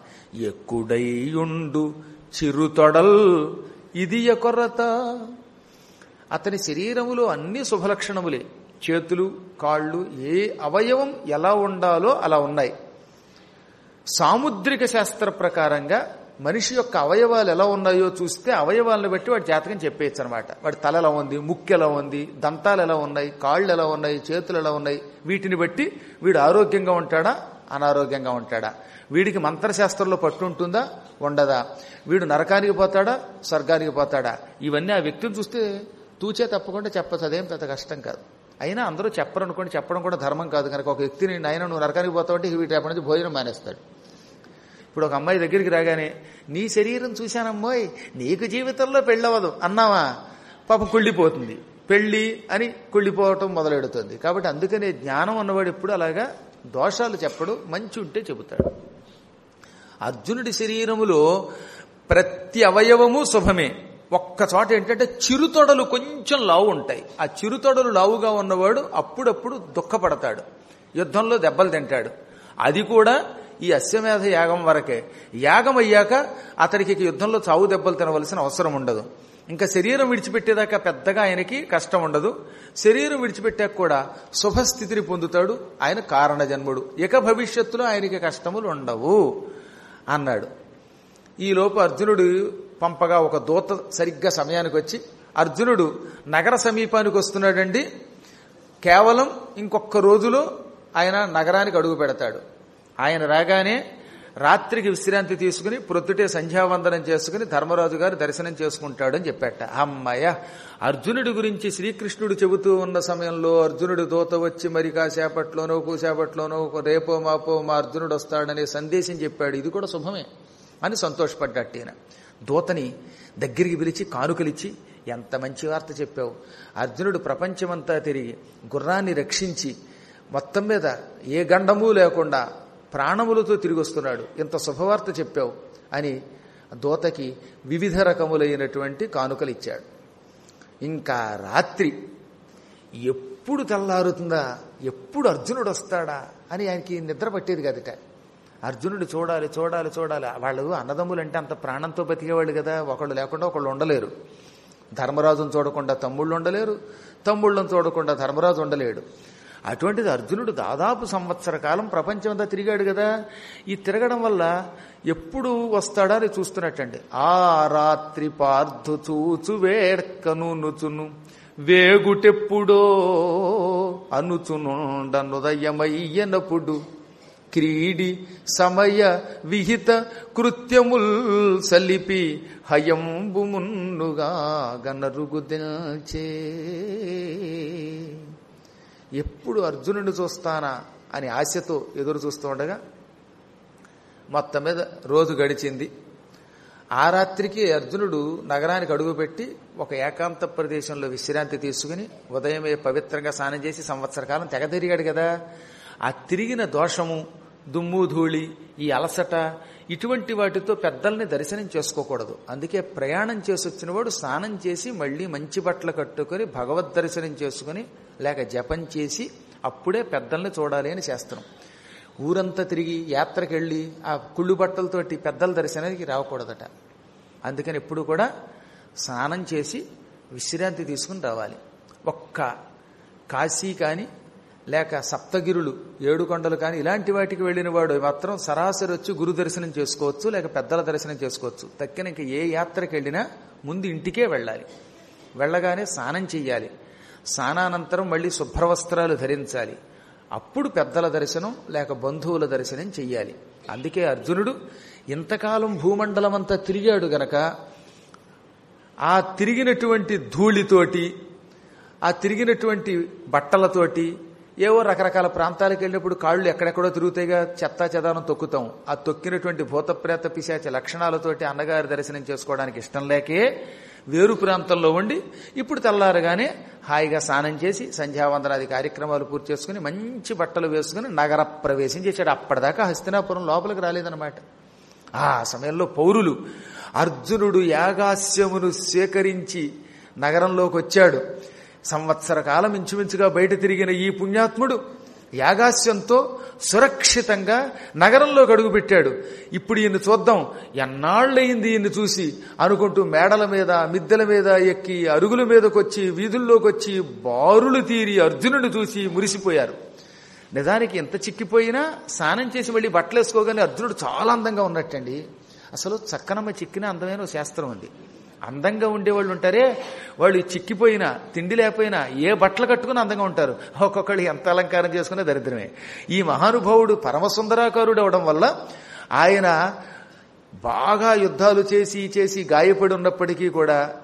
ఎక్కుడైయుండు చిరుతొడల్ ఇది కొరత అతని శరీరములో అన్ని శుభలక్షణములే చేతులు కాళ్ళు ఏ అవయవం ఎలా ఉండాలో అలా ఉన్నాయి సాముద్రిక శాస్త్ర ప్రకారంగా మనిషి యొక్క అవయవాలు ఎలా ఉన్నాయో చూస్తే అవయవాలను బట్టి వాడి జాతకం చెప్పేయచ్చు అనమాట వాడి తల ఎలా ఉంది ముక్కు ఎలా ఉంది దంతాలు ఎలా ఉన్నాయి కాళ్ళు ఎలా ఉన్నాయి చేతులు ఎలా ఉన్నాయి వీటిని బట్టి వీడు ఆరోగ్యంగా ఉంటాడా అనారోగ్యంగా ఉంటాడా వీడికి మంత్రశాస్త్రంలో పట్టు ఉంటుందా ఉండదా వీడు నరకానికి పోతాడా స్వర్గానికి పోతాడా ఇవన్నీ ఆ వ్యక్తిని చూస్తే తూచే తప్పకుండా చెప్పచ్చు అదేం పెద్ద కష్టం కాదు అయినా అందరూ చెప్పరు అనుకోండి చెప్పడం కూడా ధర్మం కాదు కనుక ఒక వ్యక్తిని నాయన నువ్వు నరకానికి పోతావంటే వీటి రేపటి నుంచి భోజనం మానేస్తాడు ఇప్పుడు ఒక అమ్మాయి దగ్గరికి రాగానే నీ శరీరం చూశానమ్మోయ్ నీకు జీవితంలో పెళ్ళవదు అన్నావా పాపం కుళ్ళిపోతుంది పెళ్ళి అని కుళ్ళిపోవటం మొదలెడుతుంది కాబట్టి అందుకనే జ్ఞానం ఉన్నవాడు ఎప్పుడు అలాగా దోషాలు చెప్పడు మంచి ఉంటే చెబుతాడు అర్జునుడి శరీరములో ప్రతి అవయవము శుభమే ఒక్క చోట ఏంటంటే చిరుతొడలు కొంచెం లావు ఉంటాయి ఆ చిరుతొడలు లావుగా ఉన్నవాడు అప్పుడప్పుడు దుఃఖపడతాడు యుద్ధంలో దెబ్బలు తింటాడు అది కూడా ఈ అశ్వమేధ యాగం వరకే యాగం అయ్యాక అతనికి ఇక యుద్ధంలో చావు దెబ్బలు తినవలసిన అవసరం ఉండదు ఇంకా శరీరం విడిచిపెట్టేదాకా పెద్దగా ఆయనకి కష్టం ఉండదు శరీరం విడిచిపెట్టాక కూడా శుభస్థితిని పొందుతాడు ఆయన కారణ జన్ముడు ఇక భవిష్యత్తులో ఆయనకి కష్టములు ఉండవు అన్నాడు ఈలోపు అర్జునుడు పంపగా ఒక దూత సరిగ్గా సమయానికి వచ్చి అర్జునుడు నగర సమీపానికి వస్తున్నాడండి కేవలం ఇంకొక రోజులో ఆయన నగరానికి అడుగు పెడతాడు ఆయన రాగానే రాత్రికి విశ్రాంతి తీసుకుని ప్రొద్దుటే సంధ్యావందనం చేసుకుని ధర్మరాజు గారు దర్శనం చేసుకుంటాడని చెప్పాట అమ్మయ్య అర్జునుడి గురించి శ్రీకృష్ణుడు చెబుతూ ఉన్న సమయంలో అర్జునుడి దూత వచ్చి మరి కాసేపట్లోనో కూసేపట్లోనో రేపో మాపో మా అర్జునుడు వస్తాడనే సందేశం చెప్పాడు ఇది కూడా శుభమే అని సంతోషపడ్డట్టు ఈయన దూతని దగ్గరికి పిలిచి కానుకలిచ్చి ఎంత మంచి వార్త చెప్పావు అర్జునుడు ప్రపంచమంతా తిరిగి గుర్రాన్ని రక్షించి మొత్తం మీద ఏ గండము లేకుండా ప్రాణములతో తిరిగి వస్తున్నాడు ఇంత శుభవార్త చెప్పావు అని దూతకి వివిధ రకములైనటువంటి కానుకలు ఇచ్చాడు ఇంకా రాత్రి ఎప్పుడు తెల్లారుతుందా ఎప్పుడు అర్జునుడు వస్తాడా అని ఆయనకి నిద్ర పట్టేది కదట అర్జునుడు చూడాలి చూడాలి చూడాలి వాళ్ళు అన్నదమ్ములు అంటే అంత ప్రాణంతో బతికేవాళ్ళు కదా ఒకళ్ళు లేకుండా ఒకళ్ళు ఉండలేరు ధర్మరాజును చూడకుండా తమ్ముళ్ళు ఉండలేరు తమ్ముళ్ళను చూడకుండా ధర్మరాజు ఉండలేడు అటువంటిది అర్జునుడు దాదాపు సంవత్సర కాలం ప్రపంచం అంతా తిరిగాడు కదా ఈ తిరగడం వల్ల ఎప్పుడు వస్తాడా అని చూస్తున్నట్టండి ఆ రాత్రి పార్థు చూచు వేడ్కనుచును వేగుటెప్పుడో అనుచునుండనుదయమయ్యనప్పుడు క్రీడి సమయ విహిత కృత్యముల్ సలిపి హయంబు మున్నుగా గనరుగుదల్చే ఎప్పుడు అర్జునుడిని చూస్తానా అని ఆశతో ఎదురు చూస్తూ ఉండగా మొత్తం మీద రోజు గడిచింది ఆ రాత్రికి అర్జునుడు నగరానికి అడుగుపెట్టి ఒక ఏకాంత ప్రదేశంలో విశ్రాంతి తీసుకుని ఉదయమే పవిత్రంగా స్నానం చేసి సంవత్సర కాలం తెగ తిరిగాడు కదా ఆ తిరిగిన దోషము దుమ్ము ధూళి ఈ అలసట ఇటువంటి వాటితో పెద్దల్ని దర్శనం చేసుకోకూడదు అందుకే ప్రయాణం చేసి వచ్చినవాడు స్నానం చేసి మళ్ళీ మంచి బట్టలు కట్టుకొని భగవద్ దర్శనం చేసుకుని లేక జపం చేసి అప్పుడే పెద్దల్ని చూడాలి అని శాస్త్రం ఊరంతా తిరిగి యాత్రకి వెళ్ళి ఆ కుళ్ళు బట్టలతోటి పెద్దల దర్శనానికి రాకూడదట అందుకని ఎప్పుడు కూడా స్నానం చేసి విశ్రాంతి తీసుకుని రావాలి ఒక్క కాశీ కానీ లేక సప్తగిరులు ఏడు కొండలు కానీ ఇలాంటి వాటికి వెళ్ళిన వాడు మాత్రం సరాసరి వచ్చి గురు దర్శనం చేసుకోవచ్చు లేక పెద్దల దర్శనం చేసుకోవచ్చు తక్కిన ఇంక ఏ యాత్రకి వెళ్ళినా ముందు ఇంటికే వెళ్ళాలి వెళ్ళగానే స్నానం చెయ్యాలి స్నానానంతరం మళ్ళీ శుభ్రవస్త్రాలు ధరించాలి అప్పుడు పెద్దల దర్శనం లేక బంధువుల దర్శనం చెయ్యాలి అందుకే అర్జునుడు ఇంతకాలం భూమండలం అంతా తిరిగాడు గనక ఆ తిరిగినటువంటి ధూళితోటి ఆ తిరిగినటువంటి బట్టలతోటి ఏవో రకరకాల ప్రాంతాలకు వెళ్ళినప్పుడు కాళ్ళు ఎక్కడెక్కడో తిరుగుతాయిగా చెత్తా చెదానం తొక్కుతాం ఆ తొక్కినటువంటి భూతప్రేత పిశాచ లక్షణాలతోటి అన్నగారి దర్శనం చేసుకోవడానికి ఇష్టం లేకే వేరు ప్రాంతంలో ఉండి ఇప్పుడు తెల్లారగానే హాయిగా స్నానం చేసి సంధ్యావందనాది కార్యక్రమాలు పూర్తి చేసుకుని మంచి బట్టలు వేసుకుని నగర ప్రవేశం చేశాడు అప్పటిదాకా హస్తినాపురం లోపలికి రాలేదన్నమాట ఆ సమయంలో పౌరులు అర్జునుడు యాగాస్యమును సేకరించి నగరంలోకి వచ్చాడు సంవత్సర కాలం ఇంచుమించుగా బయట తిరిగిన ఈ పుణ్యాత్ముడు యాగాస్యంతో సురక్షితంగా నగరంలోకి అడుగుపెట్టాడు ఇప్పుడు ఈయన్ని చూద్దాం ఎన్నాళ్ళయింది ఈయన్ని చూసి అనుకుంటూ మేడల మీద మిద్దెల మీద ఎక్కి అరుగుల మీదకి వచ్చి వీధుల్లోకి వచ్చి బారులు తీరి అర్జునుడిని చూసి మురిసిపోయారు నిజానికి ఎంత చిక్కిపోయినా స్నానం చేసి మళ్ళీ బట్టలు వేసుకోగానే అర్జునుడు చాలా అందంగా ఉన్నట్టండి అసలు చక్కనమ్మ చిక్కిన అందమైన ఓ శాస్త్రం ఉంది అందంగా ఉండేవాళ్ళు ఉంటారే వాళ్ళు చిక్కిపోయినా తిండి లేకపోయినా ఏ బట్టలు కట్టుకుని అందంగా ఉంటారు ఒక్కొక్కళ్ళు ఎంత అలంకారం చేసుకునే దరిద్రమే ఈ మహానుభావుడు పరమసుందరాకారుడు అవడం వల్ల ఆయన బాగా యుద్ధాలు చేసి చేసి గాయపడి ఉన్నప్పటికీ కూడా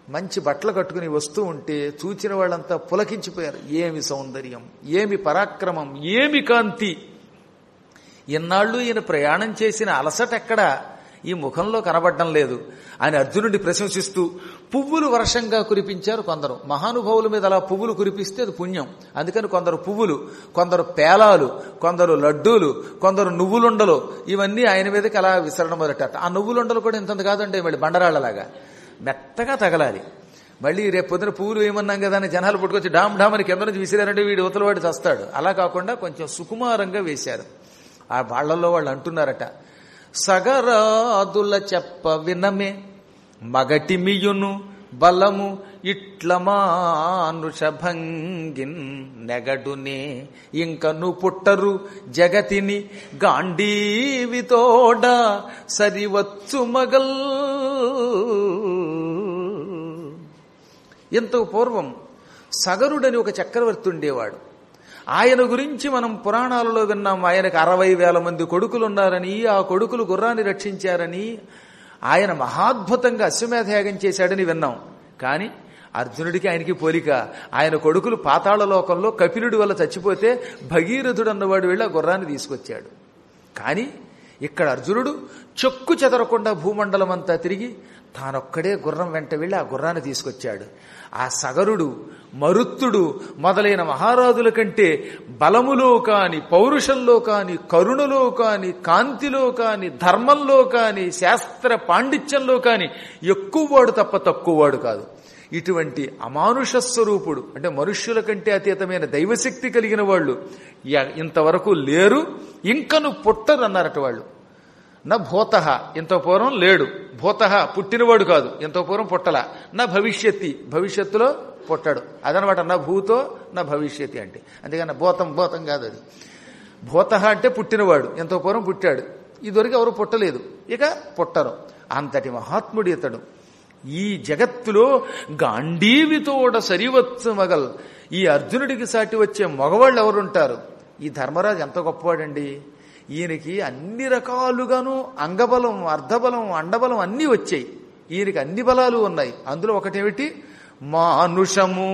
మంచి బట్టలు కట్టుకుని వస్తూ ఉంటే చూచిన వాళ్ళంతా పులకించిపోయారు ఏమి సౌందర్యం ఏమి పరాక్రమం ఏమి కాంతి ఇన్నాళ్ళు ఈయన ప్రయాణం చేసిన అలసట ఎక్కడా ఈ ముఖంలో కనబడడం లేదు అని అర్జునుడి ప్రశంసిస్తూ పువ్వులు వర్షంగా కురిపించారు కొందరు మహానుభావుల మీద అలా పువ్వులు కురిపిస్తే అది పుణ్యం అందుకని కొందరు పువ్వులు కొందరు పేలాలు కొందరు లడ్డూలు కొందరు నువ్వులుండలు ఇవన్నీ ఆయన మీదకి అలా విసరడం మొదలెట్టారు ఆ నువ్వులుండలు కూడా ఇంతంత కాదండి మళ్ళీ బండరాళ్లలాగా మెత్తగా తగలాలి మళ్ళీ రేపు పొద్దున పువ్వులు వేయమన్నాం కదా అని జనాలు పుట్టుకొచ్చి డామ్ డామ్ అని కింద నుంచి విసిరారంటే వీడు ఉతలవాడి చస్తాడు అలా కాకుండా కొంచెం సుకుమారంగా వేశారు ఆ వాళ్ళల్లో వాళ్ళు అంటున్నారట సగరాదుల చెప్ప వినమే మగటిమియును బలము ఇట్ల మానుషభంగిన్ నెగడునే ఇంకను పుట్టరు జగతిని గాంధీవితోడ సరివచ్చు మగల్ ఇంతకు పూర్వం సగరుడని ఒక చక్రవర్తి ఉండేవాడు ఆయన గురించి మనం పురాణాలలో విన్నాం ఆయనకు అరవై వేల మంది కొడుకులు ఉన్నారని ఆ కొడుకులు గుర్రాన్ని రక్షించారని ఆయన మహాద్భుతంగా అశ్వమేధయాగం చేశాడని విన్నాం కానీ అర్జునుడికి ఆయనకి పోలిక ఆయన కొడుకులు పాతాళ లోకంలో కపిలుడి వల్ల చచ్చిపోతే భగీరథుడు అన్నవాడు వెళ్ళి ఆ గుర్రాన్ని తీసుకొచ్చాడు కానీ ఇక్కడ అర్జునుడు చెక్కు చెదరకుండా భూమండలం అంతా తిరిగి తానొక్కడే గుర్రం వెంట వెళ్ళి ఆ గుర్రాన్ని తీసుకొచ్చాడు ఆ సగరుడు మరుత్తుడు మొదలైన మహారాజుల కంటే బలములో కాని పౌరుషంలో కాని కరుణలో కాని కాంతిలో కాని ధర్మంలో కాని శాస్త్ర పాండిత్యంలో కాని ఎక్కువవాడు తప్ప తక్కువవాడు కాదు ఇటువంటి అమానుష స్వరూపుడు అంటే మనుష్యుల కంటే అతీతమైన దైవశక్తి కలిగిన వాళ్ళు య- ఇంతవరకు లేరు ఇంకను పుట్టరు అన్నారట వాళ్ళు నా భూత ఇంత పూర్వం లేడు భూత పుట్టినవాడు కాదు ఎంతో పూర్వం పుట్టల నా భవిష్యత్తి భవిష్యత్తులో పుట్టాడు అదనమాట నా భూతో నా భవిష్యత్తి అంటే అంతేగాని భూతం భూతం కాదు అది భూత అంటే పుట్టినవాడు ఎంతో పూర్వం పుట్టాడు ఇదివరకు ఎవరు పుట్టలేదు ఇక పుట్టరు అంతటి మహాత్ముడి ఇతడు ఈ జగత్తులో గాంధీవితోడ సరివచ్చు మగల్ ఈ అర్జునుడికి సాటి వచ్చే మగవాళ్ళు ఎవరుంటారు ఈ ధర్మరాజు ఎంత గొప్పవాడండి ఈయనకి అన్ని రకాలుగాను అంగబలం అర్ధబలం అండబలం అన్నీ వచ్చాయి ఈయనకి అన్ని బలాలు ఉన్నాయి అందులో ఒకటేమిటి మానుషము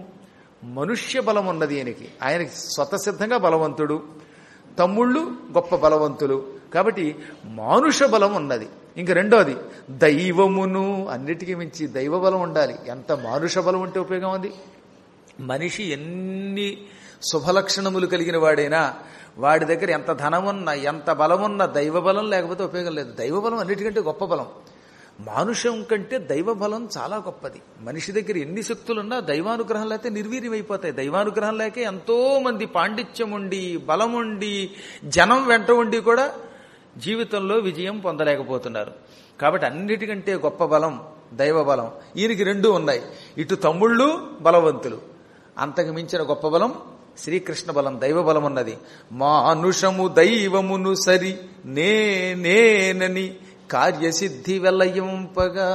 మనుష్య బలం ఉన్నది ఈయనకి ఆయనకి స్వతసిద్ధంగా బలవంతుడు తమ్ముళ్ళు గొప్ప బలవంతులు కాబట్టి మానుష బలం ఉన్నది ఇంక రెండోది దైవమును అన్నిటికీ మించి దైవ బలం ఉండాలి ఎంత మానుష బలం ఉంటే ఉపయోగం ఉంది మనిషి ఎన్ని శుభలక్షణములు కలిగిన వాడైనా వాడి దగ్గర ఎంత ధనమున్నా ఎంత బలమున్నా దైవ బలం లేకపోతే ఉపయోగం లేదు దైవ బలం అన్నిటికంటే గొప్ప బలం మానుషం కంటే దైవ బలం చాలా గొప్పది మనిషి దగ్గర ఎన్ని శక్తులున్నా దైవానుగ్రహం లేకపోతే నిర్వీర్యమైపోతాయి దైవానుగ్రహం లేక ఎంతో మంది పాండిత్యం ఉండి బలం ఉండి జనం వెంట ఉండి కూడా జీవితంలో విజయం పొందలేకపోతున్నారు కాబట్టి అన్నిటికంటే గొప్ప బలం దైవ బలం ఈయనకి రెండు ఉన్నాయి ఇటు తమ్ముళ్ళు బలవంతులు అంతకు మించిన గొప్ప బలం శ్రీకృష్ణ బలం దైవ బలం ఉన్నది మానుషము దైవమును సరి నే నేనని కార్యసిద్ధి వెల్లయింపగా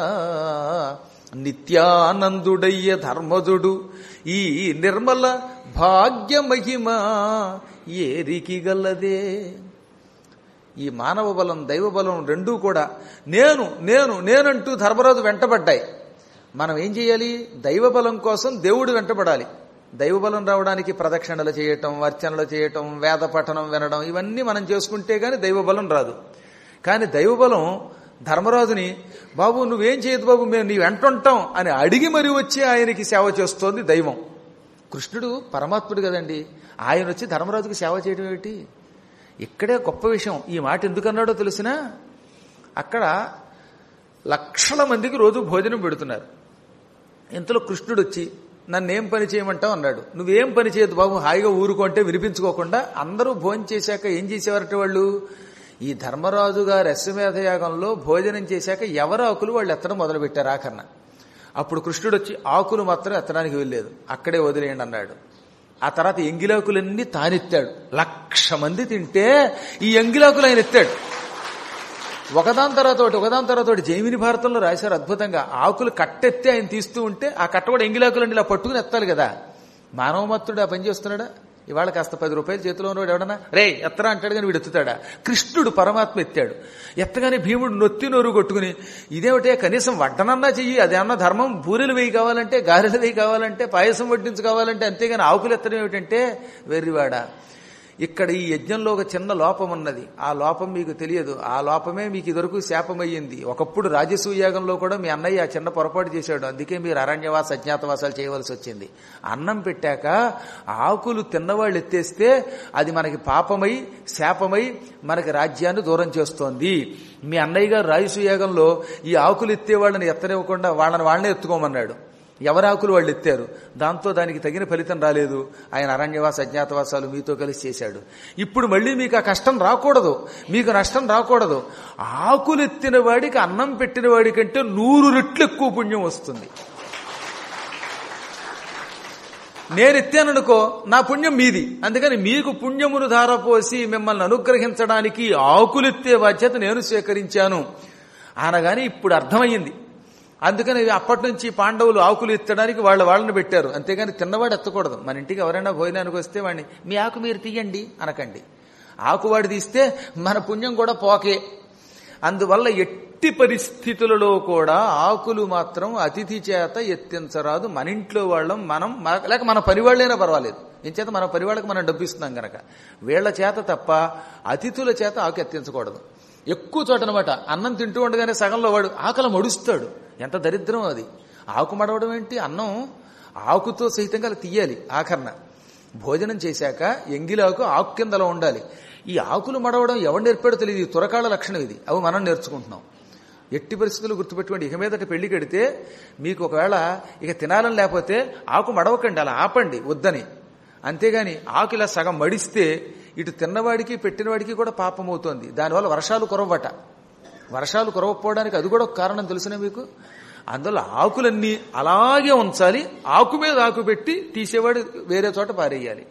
నిత్యానందుడయ్య ధర్మజుడు ఈ నిర్మల భాగ్యమహిమ ఏరికి గల్లదే ఈ మానవ బలం దైవ బలం రెండూ కూడా నేను నేను నేనంటూ ధర్మరాజు వెంటబడ్డాయి మనం ఏం చేయాలి దైవ బలం కోసం దేవుడు వెంటబడాలి దైవ బలం రావడానికి ప్రదక్షిణలు చేయటం అర్చనలు చేయటం వేద పఠనం వినడం ఇవన్నీ మనం చేసుకుంటే గాని దైవ బలం రాదు కానీ దైవ బలం ధర్మరాజుని బాబు నువ్వేం చేయదు బాబు మేము నీ వెంటుంటాం అని అడిగి మరీ వచ్చి ఆయనకి సేవ చేస్తోంది దైవం కృష్ణుడు పరమాత్ముడు కదండి ఆయన వచ్చి ధర్మరాజుకి సేవ చేయడం ఏమిటి ఇక్కడే గొప్ప విషయం ఈ మాట ఎందుకన్నాడో తెలిసినా అక్కడ లక్షల మందికి రోజు భోజనం పెడుతున్నారు ఇంతలో కృష్ణుడు వచ్చి నన్నేం పని చేయమంటావు అన్నాడు నువ్వేం పని చేయదు బాబు హాయిగా ఊరుకుంటే వినిపించుకోకుండా అందరూ భోజనం చేశాక ఏం చేసేవారట వాళ్ళు ఈ ధర్మరాజు గారి అశ్వమేధ యాగంలో భోజనం చేశాక ఎవరు ఆకులు వాళ్ళు ఎత్తడం మొదలుపెట్టారు ఆఖరణ అప్పుడు కృష్ణుడు వచ్చి ఆకులు మాత్రం ఎత్తడానికి వెళ్ళలేదు అక్కడే వదిలేయండి అన్నాడు ఆ తర్వాత ఎంగిలాకులన్నీ తానెత్తాడు లక్ష మంది తింటే ఈ ఎంగిలాకులు ఆయన ఎత్తాడు ఒకదాని తర్వాత ఒకటి ఒకదాని తర్వాత ఒకటి జైమిని భారతంలో రాశారు అద్భుతంగా ఆకులు కట్టెత్తి ఆయన తీస్తూ ఉంటే ఆ కట్ట కూడా ఎంగిలాకులు ఇలా పట్టుకుని ఎత్తాలి కదా మానవ మత్తుడు ఆ పని చేస్తున్నాడా ఇవాళ కాస్త పది రూపాయలు చేతిలో ఉన్నవాడు ఎవడన్నా రే ఎత్తరా అంటాడు కానీ వీడు ఎత్తుతాడా కృష్ణుడు పరమాత్మ ఎత్తాడు ఎత్తగానే భీముడు నొత్తి నోరు కొట్టుకుని ఇదేమిటే కనీసం వడ్డనన్నా చెయ్యి అదేమన్నా ధర్మం బూరెలు వేయి కావాలంటే గారెలు వేయి కావాలంటే పాయసం వడ్డించు కావాలంటే అంతేగాని ఆకులు ఎత్తడం ఏమిటంటే వెర్రివాడా ఇక్కడ ఈ యజ్ఞంలో ఒక చిన్న లోపం ఉన్నది ఆ లోపం మీకు తెలియదు ఆ లోపమే మీకు ఇదివరకు శాపమయ్యింది ఒకప్పుడు రాజసూయాగంలో కూడా మీ అన్నయ్య ఆ చిన్న పొరపాటు చేశాడు అందుకే మీరు అరణ్యవాస అజ్ఞాతవాసాలు చేయవలసి వచ్చింది అన్నం పెట్టాక ఆకులు తిన్నవాళ్ళు ఎత్తేస్తే అది మనకి పాపమై శాపమై మనకి రాజ్యాన్ని దూరం చేస్తోంది మీ అన్నయ్య గారు రాజసూయాగంలో ఈ ఆకులు ఎత్తే వాళ్ళని ఎత్తనివ్వకుండా వాళ్ళని వాళ్ళనే ఎత్తుకోమన్నాడు ఎవరాకులు వాళ్ళు ఎత్తారు దాంతో దానికి తగిన ఫలితం రాలేదు ఆయన అరణ్యవాస అజ్ఞాతవాసాలు మీతో కలిసి చేశాడు ఇప్పుడు మళ్ళీ మీకు ఆ కష్టం రాకూడదు మీకు నష్టం రాకూడదు ఆకులు ఎత్తిన వాడికి అన్నం పెట్టిన వాడి కంటే నూరు రెట్లు ఎక్కువ పుణ్యం వస్తుంది నేను ఎత్తాననుకో నా పుణ్యం మీది అందుకని మీకు పుణ్యమును ధారపోసి మిమ్మల్ని అనుగ్రహించడానికి ఆకులెత్తే బాధ్యత నేను స్వీకరించాను అనగాని ఇప్పుడు అర్థమయ్యింది అందుకని అప్పటి నుంచి పాండవులు ఆకులు ఎత్తడానికి వాళ్ళ వాళ్ళని పెట్టారు అంతేగాని తిన్నవాడు ఎత్తకూడదు మన ఇంటికి ఎవరైనా భోజనానికి వస్తే వాడిని మీ ఆకు మీరు తీయండి అనకండి ఆకువాడు తీస్తే మన పుణ్యం కూడా పోకే అందువల్ల ఎట్టి పరిస్థితులలో కూడా ఆకులు మాత్రం అతిథి చేత ఎత్తించరాదు మన ఇంట్లో వాళ్ళం మనం మన- లేక మన పరివాళ్ళైనా పర్వాలేదు ఏం చేత మన పరివాళ్ళకి మనం డబ్బిస్తున్నాం గనక వీళ్ళ చేత తప్ప అతిథుల చేత ఆకు ఎత్తించకూడదు ఎక్కువ చోట అనమాట అన్నం తింటూ ఉండగానే సగంలో వాడు ఆకలి మడుస్తాడు ఎంత దరిద్రం అది ఆకు మడవడం ఏంటి అన్నం ఆకుతో సహితంగా అలా తీయాలి ఆఖరణ భోజనం చేశాక ఎంగిలాకు ఆకు కిందలో ఉండాలి ఈ ఆకులు మడవడం ఎవరు నేర్పాడో తెలియదు ఈ తురకాళ్ళ లక్షణం ఇది అవి మనం నేర్చుకుంటున్నాం ఎట్టి పరిస్థితులు గుర్తుపెట్టుకోండి ఇక మీదట పెళ్లి కడితే మీకు ఒకవేళ ఇక తినాలని లేకపోతే ఆకు మడవకండి అలా ఆపండి వద్దని అంతేగాని ఆకు ఇలా సగం మడిస్తే ఇటు తిన్నవాడికి పెట్టినవాడికి కూడా పాపం అవుతోంది దానివల్ల వర్షాలు కురవట వర్షాలు కురవకపోవడానికి అది కూడా ఒక కారణం తెలుసునే మీకు అందువల్ల ఆకులన్నీ అలాగే ఉంచాలి ఆకు మీద ఆకు పెట్టి తీసేవాడు వేరే చోట పారేయాలి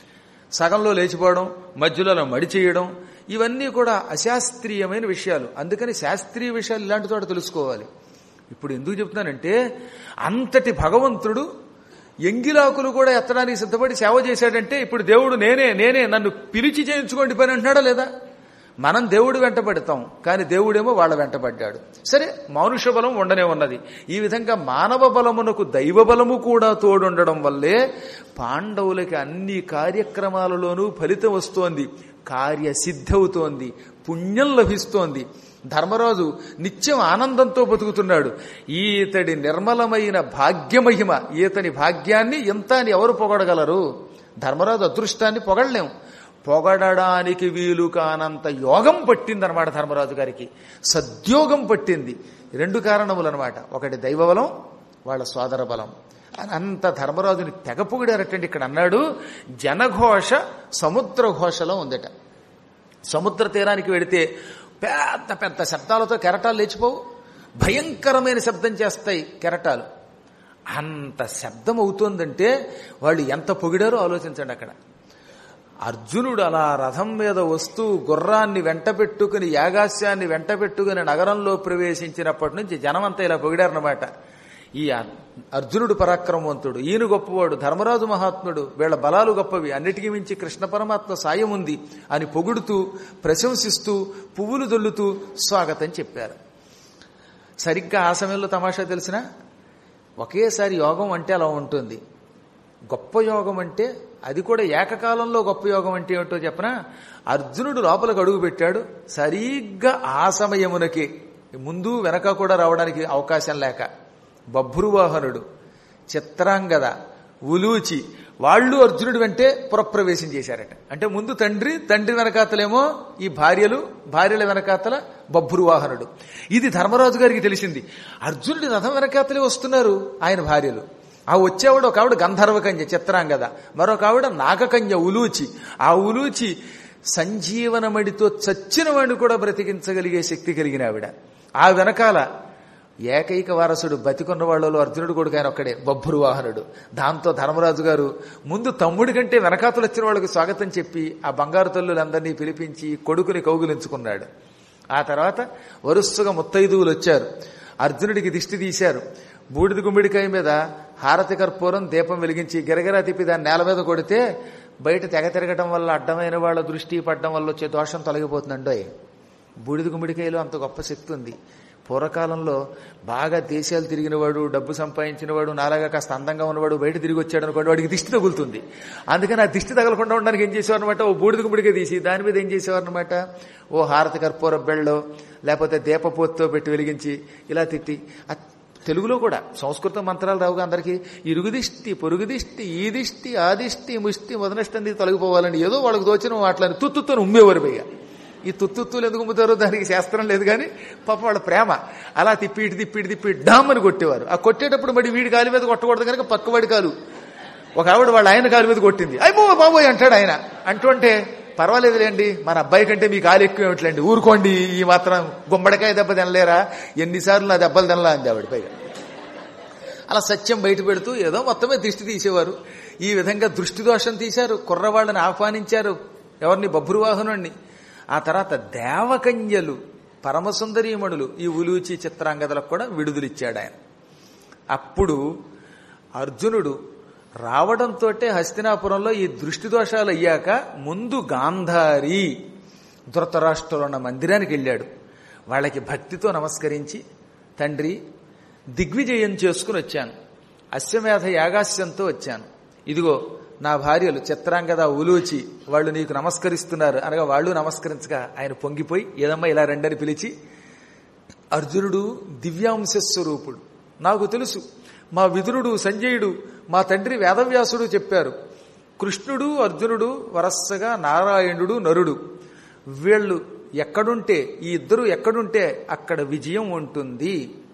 సగంలో లేచిపోవడం మధ్యలో అలా మడి చేయడం ఇవన్నీ కూడా అశాస్త్రీయమైన విషయాలు అందుకని శాస్త్రీయ విషయాలు ఇలాంటి చోట తెలుసుకోవాలి ఇప్పుడు ఎందుకు చెప్తున్నానంటే అంతటి భగవంతుడు ఎంగిలాకులు కూడా ఎత్తడానికి సిద్ధపడి సేవ చేశాడంటే ఇప్పుడు దేవుడు నేనే నేనే నన్ను పిలిచి చేయించుకోండి పని అంటున్నాడా లేదా మనం దేవుడు వెంట పెడతాం కానీ దేవుడేమో వాళ్ళ వెంటబడ్డాడు సరే మానుష బలం ఉండనే ఉన్నది ఈ విధంగా మానవ బలమునకు దైవ బలము కూడా తోడుండడం వల్లే పాండవులకి అన్ని కార్యక్రమాలలోనూ ఫలితం వస్తోంది కార్యసిద్ధి అవుతోంది పుణ్యం లభిస్తోంది ధర్మరాజు నిత్యం ఆనందంతో బతుకుతున్నాడు ఈతడి నిర్మలమైన భాగ్యమహిమ ఈతని భాగ్యాన్ని ఇంత అని ఎవరు పొగడగలరు ధర్మరాజు అదృష్టాన్ని పొగడలేం పొగడడానికి వీలు కానంత యోగం పట్టిందనమాట ధర్మరాజు గారికి సద్యోగం పట్టింది రెండు కారణములు అనమాట ఒకటి దైవబలం వాళ్ళ సోదర బలం అని అంత ధర్మరాజుని తెగ పొగిడారటండి ఇక్కడ అన్నాడు జనఘోష సముద్ర ఘోషలో ఉందట సముద్ర తీరానికి వెడితే పెద్ద పెద్ద శబ్దాలతో కెరటాలు లేచిపోవు భయంకరమైన శబ్దం చేస్తాయి కెరటాలు అంత శబ్దం అవుతోందంటే వాళ్ళు ఎంత పొగిడారో ఆలోచించండి అక్కడ అర్జునుడు అలా రథం మీద వస్తూ గుర్రాన్ని వెంట పెట్టుకుని యాగాస్యాన్ని వెంట పెట్టుకుని నగరంలో ప్రవేశించినప్పటి నుంచి జనమంతా ఇలా పొగిడారనమాట ఈ అర్జునుడు పరాక్రమవంతుడు ఈయన గొప్పవాడు ధర్మరాజు మహాత్ముడు వీళ్ళ బలాలు గొప్పవి అన్నిటికీ మించి కృష్ణ పరమాత్మ సాయం ఉంది అని పొగుడుతూ ప్రశంసిస్తూ పువ్వులు దొల్లుతూ స్వాగతం చెప్పారు సరిగ్గా ఆ సమయంలో తమాషా తెలిసిన ఒకేసారి యోగం అంటే అలా ఉంటుంది గొప్ప యోగం అంటే అది కూడా ఏకకాలంలో గొప్ప యోగం అంటే ఏమిటో చెప్పనా అర్జునుడు లోపలికి అడుగు పెట్టాడు సరిగ్గా ఆ సమయమునకి ముందు వెనక కూడా రావడానికి అవకాశం లేక బభ్రువాహనుడు చిత్రాంగద ఉలూచి వాళ్ళు అర్జునుడి వెంటే పురప్రవేశం చేశారట అంటే ముందు తండ్రి తండ్రి వెనకాతలేమో ఈ భార్యలు భార్యల వెనకాతల బభ్రువాహనుడు ఇది ధర్మరాజు గారికి తెలిసింది అర్జునుడి రథం వెనకాతలే వస్తున్నారు ఆయన భార్యలు ఆ వచ్చేవాడు ఒక ఆవిడ గంధర్వకన్య చిత్రాంగద మరొక ఆవిడ నాగకన్య ఉలూచి ఆ ఉలూచి సంజీవనమడితో చచ్చిన వాడిని కూడా బ్రతికించగలిగే శక్తి కలిగిన ఆవిడ ఆ వెనకాల ఏకైక వారసుడు బతికున్న వాళ్ళలో అర్జునుడు కొడుకు ఆయన ఒక్కడే బొబ్బురు వాహనుడు దాంతో ధర్మరాజు గారు ముందు తమ్ముడి కంటే వెనకాతలు వచ్చిన వాళ్ళకి స్వాగతం చెప్పి ఆ బంగారు తల్లులందరినీ పిలిపించి కొడుకుని కౌగులించుకున్నాడు ఆ తర్వాత వరుసగా ముత్తైదువులు వచ్చారు అర్జునుడికి దిష్టి తీశారు బూడిద గుమ్మిడికాయ మీద హారతి కర్పూరం దీపం వెలిగించి గిరగిరా తిప్పి దాన్ని నేల మీద కొడితే బయట తెగ తిరగటం వల్ల అడ్డమైన వాళ్ళ దృష్టి పడడం వల్ల వచ్చే దోషం తొలగిపోతుందండోయ్ బూడిద గుమ్మడికాయలో అంత గొప్ప శక్తి ఉంది పూర్వకాలంలో బాగా దేశాలు తిరిగినవాడు డబ్బు సంపాదించినవాడు నాలాగా కాస్త అందంగా ఉన్నవాడు బయట తిరిగి వచ్చాడు అనుకోండి వాడికి దిష్టి తగులుతుంది అందుకని ఆ దిష్టి తగలకుండా ఉండడానికి ఏం చేసేవారు అనమాట ఓ బూడిద గుమ్మడికాయ తీసి దాని మీద ఏం చేసేవారు అనమాట ఓ హారతి కర్పూర బెళ్ళో లేకపోతే దీపపోత్తో పెట్టి వెలిగించి ఇలా తిట్టి ఆ తెలుగులో కూడా సంస్కృత మంత్రాలు రావుగా అందరికీ ఇరుగు దిష్టి పొరుగు దిష్టి ఈ దిష్టి ఆ దిష్టి ముష్టి మొదనష్టంది తొలగిపోవాలని ఏదో వాళ్ళకి దోచిన మాటలని తుత్తుతో ఉమ్మేవారు పైగా ఈ తుత్తుత్తులు ఎందుకు ఉమ్ముతారో దానికి శాస్త్రం లేదు కానీ పాప వాళ్ళ ప్రేమ అలా తిప్పి ఇటు తిప్పి ఇటు తిప్పి డామ్ అని కొట్టేవారు ఆ కొట్టేటప్పుడు మరి వీడి కాలు మీద కొట్టకూడదు కనుక పక్కవాడి కాలు ఒక ఆవిడ వాళ్ళ ఆయన కాలు మీద కొట్టింది అయ్యో బాబోయ్ అంటాడు ఆయన అంటుంటే పర్వాలేదులేండి మన అబ్బాయి కంటే మీ కాలు ఎక్కువ ఏమిట్లేండి ఊరుకోండి ఈ మాత్రం గుమ్మడికాయ దెబ్బ తినలేరా ఎన్నిసార్లు నా దెబ్బలు తినలా అంది ఆవిడ పైగా అలా సత్యం బయట పెడుతూ ఏదో మొత్తమే దిష్టి తీసేవారు ఈ విధంగా దృష్టి దోషం తీశారు కుర్రవాళ్ళని ఆహ్వానించారు ఎవరిని బభ్రువాహనుణ్ణి ఆ తర్వాత దేవకన్యలు పరమసుందరీమణులు ఈ ఉలూచి చిత్రాంగదలకు కూడా విడుదలిచ్చాడు ఆయన అప్పుడు అర్జునుడు రావడంతో హస్తినాపురంలో ఈ దృష్టి దోషాలు అయ్యాక ముందు గాంధారి ధృతరాష్ట్రులున్న మందిరానికి వెళ్ళాడు వాళ్ళకి భక్తితో నమస్కరించి తండ్రి దిగ్విజయం చేసుకుని వచ్చాను అశ్వమేధ యాగాస్యంతో వచ్చాను ఇదిగో నా భార్యలు చిత్రాంగద ఉలూచి వాళ్ళు నీకు నమస్కరిస్తున్నారు అనగా వాళ్ళు నమస్కరించగా ఆయన పొంగిపోయి ఏదమ్మా ఇలా రెండని పిలిచి అర్జునుడు దివ్యాంశ స్వరూపుడు నాకు తెలుసు మా విదురుడు సంజయుడు మా తండ్రి వేదవ్యాసుడు చెప్పారు కృష్ణుడు అర్జునుడు వరసగా నారాయణుడు నరుడు వీళ్ళు ఎక్కడుంటే ఈ ఇద్దరు ఎక్కడుంటే అక్కడ విజయం ఉంటుంది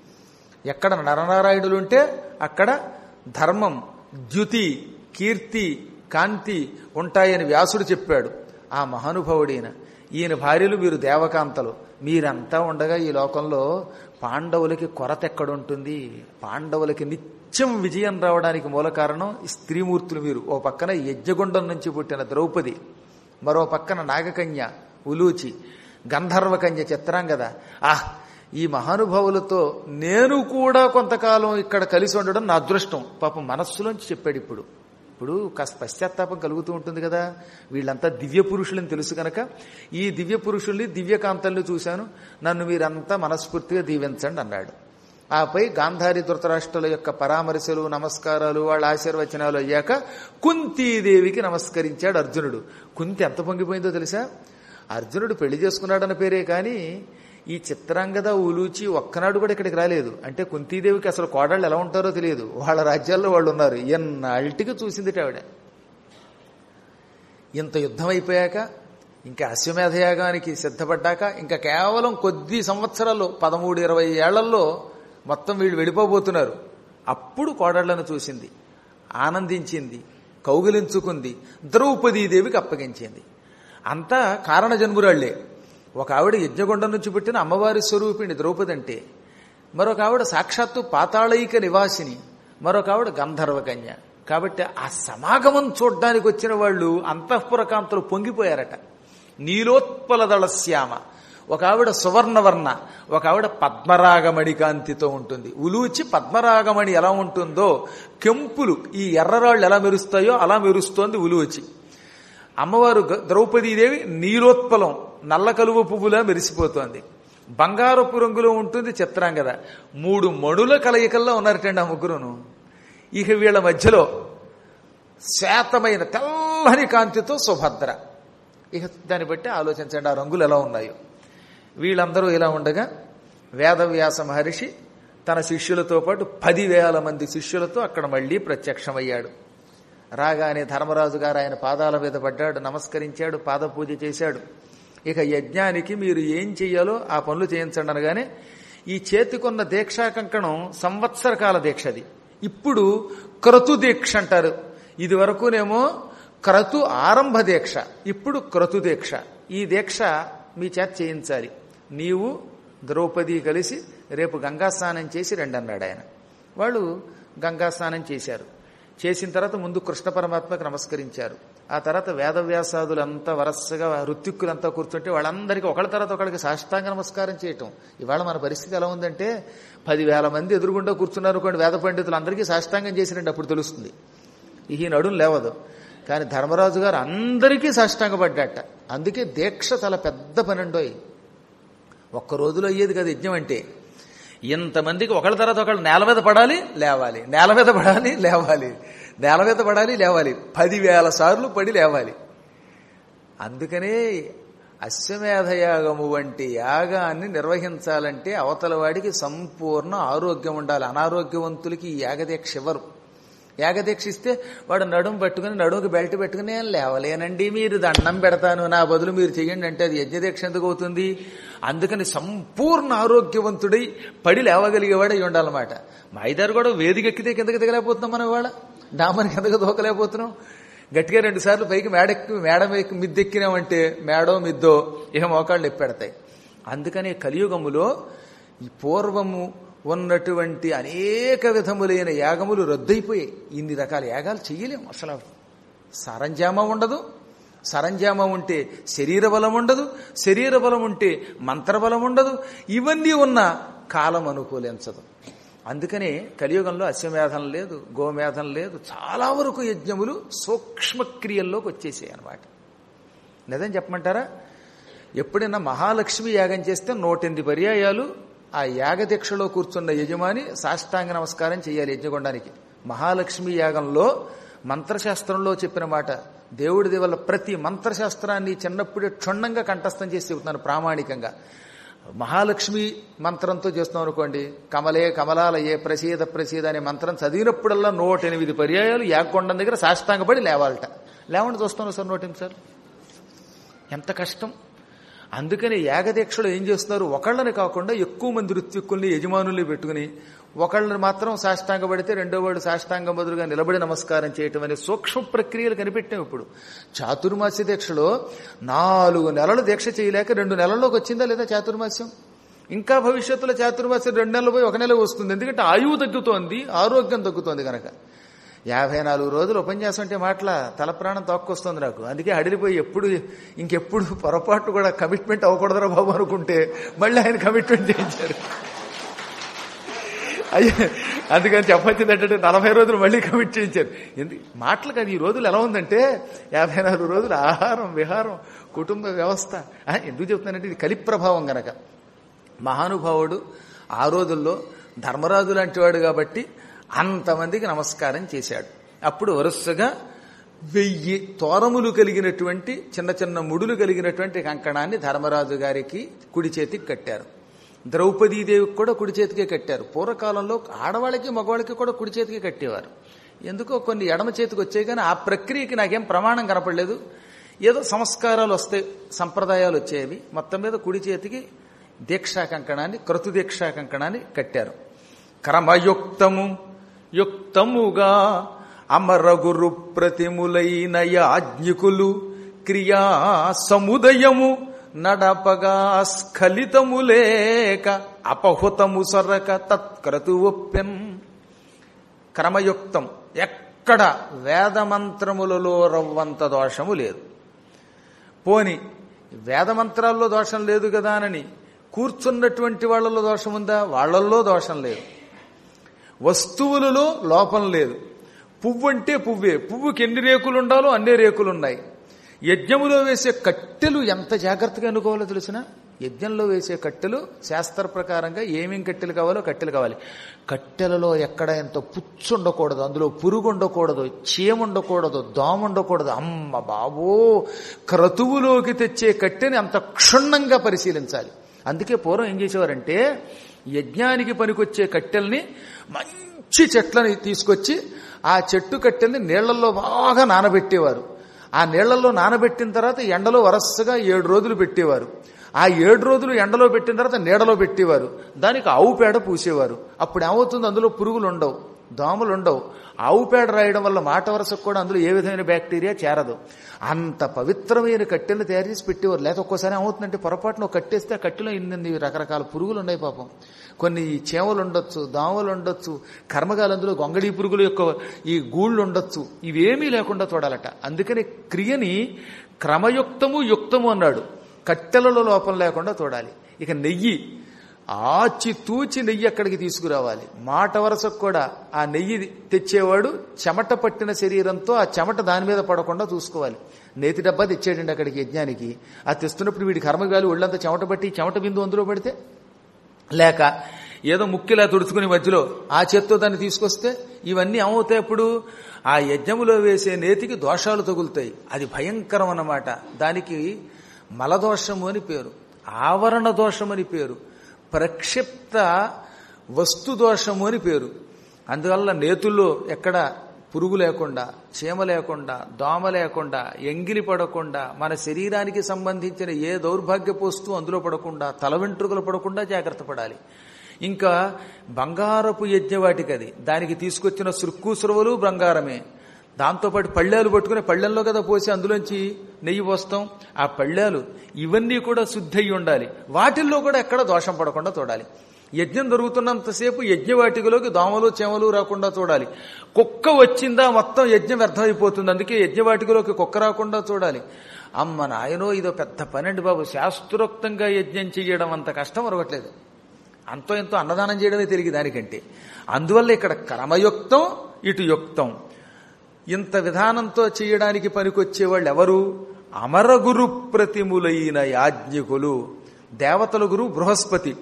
ఎక్కడ నరనారాయణులుంటే అక్కడ ధర్మం ద్యుతి కీర్తి కాంతి ఉంటాయని వ్యాసుడు చెప్పాడు ఆ మహానుభావుడైన ఈయన భార్యలు మీరు దేవకాంతలు మీరంతా ఉండగా ఈ లోకంలో పాండవులకి కొరత ఎక్కడుంటుంది పాండవులకి నిత్యం విజయం రావడానికి మూల కారణం ఈ స్త్రీమూర్తులు మీరు ఓ పక్కన యజ్ఞగుండం నుంచి పుట్టిన ద్రౌపది మరో పక్కన నాగకన్య ఉలూచి గంధర్వకన్య చిత్రాంగద ఆహ్ ఈ మహానుభావులతో నేను కూడా కొంతకాలం ఇక్కడ కలిసి ఉండడం నా అదృష్టం పాపం మనస్సులోంచి చెప్పాడు ఇప్పుడు ఇప్పుడు కాస్త పశ్చాత్తాపం కలుగుతూ ఉంటుంది కదా వీళ్ళంతా దివ్య పురుషులని తెలుసు కనుక ఈ దివ్య పురుషుల్ని దివ్యకాంతల్ని చూశాను నన్ను మీరంతా మనస్ఫూర్తిగా దీవించండి అన్నాడు ఆపై గాంధారి ధృతరాష్ట్రుల యొక్క పరామర్శలు నమస్కారాలు వాళ్ళ ఆశీర్వచనాలు అయ్యాక కుంతీదేవికి నమస్కరించాడు అర్జునుడు కుంతి ఎంత పొంగిపోయిందో తెలుసా అర్జునుడు పెళ్లి చేసుకున్నాడన్న పేరే కానీ ఈ చిత్రాంగద ఉలూచి ఒక్కనాడు కూడా ఇక్కడికి రాలేదు అంటే కుంతీదేవికి అసలు కోడళ్ళు ఎలా ఉంటారో తెలియదు వాళ్ళ రాజ్యాల్లో వాళ్ళు ఉన్నారు ఎన్నాళ్ళకి చూసింది ఆవిడ ఇంత యుద్ధం అయిపోయాక ఇంకా అశ్వమేధయాగానికి సిద్ధపడ్డాక ఇంకా కేవలం కొద్ది సంవత్సరాల్లో పదమూడు ఇరవై ఏళ్లలో మొత్తం వీళ్ళు వెళ్ళిపోబోతున్నారు అప్పుడు కోడళ్లను చూసింది ఆనందించింది కౌగిలించుకుంది ద్రౌపదీదేవికి అప్పగించింది అంతా కారణ జన్మురాళ్లే ఒక ఆవిడ యజ్ఞగొండం నుంచి పుట్టిన అమ్మవారి స్వరూపిణి ద్రౌపది అంటే మరొక ఆవిడ సాక్షాత్తు పాతాళైక నివాసిని మరొక ఆవిడ గంధర్వకన్య కాబట్టి ఆ సమాగమం చూడ్డానికి వచ్చిన వాళ్ళు అంతఃపురకాంతలు పొంగిపోయారట నీలోత్పలదళ శ్యామ ఒక ఆవిడ సువర్ణవర్ణ ఒక ఆవిడ పద్మరాగమణి కాంతితో ఉంటుంది ఉలూచి పద్మరాగమణి ఎలా ఉంటుందో కెంపులు ఈ ఎర్రరాళ్ళు ఎలా మెరుస్తాయో అలా మెరుస్తోంది ఉలూచి అమ్మవారు ద్రౌపదీదేవి నీలోత్పలం నల్ల కలువ పువ్వులా మెరిసిపోతోంది బంగారపు రంగులో ఉంటుంది చిత్రాంగద మూడు మణుల కలయికల్లో ఉన్నారటండి ఆ ముగ్గురును ఇక వీళ్ళ మధ్యలో శ్వేతమైన తెల్లని కాంతితో సుభద్ర ఇక దాన్ని బట్టి ఆలోచించండి ఆ రంగులు ఎలా ఉన్నాయో వీళ్ళందరూ ఇలా ఉండగా వేదవ్యాస మహర్షి తన శిష్యులతో పాటు పదివేల మంది శిష్యులతో అక్కడ మళ్లీ ప్రత్యక్షమయ్యాడు రాగానే ధర్మరాజు గారు ఆయన పాదాల మీద పడ్డాడు నమస్కరించాడు పాదపూజ చేశాడు ఇక యజ్ఞానికి మీరు ఏం చెయ్యాలో ఆ పనులు చేయించండి అనగానే ఈ చేతికున్న దీక్షా కంకణం సంవత్సర కాల దీక్షది ఇప్పుడు క్రతు దీక్ష అంటారు ఇది వరకునేమో క్రతు ఆరంభ దీక్ష ఇప్పుడు క్రతు దీక్ష ఈ దీక్ష మీ చేత చేయించాలి నీవు ద్రౌపది కలిసి రేపు గంగా స్నానం చేసి రండి అన్నాడు ఆయన వాళ్ళు గంగా స్నానం చేశారు చేసిన తర్వాత ముందు కృష్ణ పరమాత్మకు నమస్కరించారు ఆ తర్వాత వేదవ్యాసాదులంతా వరసగా ఋత్విక్కులంతా కూర్చుంటే వాళ్ళందరికీ ఒకళ్ళ తర్వాత ఒకళ్ళకి సాష్టాంగ నమస్కారం చేయటం ఇవాళ మన పరిస్థితి ఎలా ఉందంటే పదివేల మంది ఎదురుగుండా కూర్చున్నారు కొన్ని వేద పండితులు అందరికీ సాష్టాంగం చేసిరండి అప్పుడు తెలుస్తుంది ఈ నడుం లేవదు కానీ ధర్మరాజు గారు అందరికీ సాష్టాంగపడ్డట అందుకే దీక్ష చాలా పెద్ద పనండోయ్ ఒక్క రోజులో అయ్యేది కదా యజ్ఞం అంటే ఇంతమందికి ఒకళ్ళ తర్వాత ఒకళ్ళు నేల మీద పడాలి లేవాలి నేల మీద పడాలి లేవాలి నేల మీద పడాలి లేవాలి పదివేల సార్లు పడి లేవాలి అందుకనే అశ్వమేధయాగము వంటి యాగాన్ని నిర్వహించాలంటే అవతల వాడికి సంపూర్ణ ఆరోగ్యం ఉండాలి అనారోగ్యవంతులకి ఈ యాగదీక్ష ఇవ్వరు యాగదీక్ష ఇస్తే వాడు నడుము పట్టుకుని నడుముకి బెల్ట్ పెట్టుకుని నేను లేవలేనండి మీరు దండం పెడతాను నా బదులు మీరు చెయ్యండి అంటే అది యజ్ఞదీక్ష ఎందుకు అవుతుంది అందుకని సంపూర్ణ ఆరోగ్యవంతుడై పడి లేవగలిగేవాడు అయి ఉండాలన్నమాట మా ఇద్దరు కూడా వేదిక ఎక్కితే కిందకి దిగలేకపోతున్నాం మనం ఇవాళ డామని కిందకి దూకలేకపోతున్నాం గట్టిగా రెండు సార్లు పైకి మేడెక్కి మేడ ఎక్కి మిద్దెక్కినామంటే మేడో మిద్దో ఇక మోకాళ్ళు ఎప్పెడతాయి అందుకని కలియుగములో ఈ పూర్వము ఉన్నటువంటి అనేక విధములైన యాగములు రద్దయిపోయాయి ఇన్ని రకాల యాగాలు చెయ్యలేము అసలు సరంజామ ఉండదు సరంజామ ఉంటే శరీర బలం ఉండదు శరీర బలం ఉంటే మంత్రబలం ఉండదు ఇవన్నీ ఉన్న కాలం అనుకూలించదు అందుకనే కలియుగంలో అశ్వమేధం లేదు గోమేధం లేదు చాలా వరకు యజ్ఞములు సూక్ష్మక్రియల్లోకి వచ్చేసాయి అనమాట నిజం చెప్పమంటారా ఎప్పుడైనా మహాలక్ష్మి యాగం చేస్తే నూటెనిమిది పర్యాయాలు ఆ యాగదీక్షలో కూర్చున్న యజమాని సాష్టాంగ నమస్కారం చేయాలి యజ్ఞకొండానికి మహాలక్ష్మి యాగంలో మంత్రశాస్త్రంలో చెప్పిన మాట దేవుడి వల్ల ప్రతి మంత్రశాస్త్రాన్ని చిన్నప్పుడే క్షుణ్ణంగా కంఠస్థం చేసి చెబుతున్నాను ప్రామాణికంగా మహాలక్ష్మి మంత్రంతో చేస్తున్నాం అనుకోండి కమలే కమలాల ఏ ప్రసీద ప్రసీద అనే మంత్రం చదివినప్పుడల్లా నూట ఎనిమిది పర్యాయాలు యాగకొండం దగ్గర సాష్టాంగపడి లేవాలట లేవండి చూస్తాను సార్ నూట సార్ ఎంత కష్టం అందుకని యాగదీక్షలు ఏం చేస్తున్నారు ఒకళ్ళని కాకుండా ఎక్కువ మంది ఋత్విక్కుల్ని యజమానుల్ని పెట్టుకుని ఒకళ్ళని మాత్రం సాష్టాంగ పడితే రెండో వాడు సాష్టాంగం బదులుగా నిలబడి నమస్కారం చేయటం అనే సూక్ష్మ ప్రక్రియలు కనిపెట్టాం ఇప్పుడు చాతుర్మాస్య దీక్షలో నాలుగు నెలలు దీక్ష చేయలేక రెండు నెలల్లోకి వచ్చిందా లేదా చాతుర్మాస్యం ఇంకా భవిష్యత్తులో చాతుర్మాస్యం రెండు నెలలు పోయి ఒక నెల వస్తుంది ఎందుకంటే ఆయువు తగ్గుతోంది ఆరోగ్యం తగ్గుతోంది కనుక యాభై నాలుగు రోజులు ఉపన్యాసం అంటే మాటల తల ప్రాణం తొక్కొస్తుంది నాకు అందుకే అడిలిపోయి ఎప్పుడు ఇంకెప్పుడు పొరపాటు కూడా కమిట్మెంట్ అవ్వకూడదురా బాబు అనుకుంటే మళ్ళీ ఆయన కమిట్మెంట్ చేయించారు అయ్యే అందుకని చెప్పొచ్చింది ఏంటంటే నలభై రోజులు మళ్ళీ కమిట్ చేయించారు ఎందుకు మాటలు కాదు ఈ రోజులు ఎలా ఉందంటే యాభై నాలుగు రోజులు ఆహారం విహారం కుటుంబ వ్యవస్థ ఆ, ఎందుకు చెప్తున్నానంటే ఇది కలి ప్రభావం గనక మహానుభావుడు ఆ రోజుల్లో ధర్మరాజు లాంటి వాడు కాబట్టి అంతమందికి నమస్కారం చేశాడు అప్పుడు వరుసగా వెయ్యి తోరములు కలిగినటువంటి చిన్న చిన్న ముడులు కలిగినటువంటి కంకణాన్ని ధర్మరాజు గారికి కుడి చేతికి కట్టారు ద్రౌపదీదేవికి కూడా కుడి చేతికే కట్టారు పూర్వకాలంలో ఆడవాళ్ళకి మగవాళ్ళకి కూడా కుడి చేతికి కట్టేవారు ఎందుకో కొన్ని ఎడమ చేతికి వచ్చాయి కానీ ఆ ప్రక్రియకి నాకేం ప్రమాణం కనపడలేదు ఏదో సంస్కారాలు వస్తాయి సంప్రదాయాలు వచ్చేవి మొత్తం మీద కుడి చేతికి దీక్షా కంకణాన్ని క్రతు దీక్షా కంకణాన్ని కట్టారు క్రమయుక్తము యుక్తముగా అమరగురు ప్రతిములైన యాజ్ఞికులు క్రియా సముదయము నడపగా స్ఖలితము లేక అపహుతము సొరక తత్క్రతు ఒప్పెన్ క్రమయుక్తం ఎక్కడ వేదమంత్రములలో రవ్వంత దోషము లేదు పోని వేదమంత్రాల్లో దోషం లేదు కదా అని కూర్చున్నటువంటి వాళ్ళలో దోషం ఉందా వాళ్ళల్లో దోషం లేదు వస్తువులలో లోపం లేదు పువ్వు అంటే పువ్వే పువ్వుకి ఎన్ని రేకులు ఉండాలో అన్ని రేకులు ఉన్నాయి యజ్ఞములో వేసే కట్టెలు ఎంత జాగ్రత్తగా అనుకోవాలో తెలిసిన యజ్ఞంలో వేసే కట్టెలు శాస్త్ర ప్రకారంగా ఏమేం కట్టెలు కావాలో కట్టెలు కావాలి కట్టెలలో ఎక్కడ ఎంత పుచ్చు ఉండకూడదు అందులో పురుగు ఉండకూడదు చీమ ఉండకూడదు దోమ ఉండకూడదు అమ్మ బాబో క్రతువులోకి తెచ్చే కట్టెని అంత క్షుణ్ణంగా పరిశీలించాలి అందుకే పూర్వం ఏం చేసేవారంటే యజ్ఞానికి పనికొచ్చే కట్టెల్ని మంచి చెట్లని తీసుకొచ్చి ఆ చెట్టు కట్టెల్ని నీళ్లలో బాగా నానబెట్టేవారు ఆ నీళ్లలో నానబెట్టిన తర్వాత ఎండలో వరసగా ఏడు రోజులు పెట్టేవారు ఆ ఏడు రోజులు ఎండలో పెట్టిన తర్వాత నీడలో పెట్టేవారు దానికి ఆవు పేడ పూసేవారు అప్పుడు ఏమవుతుంది అందులో పురుగులు ఉండవు దోమలు ఉండవు ఆవు పేడ రాయడం వల్ల మాట వరసకు కూడా అందులో ఏ విధమైన బ్యాక్టీరియా చేరదు అంత పవిత్రమైన కట్టెలు తయారు చేసి పెట్టేవారు లేక ఒక్కోసారి ఏమవుతుందంటే పొరపాటున ఒక కట్టేస్తే ఆ కట్టెలో ఇన్ని రకరకాల పురుగులు ఉన్నాయి పాపం కొన్ని చేమలు ఉండొచ్చు దోమలు ఉండొచ్చు కర్మగాలు అందులో గొంగళీ పురుగుల యొక్క ఈ గూళ్ళు ఉండొచ్చు ఇవేమీ లేకుండా చూడాలట అందుకని క్రియని క్రమయుక్తము యుక్తము అన్నాడు కట్టెలలో లోపం లేకుండా చూడాలి ఇక నెయ్యి ఆచి తూచి నెయ్యి అక్కడికి తీసుకురావాలి మాట వరసకు కూడా ఆ నెయ్యి తెచ్చేవాడు చెమట పట్టిన శరీరంతో ఆ చెమట దాని మీద పడకుండా చూసుకోవాలి నేతి డబ్బా తెచ్చేయండి అక్కడికి యజ్ఞానికి ఆ తెస్తున్నప్పుడు వీడి కర్మగాలి ఒళ్ళంతా చెమట పట్టి చెమట బిందు అందులో పడితే లేక ఏదో ముక్కిలా తుడుచుకుని మధ్యలో ఆ చేత్తో దాన్ని తీసుకొస్తే ఇవన్నీ ఏమవుతాయి అప్పుడు ఆ యజ్ఞములో వేసే నేతికి దోషాలు తగులుతాయి అది భయంకరం అన్నమాట దానికి మలదోషము అని పేరు ఆవరణ దోషమని పేరు ప్రక్షిప్త వస్తు దోషము అని పేరు అందువల్ల నేతుల్లో ఎక్కడ పురుగు లేకుండా చీమ లేకుండా దోమ లేకుండా ఎంగిలి పడకుండా మన శరీరానికి సంబంధించిన ఏ దౌర్భాగ్యపు వస్తువు అందులో పడకుండా తల వెంట్రుకలు పడకుండా జాగ్రత్త పడాలి ఇంకా బంగారపు యజ్ఞవాటికి అది దానికి తీసుకొచ్చిన సురుక్కు సురవలు బంగారమే దాంతోపాటు పళ్ళేలు పట్టుకుని పళ్ళెల్లో కదా పోసి అందులోంచి నెయ్యి పోస్తాం ఆ పళ్ళేలు ఇవన్నీ కూడా శుద్ధి అయి ఉండాలి వాటిల్లో కూడా ఎక్కడ దోషం పడకుండా చూడాలి యజ్ఞం జరుగుతున్నంతసేపు యజ్ఞవాటికలోకి దోమలు చేమలు రాకుండా చూడాలి కుక్క వచ్చిందా మొత్తం యజ్ఞం వ్యర్థమైపోతుంది అందుకే యజ్ఞవాటికలోకి కుక్క రాకుండా చూడాలి అమ్మ నాయనో ఇదో పెద్ద పనండి బాబు శాస్త్రోక్తంగా యజ్ఞం చెయ్యడం అంత కష్టం మరొకట్లేదు అంతో ఎంతో అన్నదానం చేయడమే తిరిగి దానికంటే అందువల్ల ఇక్కడ క్రమయుక్తం ఇటు యుక్తం ఇంత విధానంతో చేయడానికి పనికొచ్చేవాళ్ళు ఎవరు అమరగురు ప్రతిములైన యాజ్ఞికులు దేవతల గురు బృహస్పతి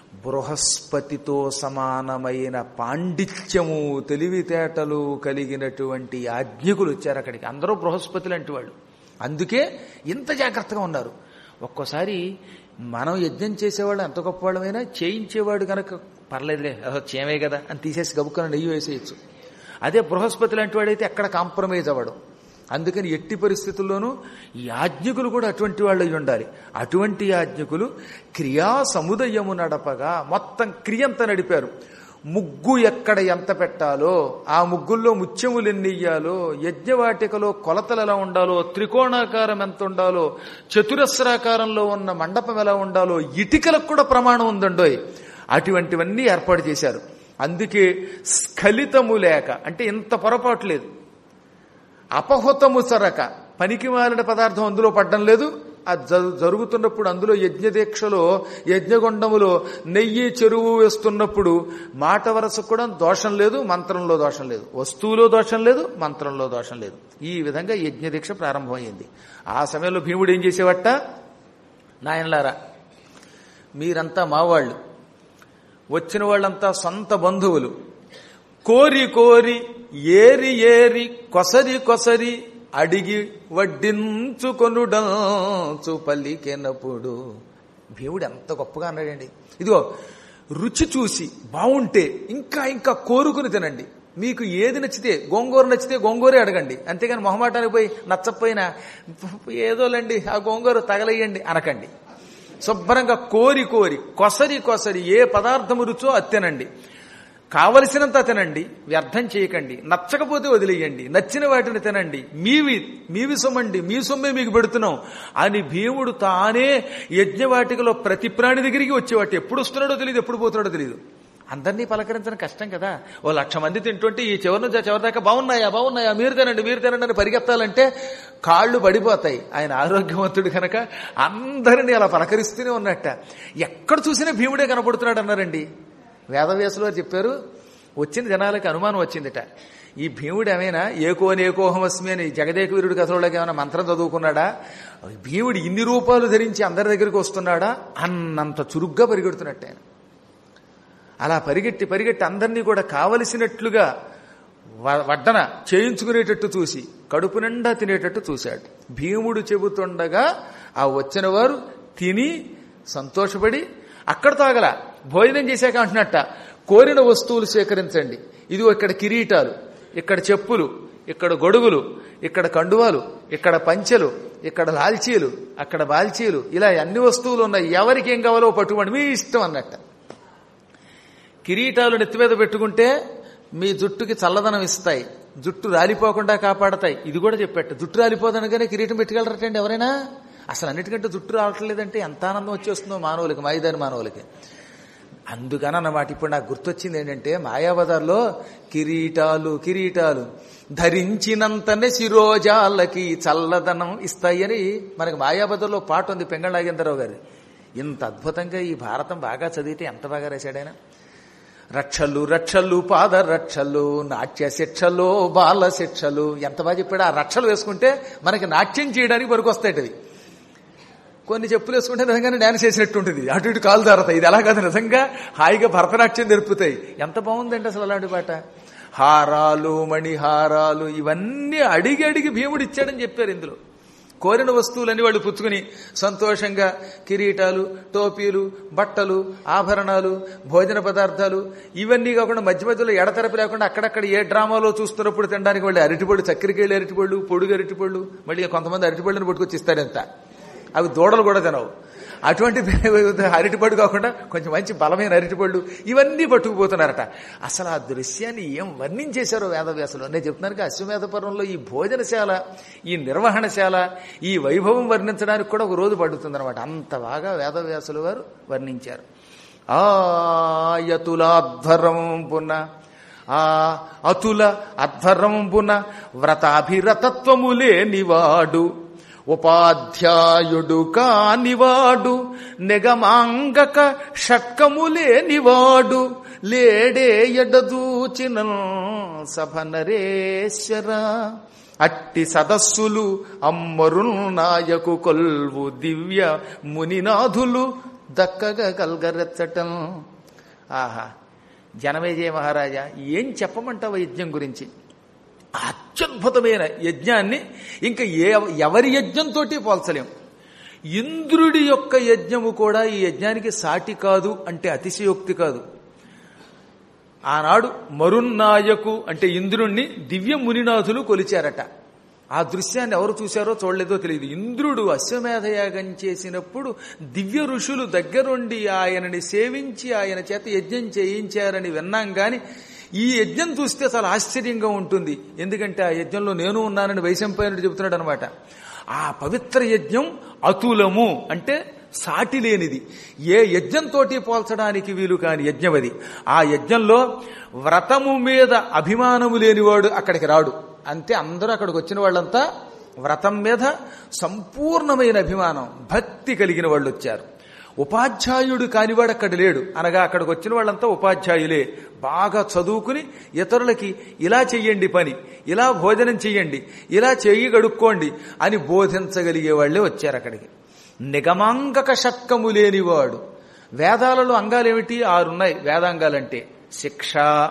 బృహస్పతితో సమానమైన పాండిత్యము తెలివితేటలు కలిగినటువంటి యాజ్ఞికులు వచ్చారు అక్కడికి అందరూ బృహస్పతి లాంటి వాళ్ళు అందుకే ఇంత జాగ్రత్తగా ఉన్నారు ఒక్కోసారి మనం యజ్ఞం చేసేవాళ్ళు ఎంత గొప్పవాళ్ళమైనా చేయించేవాడు కనుక పర్లేదులే అసలు చేమే కదా అని తీసేసి గబుక్కన నెయ్యి వేసేయచ్చు అదే బృహస్పతి లాంటి వాడైతే ఎక్కడ కాంప్రమైజ్ అవ్వడు అందుకని ఎట్టి పరిస్థితుల్లోనూ యాజ్ఞికులు కూడా అటువంటి వాళ్ళు అయి ఉండాలి అటువంటి యాజ్ఞికులు క్రియా సముదయము నడపగా మొత్తం క్రియంత నడిపారు ముగ్గు ఎక్కడ ఎంత పెట్టాలో ఆ ముగ్గుల్లో ముత్యములు ఎన్ని ఇయ్యాలో యజ్ఞవాటికలో కొలతలు ఎలా ఉండాలో త్రికోణాకారం ఎంత ఉండాలో చతురస్రాకారంలో ఉన్న మండపం ఎలా ఉండాలో ఇటికలకు కూడా ప్రమాణం ఉందండోయ్ అటువంటివన్నీ ఏర్పాటు చేశారు అందుకే స్ఖలితము లేక అంటే ఇంత పొరపాటు లేదు అపహుతము సరక పనికి మాలిన పదార్థం అందులో పడ్డం లేదు అది జరు- జరుగుతున్నప్పుడు అందులో యజ్ఞదీక్షలో యజ్ఞగొండములో నెయ్యి చెరువు వేస్తున్నప్పుడు మాట వరస కూడా దోషం లేదు మంత్రంలో దోషం లేదు వస్తువులో దోషం లేదు మంత్రంలో దోషం లేదు ఈ విధంగా యజ్ఞదీక్ష ప్రారంభమైంది ఆ సమయంలో భీముడు ఏం చేసేవట నాయనలారా మీరంతా మావాళ్ళు వచ్చిన వాళ్ళంతా సొంత బంధువులు కోరి కోరి ఏరి ఏరి కొసరి కొసరి అడిగి వడ్డించుకొనుడంచు పలికెనప్పుడు భీముడు ఎంత గొప్పగా అన్నాడండి ఇదిగో రుచి చూసి బాగుంటే ఇంకా ఇంకా కోరుకుని తినండి మీకు ఏది నచ్చితే గోంగూర నచ్చితే గోంగూరే అడగండి అంతేగాని మొహమాటానికి పోయి నచ్చకపోయినా ఏదోలండి ఆ గోంగూర తగలయ్యండి అనకండి శుభ్రంగా కోరి కోరి కొసరి కొసరి ఏ పదార్థము రుచో అది తినండి కావలసినంత తినండి వ్యర్థం చేయకండి నచ్చకపోతే వదిలేయండి నచ్చిన వాటిని తినండి మీవి మీవి సొమ్మండి మీ సొమ్మే మీకు పెడుతున్నాం అని భీముడు తానే యజ్ఞవాటికలో ప్రతి ప్రాణి దగ్గరికి వచ్చేవాటి ఎప్పుడు వస్తున్నాడో తెలియదు ఎప్పుడు పోతున్నాడో తెలియదు అందరినీ పలకరించడం కష్టం కదా ఓ లక్ష మంది తింటుంటే ఈ చివరి నుంచి ఆ చివరి దాకా బాగున్నాయా బాగున్నాయా మీరు తినండి మీరు తినండి అని పరిగెత్తాలంటే కాళ్ళు పడిపోతాయి ఆయన ఆరోగ్యవంతుడు కనుక అందరినీ అలా పలకరిస్తూనే ఉన్నట్ట ఎక్కడ చూసినా భీముడే కనపడుతున్నాడు అన్నారండి వేదవ్యాసులు వారు చెప్పారు వచ్చిన జనాలకి అనుమానం వచ్చిందిట ఈ భీముడు ఏమైనా ఏకోనేకోహమస్మి అని జగదేక వీరుడు కథలోకి ఏమైనా మంత్రం చదువుకున్నాడా భీముడు ఇన్ని రూపాలు ధరించి అందరి దగ్గరికి వస్తున్నాడా అన్నంత చురుగ్గా పరిగెడుతున్నట్టు ఆయన అలా పరిగెట్టి పరిగెట్టి అందరినీ కూడా కావలసినట్లుగా వ- వడ్డన చేయించుకునేటట్టు చూసి కడుపు నిండా తినేటట్టు చూశాడు భీముడు చెబుతుండగా ఆ వచ్చిన వారు తిని సంతోషపడి అక్కడ తాగల భోజనం చేశాక అంటున్నట్ట కోరిన వస్తువులు సేకరించండి ఇదిగో ఇక్కడ కిరీటాలు ఇక్కడ చెప్పులు ఇక్కడ గొడుగులు ఇక్కడ కండువాలు ఇక్కడ పంచెలు ఇక్కడ లాల్చీలు అక్కడ బాల్చీలు ఇలా అన్ని వస్తువులు ఉన్నాయి ఎవరికి ఏం కావాలో పట్టుకోండి మీ ఇష్టం అన్నట్ట కిరీటాలు నెత్తి మీద పెట్టుకుంటే మీ జుట్టుకి చల్లదనం ఇస్తాయి జుట్టు రాలిపోకుండా కాపాడతాయి ఇది కూడా చెప్పాట జుట్టు రాలిపోదనగానే కిరీటం పెట్టుకెళ్ళరటండి ఎవరైనా అసలు అన్నిటికంటే జుట్టు రావట్లేదంటే ఎంత ఆనందం వచ్చేస్తుందో మానవులకి మాయిదారి మానవులకి అందుకని అన్నమాట ఇప్పుడు నాకు గుర్తొచ్చింది ఏంటంటే మాయాబజార్లో కిరీటాలు కిరీటాలు ధరించినంతనే శిరోజాలకి చల్లదనం ఇస్తాయని మనకి మాయాబజార్లో పాట ఉంది పెంగళ నాగేంద్రరావు గారి ఇంత అద్భుతంగా ఈ భారతం బాగా చదివితే ఎంత బాగా రాశాడు ఆయన రక్షలు రక్షలు పాద రక్షలు నాట్య శిక్షలు బాల శిక్షలు ఎంత బాగా చెప్పాడు ఆ రక్షలు వేసుకుంటే మనకి నాట్యం చేయడానికి పనికి వస్తాయి అవి కొన్ని చెప్పులు వేసుకుంటే నిజంగానే డాన్స్ చేసినట్టు ఉంటుంది అటు ఇటు కాలు జారుతాయి ఇది ఎలా కాదు నిజంగా హాయిగా భరతనాట్యం నేర్పుతాయి ఎంత బాగుందండి అసలు అలాంటి పాట హారాలు మణిహారాలు ఇవన్నీ అడిగి అడిగి భీముడు ఇచ్చాడని చెప్పారు ఇందులో కోరిన వస్తువులన్నీ వాళ్ళు పుచ్చుకుని సంతోషంగా కిరీటాలు టోపీలు బట్టలు ఆభరణాలు భోజన పదార్థాలు ఇవన్నీ కాకుండా మధ్య మధ్యలో ఎడతెరపి లేకుండా అక్కడక్కడ ఏ డ్రామాలో చూస్తున్నప్పుడు తినడానికి వాళ్ళు అరటిపళ్ళు చక్కెరకేళ్ళు అరటిపళ్ళు పొడుగు అరటిపళ్ళు మళ్ళీ కొంతమంది అరటిపళ్ళని పట్టుకొచ్చి ఇస్తాడంత అవి దూడలు కూడా తినవు అటువంటి అరటిపళ్ళు కాకుండా కొంచెం మంచి బలమైన అరటిపళ్ళు ఇవన్నీ పట్టుకుపోతున్నారట అసలు ఆ దృశ్యాన్ని ఏం వర్ణించేశారో వేదవ్యాసులు నేను చెప్తున్నాను అశ్వమేధ పర్వంలో ఈ భోజనశాల ఈ నిర్వహణశాల ఈ వైభవం వర్ణించడానికి కూడా ఒక రోజు పడుతుందన్నమాట అంత బాగా వేదవ్యాసులు వారు వర్ణించారు ఆయతులాధ్వరంపున ఆ అతుల అధ్వరంపున వ్రతాభిరతత్వములే నివాడు ఉపాధ్యాయుడు కానివాడు నెగమాంగక షట్కములేనివాడు లేడే ఎడదూచిన సభ నరేశ్వర అట్టి సదస్సులు అమ్మరునాయకు కొల్వు దివ్య మునినాథులు దక్కగా కల్గరెచ్చటం ఆహా జనమేజయ మహారాజా ఏం చెప్పమంటావు యజ్ఞం గురించి అత్యద్భుతమైన యజ్ఞాన్ని ఇంకా ఏ ఎవరి యజ్ఞంతో పోల్చలేం ఇంద్రుడి యొక్క యజ్ఞము కూడా ఈ యజ్ఞానికి సాటి కాదు అంటే అతిశయోక్తి కాదు ఆనాడు మరున్నాయకు అంటే ఇంద్రుణ్ణి దివ్య మునినాథులు కొలిచారట ఆ దృశ్యాన్ని ఎవరు చూశారో చూడలేదో తెలియదు ఇంద్రుడు అశ్వమేధయాగం చేసినప్పుడు దివ్య ఋషులు దగ్గరుండి ఆయనని సేవించి ఆయన చేత యజ్ఞం చేయించారని విన్నాం గాని ఈ యజ్ఞం చూస్తే చాలా ఆశ్చర్యంగా ఉంటుంది ఎందుకంటే ఆ యజ్ఞంలో నేను ఉన్నానని వైశంపాయనుడు చెబుతున్నాడు అనమాట ఆ పవిత్ర యజ్ఞం అతులము అంటే సాటి లేనిది ఏ యజ్ఞంతోటి పోల్చడానికి వీలు కాని యజ్ఞం అది ఆ యజ్ఞంలో వ్రతము మీద అభిమానము లేనివాడు అక్కడికి రాడు అంతే అందరూ అక్కడికి వచ్చిన వాళ్ళంతా వ్రతం మీద సంపూర్ణమైన అభిమానం భక్తి కలిగిన వాళ్ళు వచ్చారు ఉపాధ్యాయుడు కానివాడు అక్కడ లేడు అనగా అక్కడికి వచ్చిన వాళ్ళంతా ఉపాధ్యాయులే బాగా చదువుకుని ఇతరులకి ఇలా చెయ్యండి పని ఇలా భోజనం చెయ్యండి ఇలా చెయ్యి గడుక్కోండి అని బోధించగలిగే వాళ్ళే వచ్చారు అక్కడికి నిగమాంగక షట్కము లేనివాడు వేదాలలో అంగాలేమిటి ఆరున్నాయి వేదాంగాలంటే శిక్ష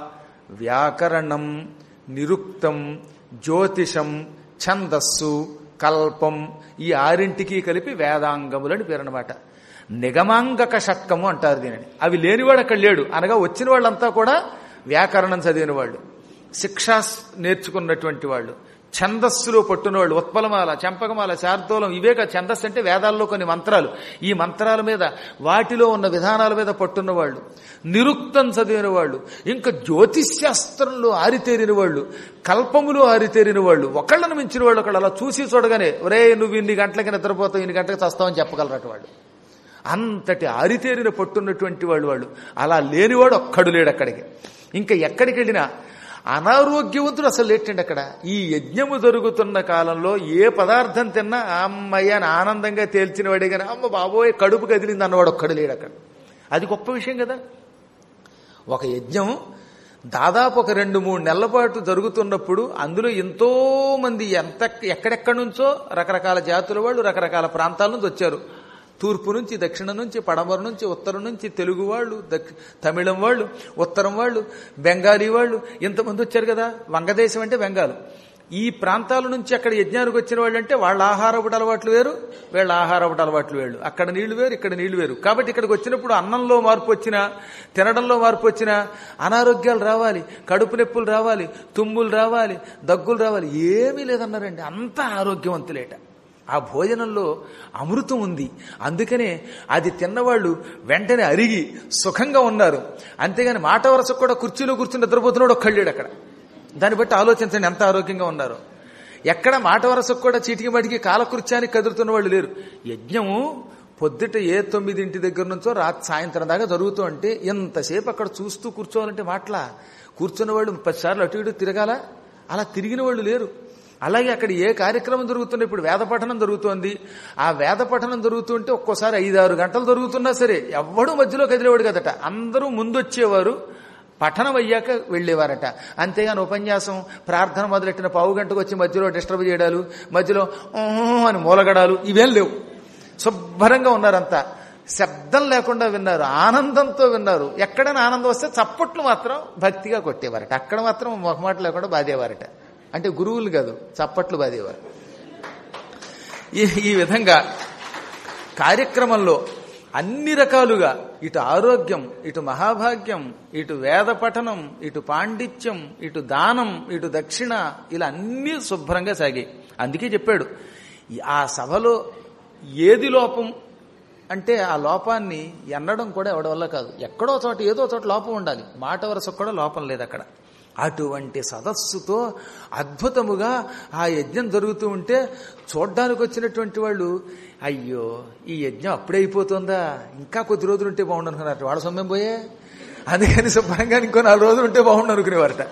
వ్యాకరణం నిరుక్తం జ్యోతిషం ఛందస్సు కల్పం ఈ ఆరింటికి కలిపి వేదాంగములని పేరనమాట నిగమాంగక షట్కము అంటారు దీనిని అవి లేనివాడు అక్కడ లేడు అనగా వచ్చిన వాళ్ళంతా కూడా వ్యాకరణం చదివిన వాళ్ళు శిక్ష నేర్చుకున్నటువంటి వాళ్ళు ఛందస్సులో పట్టున వాళ్ళు ఉత్పలమాల చంపకమాల శార్దూలం ఇవేక ఛందస్సు అంటే వేదాల్లో కొన్ని మంత్రాలు ఈ మంత్రాల మీద వాటిలో ఉన్న విధానాల మీద పట్టున్న వాళ్ళు నిరుక్తం చదివిన వాళ్ళు ఇంకా జ్యోతిష్శాస్త్రంలో ఆరితేరిన వాళ్ళు కల్పములు ఆరితేరిన వాళ్ళు ఒకళ్ళను మించిన వాళ్ళు ఒకళ్ళు అలా చూసి చూడగానే ఒరే నువ్వు ఇన్ని గంటలకి నిద్రపోతావు ఇన్ని గంటలకు చస్తావని చెప్పగలరట వాళ్ళు అంతటి ఆరితేరిన పట్టున్నటువంటి వాళ్ళు వాళ్ళు అలా లేనివాడు ఒక్కడు లేడు అక్కడికి ఇంకా ఎక్కడికి వెళ్ళినా అనారోగ్యవంతుడు అసలు లేటండి అక్కడ ఈ యజ్ఞము జరుగుతున్న కాలంలో ఏ పదార్థం తిన్నా అమ్మయ్య అని ఆనందంగా తేల్చిన వాడే కానీ అమ్మ బాబోయ్ కడుపు కదిలింది అన్నవాడు ఒక్కడు లేడు అక్కడ అది గొప్ప విషయం కదా ఒక యజ్ఞం దాదాపు ఒక రెండు మూడు నెలల పాటు జరుగుతున్నప్పుడు అందులో ఎంతో మంది ఎంత ఎక్కడెక్కడి నుంచో రకరకాల జాతుల వాళ్ళు రకరకాల ప్రాంతాల నుంచి వచ్చారు తూర్పు నుంచి దక్షిణం నుంచి పడమర నుంచి ఉత్తరం నుంచి తెలుగు వాళ్ళు తమిళం వాళ్ళు ఉత్తరం వాళ్ళు బెంగాలీ వాళ్ళు ఇంతమంది వచ్చారు కదా వంగదేశం అంటే బెంగాల్ ఈ ప్రాంతాల నుంచి అక్కడ యజ్ఞానికి వచ్చిన వాళ్ళు అంటే వాళ్ళ ఆహారపు అలవాట్లు వేరు వీళ్ళ ఆహారపు అలవాట్లు వేరు అక్కడ నీళ్లు వేరు ఇక్కడ నీళ్లు వేరు కాబట్టి ఇక్కడికి వచ్చినప్పుడు అన్నంలో మార్పు వచ్చినా తినడంలో మార్పు వచ్చినా అనారోగ్యాలు రావాలి కడుపు నొప్పులు రావాలి తుమ్ములు రావాలి దగ్గులు రావాలి ఏమీ లేదన్నారండి అంత ఆరోగ్యవంతులేట ఆ భోజనంలో అమృతం ఉంది అందుకనే అది తిన్నవాళ్ళు వెంటనే అరిగి సుఖంగా ఉన్నారు అంతేగాని మాట వరసకు కూడా కుర్చీలో కూర్చుని నిద్రపోతున్నాడు ఒక్కళ్ళేడు అక్కడ దాన్ని బట్టి ఆలోచించండి ఎంత ఆరోగ్యంగా ఉన్నారు ఎక్కడ మాట వరసకు కూడా చీటికి మటికి కాలకృత్యానికి కదురుతున్న వాళ్ళు లేరు యజ్ఞము పొద్దుట ఏ తొమ్మిదింటి దగ్గర నుంచో రాత్రి సాయంత్రం దాకా జరుగుతూ అంటే ఎంతసేపు అక్కడ చూస్తూ కూర్చోవాలంటే మాటలా కూర్చున్న వాళ్ళు పదిసార్లు అటు ఇటు తిరగాల అలా తిరిగిన వాళ్ళు లేరు అలాగే అక్కడ ఏ కార్యక్రమం జరుగుతున్నా ఇప్పుడు వేద పఠనం జరుగుతోంది ఆ వేద పఠనం జరుగుతుంటే ఒక్కోసారి ఐదారు గంటలు జరుగుతున్నా సరే ఎవ్వడూ మధ్యలో కదిలేవాడు కదట అందరూ ముందొచ్చేవారు పఠనం అయ్యాక వెళ్ళేవారట అంతేగాని ఉపన్యాసం ప్రార్థన మొదలెట్టిన పావు గంటకు వచ్చి మధ్యలో డిస్టర్బ్ చేయడాలు మధ్యలో "ఊ" అని మూలగడాలు ఇవేం లేవు శుభ్రంగా ఉన్నారంతా శబ్దం లేకుండా విన్నారు ఆనందంతో విన్నారు ఎక్కడైనా ఆనందం వస్తే చప్పట్లు మాత్రం భక్తిగా కొట్టేవారట అక్కడ మాత్రం మొహమాట లేకుండా బాధేవారట అంటే గురువులు కాదు చప్పట్లు బాధేవారు ఈ ఈ విధంగా కార్యక్రమంలో అన్ని రకాలుగా ఇటు ఆరోగ్యం ఇటు మహాభాగ్యం ఇటు వేద పఠనం ఇటు పాండిత్యం ఇటు దానం ఇటు దక్షిణ ఇలా అన్నీ శుభ్రంగా సాగాయి అందుకే చెప్పాడు ఈ- ఆ సభలో ఏది లోపం అంటే ఆ లోపాన్ని ఎన్నడం కూడా ఎవడి వల్ల కాదు ఎక్కడో చోట ఏదో చోట లోపం ఉండాలి మాట వరుసకు కూడా లోపం లేదు అక్కడ అటువంటి సదస్సుతో అద్భుతముగా ఆ యజ్ఞం జరుగుతూ ఉంటే చూడ్డానికి వచ్చినటువంటి వాళ్ళు అయ్యో ఈ యజ్ఞం అప్పుడే అయిపోతుందా ఇంకా కొద్ది రోజులు ఉంటే బాగుండు అనుకున్నారు వాళ్ళ సొమ్మేం పోయే అందుకని శుభ్రంగా ఇంకో నాలుగు రోజులు ఉంటే బాగుండు అనుకునేవారట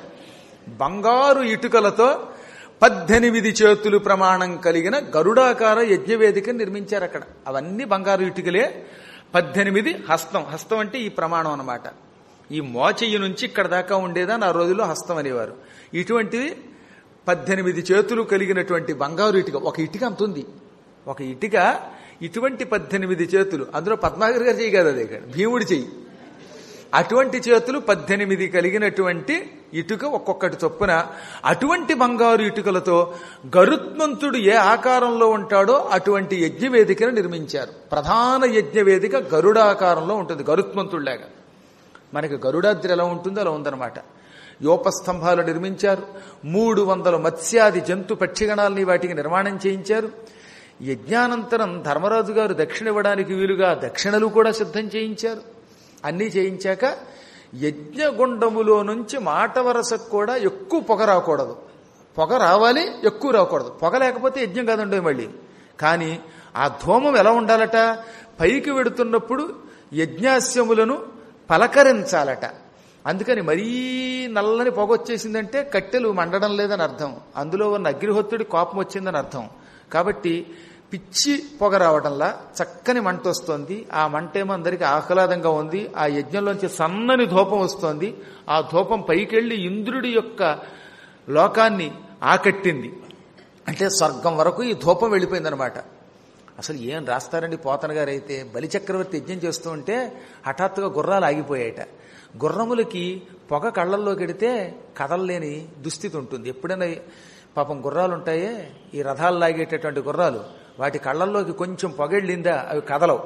బంగారు ఇటుకలతో పద్దెనిమిది చేతులు ప్రమాణం కలిగిన గరుడాకార యజ్ఞవేదిక నిర్మించారు అక్కడ అవన్నీ బంగారు ఇటుకలే పద్దెనిమిది హస్తం హస్తం అంటే ఈ ప్రమాణం అన్నమాట ఈ మోచెయ్యి నుంచి ఇక్కడ దాకా ఉండేదా నా రోజుల్లో హస్తం అనేవారు ఇటువంటివి పద్దెనిమిది చేతులు కలిగినటువంటి బంగారు ఇటుక ఒక ఇటుక అంత ఉంది ఒక ఇటుక ఇటువంటి పద్దెనిమిది చేతులు అందులో పద్మాగర్ గారు చెయ్యి కాదు అదే ఇక్కడ భీముడి చెయ్యి అటువంటి చేతులు పద్దెనిమిది కలిగినటువంటి ఇటుక ఒక్కొక్కటి చొప్పున అటువంటి బంగారు ఇటుకలతో గరుత్మంతుడు ఏ ఆకారంలో ఉంటాడో అటువంటి యజ్ఞవేదికను నిర్మించారు ప్రధాన యజ్ఞవేదిక గరుడాకారంలో ఉంటుంది గరుత్మంతుడిలాగా మనకి గరుడాద్రి ఎలా ఉంటుందో అలా ఉందన్నమాట యోపస్తంభాలు నిర్మించారు మూడు వందల మత్స్యాది జంతు పక్షిగణాలని వాటికి నిర్మాణం చేయించారు యజ్ఞానంతరం ధర్మరాజు గారు దక్షిణ ఇవ్వడానికి వీలుగా దక్షిణలు కూడా సిద్ధం చేయించారు అన్నీ చేయించాక యజ్ఞగుండములో నుంచి మాట వరసకు కూడా ఎక్కువ పొగ రాకూడదు పొగ రావాలి ఎక్కువ రాకూడదు పొగ లేకపోతే యజ్ఞం కాదండి మళ్ళీ కానీ ఆ ధూమం ఎలా ఉండాలట పైకి వెడుతున్నప్పుడు యజ్ఞాస్యములను పలకరించాలట అందుకని మరీ నల్లని పొగ వచ్చేసిందంటే కట్టెలు మండడం లేదని అర్థం అందులో ఉన్న అగ్నిహోత్రుడి కోపం వచ్చిందని అర్థం కాబట్టి పిచ్చి పొగ రావడంలా చక్కని మంట వస్తోంది ఆ మంట ఏమో అందరికీ ఆహ్లాదంగా ఉంది ఆ యజ్ఞంలోంచి సన్నని ధూపం వస్తోంది ఆ ధూపం పైకెళ్లి ఇంద్రుడి యొక్క లోకాన్ని ఆకట్టింది అంటే స్వర్గం వరకు ఈ ధూపం వెళ్ళిపోయిందనమాట అసలు ఏం రాస్తారండి పోతన గారు అయితే బలిచక్రవర్తి యజ్ఞం చేస్తూ ఉంటే హఠాత్తుగా గుర్రాలు ఆగిపోయాయట గుర్రములకి పొగ కళ్ళల్లోకి ఎడితే కదలలేని దుస్థితి ఉంటుంది ఎప్పుడైనా పాపం గుర్రాలు ఉంటాయే ఈ రథాలు లాగేటటువంటి గుర్రాలు వాటి కళ్ళల్లోకి కొంచెం పొగెళ్ళిందా అవి కదలవు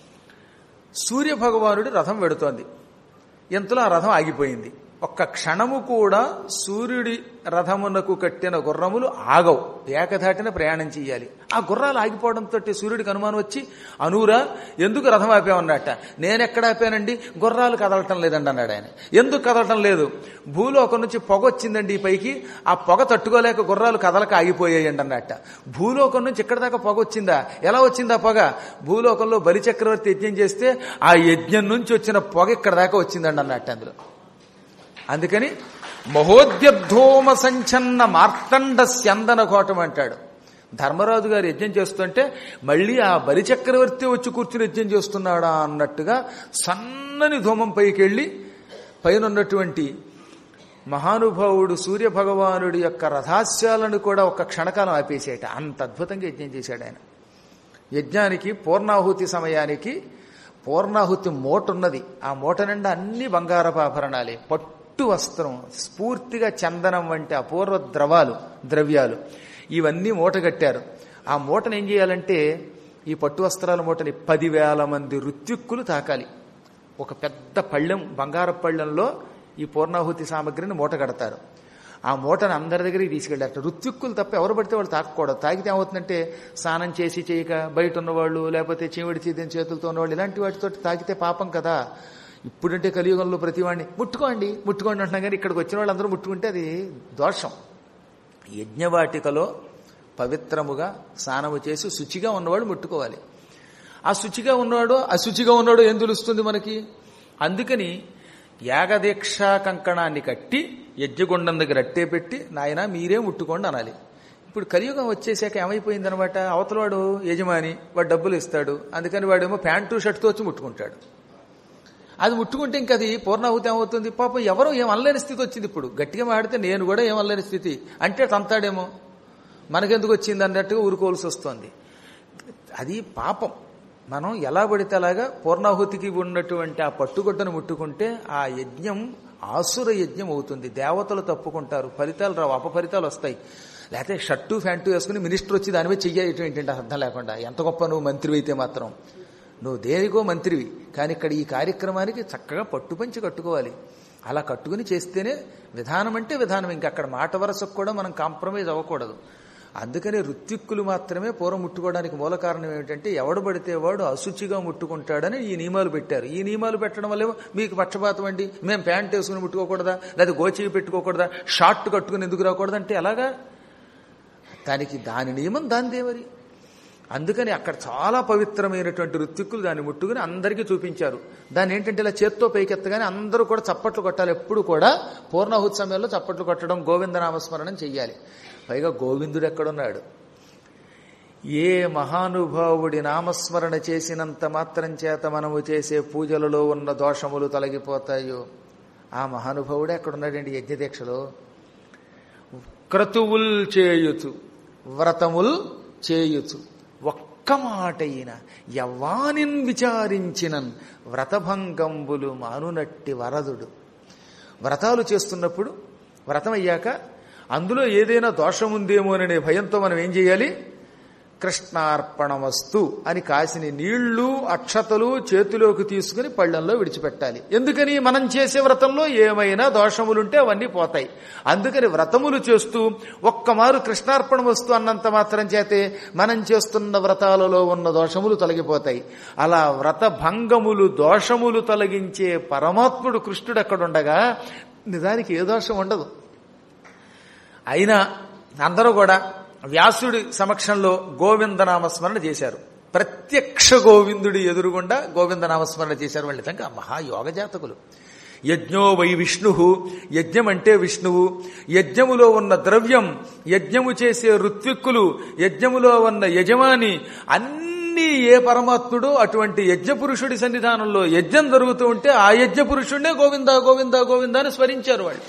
సూర్య భగవానుడి రథం వెడుతోంది ఎంతలో ఆ రథం ఆగిపోయింది ఒక్క క్షణము కూడా సూర్యుడి రథమునకు కట్టిన గుర్రములు ఆగవు ఏకధాటిన ప్రయాణం చేయాలి ఆ గుర్రాలు ఆగిపోవడంతో సూర్యుడికి అనుమానం వచ్చి అనూరా ఎందుకు రథం ఆపామన్నట్ట నేనెక్కడ ఆపానండి గుర్రాలు కదలటం లేదండి అన్నాడు ఆయన ఎందుకు కదలటం లేదు భూలోకం నుంచి పొగ వచ్చిందండి ఈ పైకి ఆ పొగ తట్టుకోలేక గుర్రాలు కదలక ఆగిపోయాయండి అన్నట్ట భూలోకం నుంచి ఇక్కడ దాకా పొగ వచ్చిందా ఎలా వచ్చిందా పొగ భూలోకంలో బలిచక్రవర్తి యజ్ఞం చేస్తే ఆ యజ్ఞం నుంచి వచ్చిన పొగ ఇక్కడ దాకా వచ్చిందండి అన్నట్టు అందులో అందుకని మహోద్యధూమ సంచన్న మార్తండ స్యందన కోటం అంటాడు ధర్మరాజు గారు యజ్ఞం చేస్తుంటే మళ్ళీ ఆ బలిచక్రవర్తి వచ్చి కూర్చుని యజ్ఞం చేస్తున్నాడా అన్నట్టుగా సన్నని ధూమం పైకి వెళ్ళి పైన ఉన్నటువంటి మహానుభావుడు సూర్య భగవానుడి యొక్క రథాస్యాలను కూడా ఒక క్షణకాలం ఆపేసేట అంత అద్భుతంగా యజ్ఞం చేశాడు ఆయన యజ్ఞానికి పూర్ణాహుతి సమయానికి పూర్ణాహుతి మూట ఉన్నది ఆ మూట నిండా అన్ని బంగారపు ఆభరణాలే పట్టు వస్త్రం స్ఫూర్తిగా చందనం వంటి అపూర్వ ద్రవాలు ద్రవ్యాలు ఇవన్నీ మూట కట్టారు ఆ మూటను ఏం చేయాలంటే ఈ పట్టు వస్త్రాల మూటని పదివేల మంది ఋత్విక్కులు తాకాలి ఒక పెద్ద పళ్ళెం బంగార పళ్ళెంలో ఈ పూర్ణాహుతి సామగ్రిని మూట కడతారు ఆ మూటను అందరి దగ్గరికి తీసుకెళ్ళారు ఋత్విక్కులు తప్ప ఎవరు పడితే వాళ్ళు తాకకూడదు తాకితే ఏమవుతుందంటే స్నానం చేసి చేయక బయట ఉన్నవాళ్ళు లేకపోతే చీమిడి చీదిన చేతులతో ఉన్నవాళ్ళు ఇలాంటి వాటితో తాకితే పాపం కదా ఇప్పుడంటే కలియుగంలో ప్రతివాడిని ముట్టుకోండి ముట్టుకోండి అంటున్నా కానీ ఇక్కడికి వచ్చిన వాళ్ళందరూ ముట్టుకుంటే అది దోషం యజ్ఞవాటికలో పవిత్రముగా స్నానము చేసి శుచిగా ఉన్నవాడు ముట్టుకోవాలి ఆ శుచిగా ఉన్నవాడు అశుచిగా ఉన్నాడు ఏం తెలుస్తుంది మనకి అందుకని యాగదీక్షా కంకణాన్ని కట్టి యజ్ఞగుండం దగ్గర అట్టే పెట్టి నాయన మీరే ముట్టుకోండి అనాలి ఇప్పుడు కలియుగం వచ్చేసాక ఏమైపోయిందనమాట అవతలవాడు యజమాని వాడు డబ్బులు ఇస్తాడు అందుకని వాడేమో ప్యాంటు షర్ట్తో వచ్చి ముట్టుకుంటాడు అది ముట్టుకుంటే ఇంక అది పూర్ణాహుతి ఏమవుతుంది పాపం ఎవరో ఏం అనలేని స్థితి వచ్చింది ఇప్పుడు గట్టిగా మాడితే నేను కూడా ఏం అనలేని స్థితి అంటే తంతాడేమో మనకెందుకు వచ్చింది అన్నట్టుగా ఊరుకోవాల్సి వస్తుంది అది పాపం మనం ఎలా పడితే అలాగా పూర్ణాహుతికి ఉన్నటువంటి ఆ పట్టుగొడ్డను ముట్టుకుంటే ఆ యజ్ఞం ఆసుర యజ్ఞం అవుతుంది దేవతలు తప్పుకుంటారు ఫలితాలు రావు అపఫలితాలు వస్తాయి లేకపోతే షర్టు ఫ్యాంటు వేసుకుని మినిస్టర్ వచ్చి దాని మీద చెయ్యేయటం ఏంటంటే అర్థం లేకుండా ఎంత గొప్ప నువ్వు మంత్రి అయితే మాత్రం నువ్వు దేనికో మంత్రివి కానీ ఇక్కడ ఈ కార్యక్రమానికి చక్కగా పట్టుపంచి కట్టుకోవాలి అలా కట్టుకుని చేస్తేనే విధానం అంటే విధానం ఇంకా అక్కడ మాట వరసకు కూడా మనం కాంప్రమైజ్ అవ్వకూడదు అందుకని ఋత్విక్కులు మాత్రమే పూర్వం ముట్టుకోవడానికి మూల కారణం ఏమిటంటే ఎవడు పడితే వాడు అశుచిగా ముట్టుకుంటాడని ఈ నియమాలు పెట్టారు ఈ నియమాలు పెట్టడం వల్ల మీకు పక్షపాతం అండి మేము ప్యాంట్ వేసుకుని ముట్టుకోకూడదా లేదా గోచి పెట్టుకోకూడదా షార్ట్ కట్టుకుని ఎందుకు రాకూడదు అంటే ఎలాగా దానికి దాని నియమం దాని దేవరి అందుకని అక్కడ చాలా పవిత్రమైనటువంటి ఋత్విక్కులు దాన్ని ముట్టుకుని అందరికీ చూపించారు దాన్ని ఏంటంటే ఇలా చేత్తో పైకెత్తగానే అందరూ కూడా చప్పట్లు కొట్టాలి ఎప్పుడు కూడా పూర్ణాహుతి సమయంలో చప్పట్లు కొట్టడం గోవిందనామస్మరణం చెయ్యాలి పైగా గోవిందుడు ఎక్కడున్నాడు ఏ మహానుభావుడి నామస్మరణ చేసినంత మాత్రం చేత మనము చేసే పూజలలో ఉన్న దోషములు తొలగిపోతాయో ఆ మహానుభావుడు ఎక్కడున్నాడండి యజ్ఞదీక్షలో క్రతువుల్ చేయుచు వ్రతముల్ చేయుచు ఒక్క మాటైన యవ్వానిన్ విచారించినన్ వ్రతభంగంబులు మానునట్టి వరదుడు వ్రతాలు చేస్తున్నప్పుడు వ్రతం అయ్యాక అందులో ఏదైనా దోషముందేమోననే భయంతో మనం ఏం చేయాలి కృష్ణార్పణమస్తు అని కాసిన నీళ్లు అక్షతలు చేతిలోకి తీసుకుని పళ్ళెంలో విడిచిపెట్టాలి ఎందుకని మనం చేసే వ్రతంలో ఏమైనా దోషములుంటే అవన్నీ పోతాయి అందుకని వ్రతములు చేస్తూ ఒక్కమారు కృష్ణార్పణమస్తు అన్నంత మాత్రం చేతే మనం చేస్తున్న వ్రతాలలో ఉన్న దోషములు తొలగిపోతాయి అలా వ్రత భంగములు దోషములు తొలగించే పరమాత్ముడు కృష్ణుడు ఎక్కడుండగా నిజానికి ఏ దోషం ఉండదు అయినా అందరూ కూడా వ్యాసుడి సమక్షంలో గోవిందనామస్మరణ చేశారు ప్రత్యక్ష గోవిందుడి ఎదురుగుండా గోవిందనామస్మరణ చేశారు వాళ్ళు నిజంగా మహాయోగ జాతకులు యజ్ఞో వై విష్ణు యజ్ఞం అంటే విష్ణువు యజ్ఞములో ఉన్న ద్రవ్యం యజ్ఞము చేసే ఋత్విక్కులు యజ్ఞములో ఉన్న యజమాని అన్ని ఏ పరమాత్ముడు అటువంటి యజ్ఞ పురుషుడి సన్నిధానంలో యజ్ఞం జరుగుతూ ఉంటే ఆ యజ్ఞ పురుషుడినే గోవింద గోవింద గోవింద అని స్మరించారు వాళ్ళు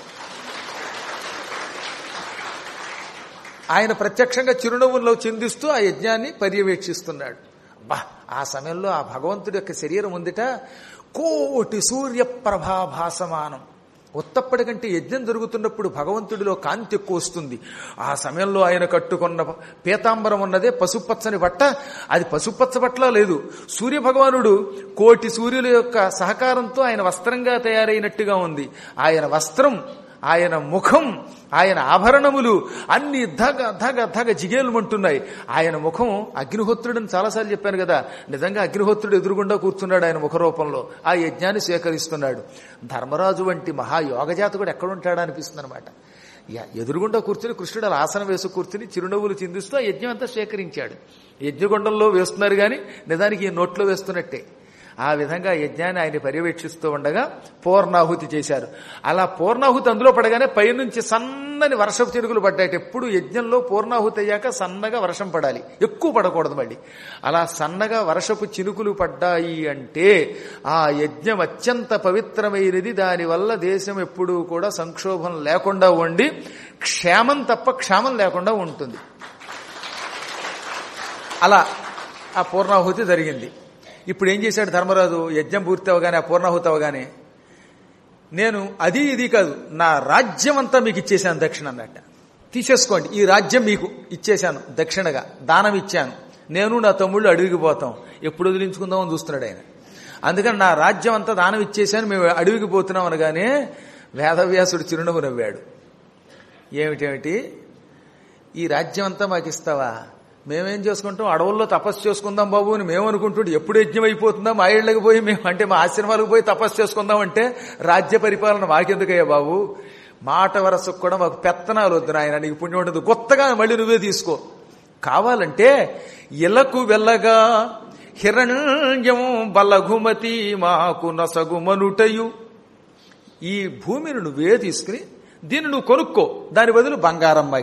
ఆయన ప్రత్యక్షంగా చిరునవ్వుల్లో చిందిస్తూ ఆ యజ్ఞాన్ని పర్యవేక్షిస్తున్నాడు బా ఆ సమయంలో ఆ భగవంతుడి యొక్క శరీరం ఉందిట కోటి సూర్య ప్రభాభాసమానం ఉత్తప్పటి కంటే యజ్ఞం జరుగుతున్నప్పుడు భగవంతుడిలో కాంతి ఎక్కువ వస్తుంది ఆ సమయంలో ఆయన కట్టుకున్న పీతాంబరం ఉన్నదే పసుపచ్చని బట్ట అది పసుపచ్చ బట్టలా లేదు సూర్య భగవానుడు కోటి సూర్యుల యొక్క సహకారంతో ఆయన వస్త్రంగా తయారైనట్టుగా ఉంది ఆయన వస్త్రం ఆయన ముఖం ఆయన ఆభరణములు అన్ని ధగ ధగ ధగ జిగేలుమంటున్నాయి ఆయన ముఖం అగ్నిహోత్రుడని చాలాసార్లు చెప్పాను కదా నిజంగా అగ్నిహోత్రుడు ఎదురుగుండా కూర్చున్నాడు ఆయన ముఖ రూపంలో ఆ యజ్ఞాన్ని స్వీకరిస్తున్నాడు ధర్మరాజు వంటి మహాయోగజాతకుడు ఎక్కడుంటాడా అనిపిస్తుంది అనమాట ఎదురుగుండా కూర్చుని కృష్ణుడు అలా ఆసనం వేసి కూర్చుని చిరునవ్వులు చిందిస్తూ ఆ యజ్ఞం అంతా స్వీకరించాడు యజ్ఞగుండంలో వేస్తున్నారు కానీ నిజానికి ఈ నోట్లో వేస్తున్నట్టే ఆ విధంగా యజ్ఞాన్ని ఆయన పర్యవేక్షిస్తూ ఉండగా పూర్ణాహుతి చేశారు అలా పూర్ణాహుతి అందులో పడగానే పైనుంచి సన్నని వర్షపు చినుకులు పడ్డాయి ఎప్పుడు యజ్ఞంలో పూర్ణాహుతి అయ్యాక సన్నగా వర్షం పడాలి ఎక్కువ పడకూడదు మళ్ళీ అలా సన్నగా వర్షపు చినుకులు పడ్డాయి అంటే ఆ యజ్ఞం అత్యంత పవిత్రమైనది దానివల్ల దేశం ఎప్పుడూ కూడా సంక్షోభం లేకుండా ఉండి క్షేమం తప్ప క్షేమం లేకుండా ఉంటుంది అలా ఆ పూర్ణాహుతి జరిగింది ఇప్పుడు ఏం చేశాడు ధర్మరాజు యజ్ఞం పూర్తి అవగానే ఆ పూర్ణాహుతి అవగానే నేను అది ఇది కాదు నా రాజ్యం అంతా మీకు ఇచ్చేశాను దక్షిణ అన్నట్ట తీసేసుకోండి ఈ రాజ్యం మీకు ఇచ్చేశాను దక్షిణగా దానం ఇచ్చాను నేను నా తమ్ముళ్ళు అడవికి పోతాం ఎప్పుడు వదిలించుకుందామని చూస్తున్నాడు ఆయన అందుకని నా రాజ్యం అంతా దానం ఇచ్చేశాను మేము అడవికి పోతున్నాం అనగానే వేదవ్యాసుడు చిరునవ్వు నవ్వాడు ఏమిటేమిటి ఈ రాజ్యం అంతా మాకు ఇస్తావా మేమేం చేసుకుంటాం అడవుల్లో తపస్సు చేసుకుందాం బాబు అని మేము అనుకుంటుంటే ఎప్పుడు యజ్ఞం అయిపోతుందా మా ఇళ్ళకి పోయి మేము అంటే మా ఆశ్రమాలకు పోయి తపస్సు చేసుకుందాం అంటే రాజ్య పరిపాలన మాకెందుకయ్యా బాబు మాట వరసకు కూడా మాకు పెత్తనాలు వద్దు నాయన నీకు పుణ్యం ఉంటుంది కొత్తగా మళ్ళీ నువ్వే తీసుకో కావాలంటే ఇలకు వెళ్ళగా హిరణ్యం బలఘుమతి మాకు నసగుమనుటయు ఈ భూమిని నువ్వే తీసుకుని దీన్ని నువ్వు కొనుక్కో దాని బదులు బంగారం మాకి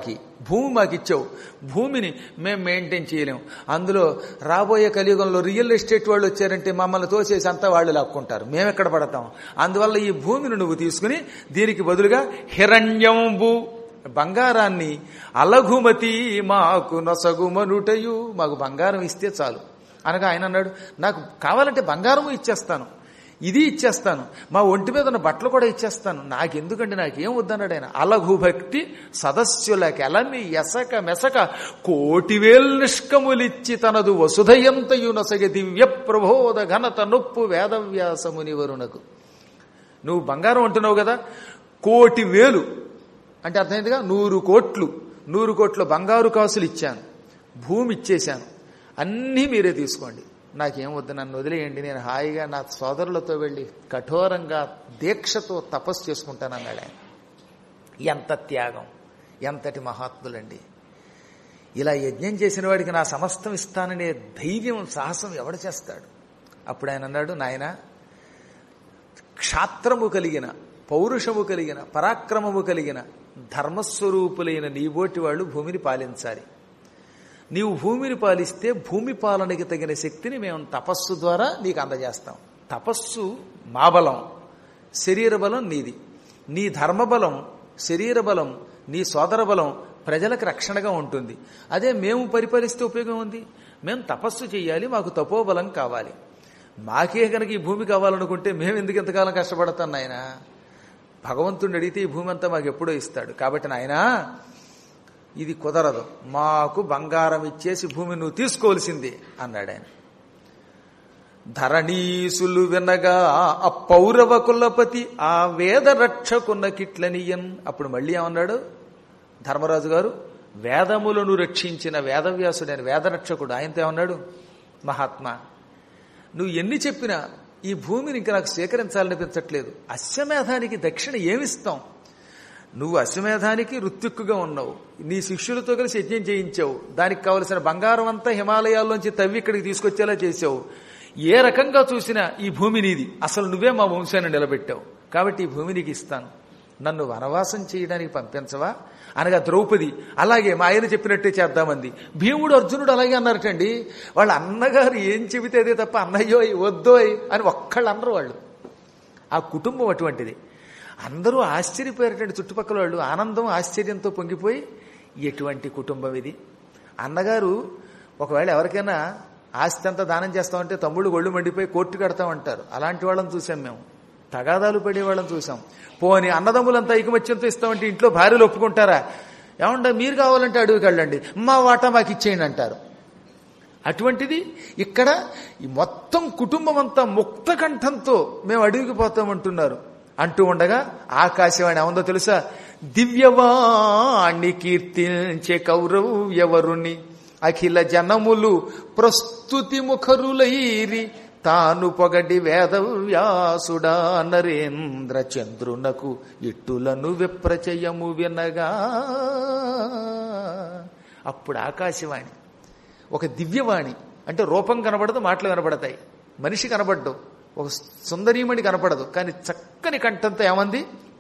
భూమి మాకు ఇచ్చావు భూమిని మేము మెయింటైన్ చేయలేం అందులో రాబోయే కలియుగంలో రియల్ ఎస్టేట్ వాళ్ళు వచ్చారంటే మమ్మల్ని తోసేసి అంతా వాళ్ళు లాక్కుంటారు మేము ఎక్కడ పడతాం అందువల్ల ఈ భూమిని నువ్వు తీసుకుని దీనికి బదులుగా హిరణ్యంబు బంగారాన్ని అలఘుమతి మాకు నొసగుమనుటయు మాకు బంగారం ఇస్తే చాలు అనగా ఆయన అన్నాడు నాకు కావాలంటే బంగారము ఇచ్చేస్తాను ఇది ఇచ్చేస్తాను మా ఒంటి మీద ఉన్న బట్టలు కూడా ఇచ్చేస్తాను నాకెందుకంటే నాకేం వద్దన్నాడు ఆయన అలఘు భక్తి సదస్యులకి అలమి ఎసక మెసక కోటివేల్ నిష్కములిచ్చి తనదు వసుధయంతయు నొసగ దివ్య ప్రబోధ ఘనత నొప్పు వేదవ్యాసముని వరుణకు నువ్వు బంగారం అంటున్నావు కదా కోటి వేలు అంటే అర్థమైందిగా నూరు కోట్లు నూరు కోట్ల బంగారు కాసులు ఇచ్చాను భూమి ఇచ్చేశాను అన్నీ మీరే తీసుకోండి నాకేం వద్దు నన్ను వదిలేయండి నేను హాయిగా నా సోదరులతో వెళ్ళి కఠోరంగా దీక్షతో తపస్సు చేసుకుంటానన్నాడు ఆయన ఎంత త్యాగం ఎంతటి మహాత్ములండి ఇలా యజ్ఞం చేసిన వాడికి నా సమస్తం ఇస్తాననే ధైర్యం సాహసం ఎవడు చేస్తాడు అప్పుడు ఆయన అన్నాడు నాయన క్షాత్రము కలిగిన పౌరుషము కలిగిన పరాక్రమము కలిగిన ధర్మస్వరూపులైన నీబోటి వాళ్ళు భూమిని పాలించాలి నీవు భూమిని పాలిస్తే భూమి పాలనకి తగిన శక్తిని మేము తపస్సు ద్వారా నీకు అందజేస్తాం తపస్సు మా బలం శరీర బలం నీది నీ ధర్మబలం శరీర బలం నీ సోదర బలం ప్రజలకు రక్షణగా ఉంటుంది అదే మేము పరిపాలిస్తే ఉపయోగం ఉంది మేము తపస్సు చేయాలి మాకు తపోబలం కావాలి మాకే కనుక ఈ భూమి కావాలనుకుంటే మేము ఎందుకు ఎంతకాలం కష్టపడతాం నాయన భగవంతుడిని అడిగితే ఈ భూమి అంతా మాకు ఎప్పుడో ఇస్తాడు కాబట్టి నాయనా ఇది కుదరదు మాకు బంగారం ఇచ్చేసి భూమి నువ్వు తీసుకోవలసిందే అన్నాడు ఆయన ధరణీసులు వినగా ఆ పౌరవ కులపతి ఆ వేద రక్షకున్న కిట్లనియన్ అప్పుడు మళ్ళీ ఏమన్నాడు ధర్మరాజు గారు వేదములను రక్షించిన వేదవ్యాసుడైన వేదరక్షకుడు ఆయనతో ఏమన్నాడు మహాత్మా నువ్వు ఎన్ని చెప్పినా ఈ భూమిని ఇంకా నాకు స్వీకరించాలనిపించట్లేదు అశ్వమేధానికి దక్షిణ ఏమిస్తాం నువ్వు అశ్వమేధానికి రుత్తిక్కుగా ఉన్నావు నీ శిష్యులతో కలిసి యజ్ఞం చేయించావు దానికి కావలసిన బంగారం అంతా హిమాలయాల్లోంచి తవ్వి ఇక్కడికి తీసుకొచ్చేలా చేసావు ఏ రకంగా చూసినా ఈ భూమి నీది అసలు నువ్వే మా వంశాన్ని నిలబెట్టావు కాబట్టి ఈ భూమి నీకు ఇస్తాను నన్ను వనవాసం చేయడానికి పంపించవా అనగా ద్రౌపది అలాగే మా ఆయన చెప్పినట్టే చేద్దామంది భీముడు అర్జునుడు అలాగే అన్నారటండి వాళ్ళ అన్నగారు ఏం చెబితే అదే తప్ప అన్నయ్యోయ్ వద్దోయ్ అని ఒక్కళ్ళు అన్నారు వాళ్ళు ఆ కుటుంబం అటువంటిది అందరూ ఆశ్చర్యపోయారటండి చుట్టుపక్కల వాళ్ళు ఆనందం ఆశ్చర్యంతో పొంగిపోయి ఎటువంటి కుటుంబం ఇది అన్నగారు ఒకవేళ ఎవరికైనా ఆస్తి అంతా దానం చేస్తామంటే తమ్ముళ్ళు ఒళ్ళు మండిపోయి కోర్టు కడతామంటారు అలాంటి వాళ్ళని చూసాం మేము తగాదాలు పడే వాళ్ళని చూసాం పోని అన్నదమ్ములంతా ఐకమత్యంతో ఇస్తామంటే ఇంట్లో భార్యలు ఒప్పుకుంటారా ఏమంటే మీరు కావాలంటే అడవికి వెళ్ళండి మా వాటా మాకు ఇచ్చేయండి అంటారు అటువంటిది ఇక్కడ ఈ మొత్తం కుటుంబం అంతా ముక్త కంఠంతో మేము అడవికి పోతామంటున్నారు అంటూ ఉండగా ఆకాశవాణి ఏముందో తెలుసా దివ్యవాణి కీర్తించే కౌరవ్యవరుని అఖిల జనములు ప్రస్తుతి ముఖరులైరి తాను పొగడి వేదవ్యాసుడా నరేంద్ర చంద్రునకు ఇట్టులను విప్రచయము వినగా అప్పుడు ఆకాశవాణి ఒక దివ్యవాణి అంటే రూపం కనబడదు మాటలు కనబడతాయి మనిషి కనబడ్డు ఒక సుందరీమణి కనపడదు కానీ చక్కని కంఠంతో ఏమంది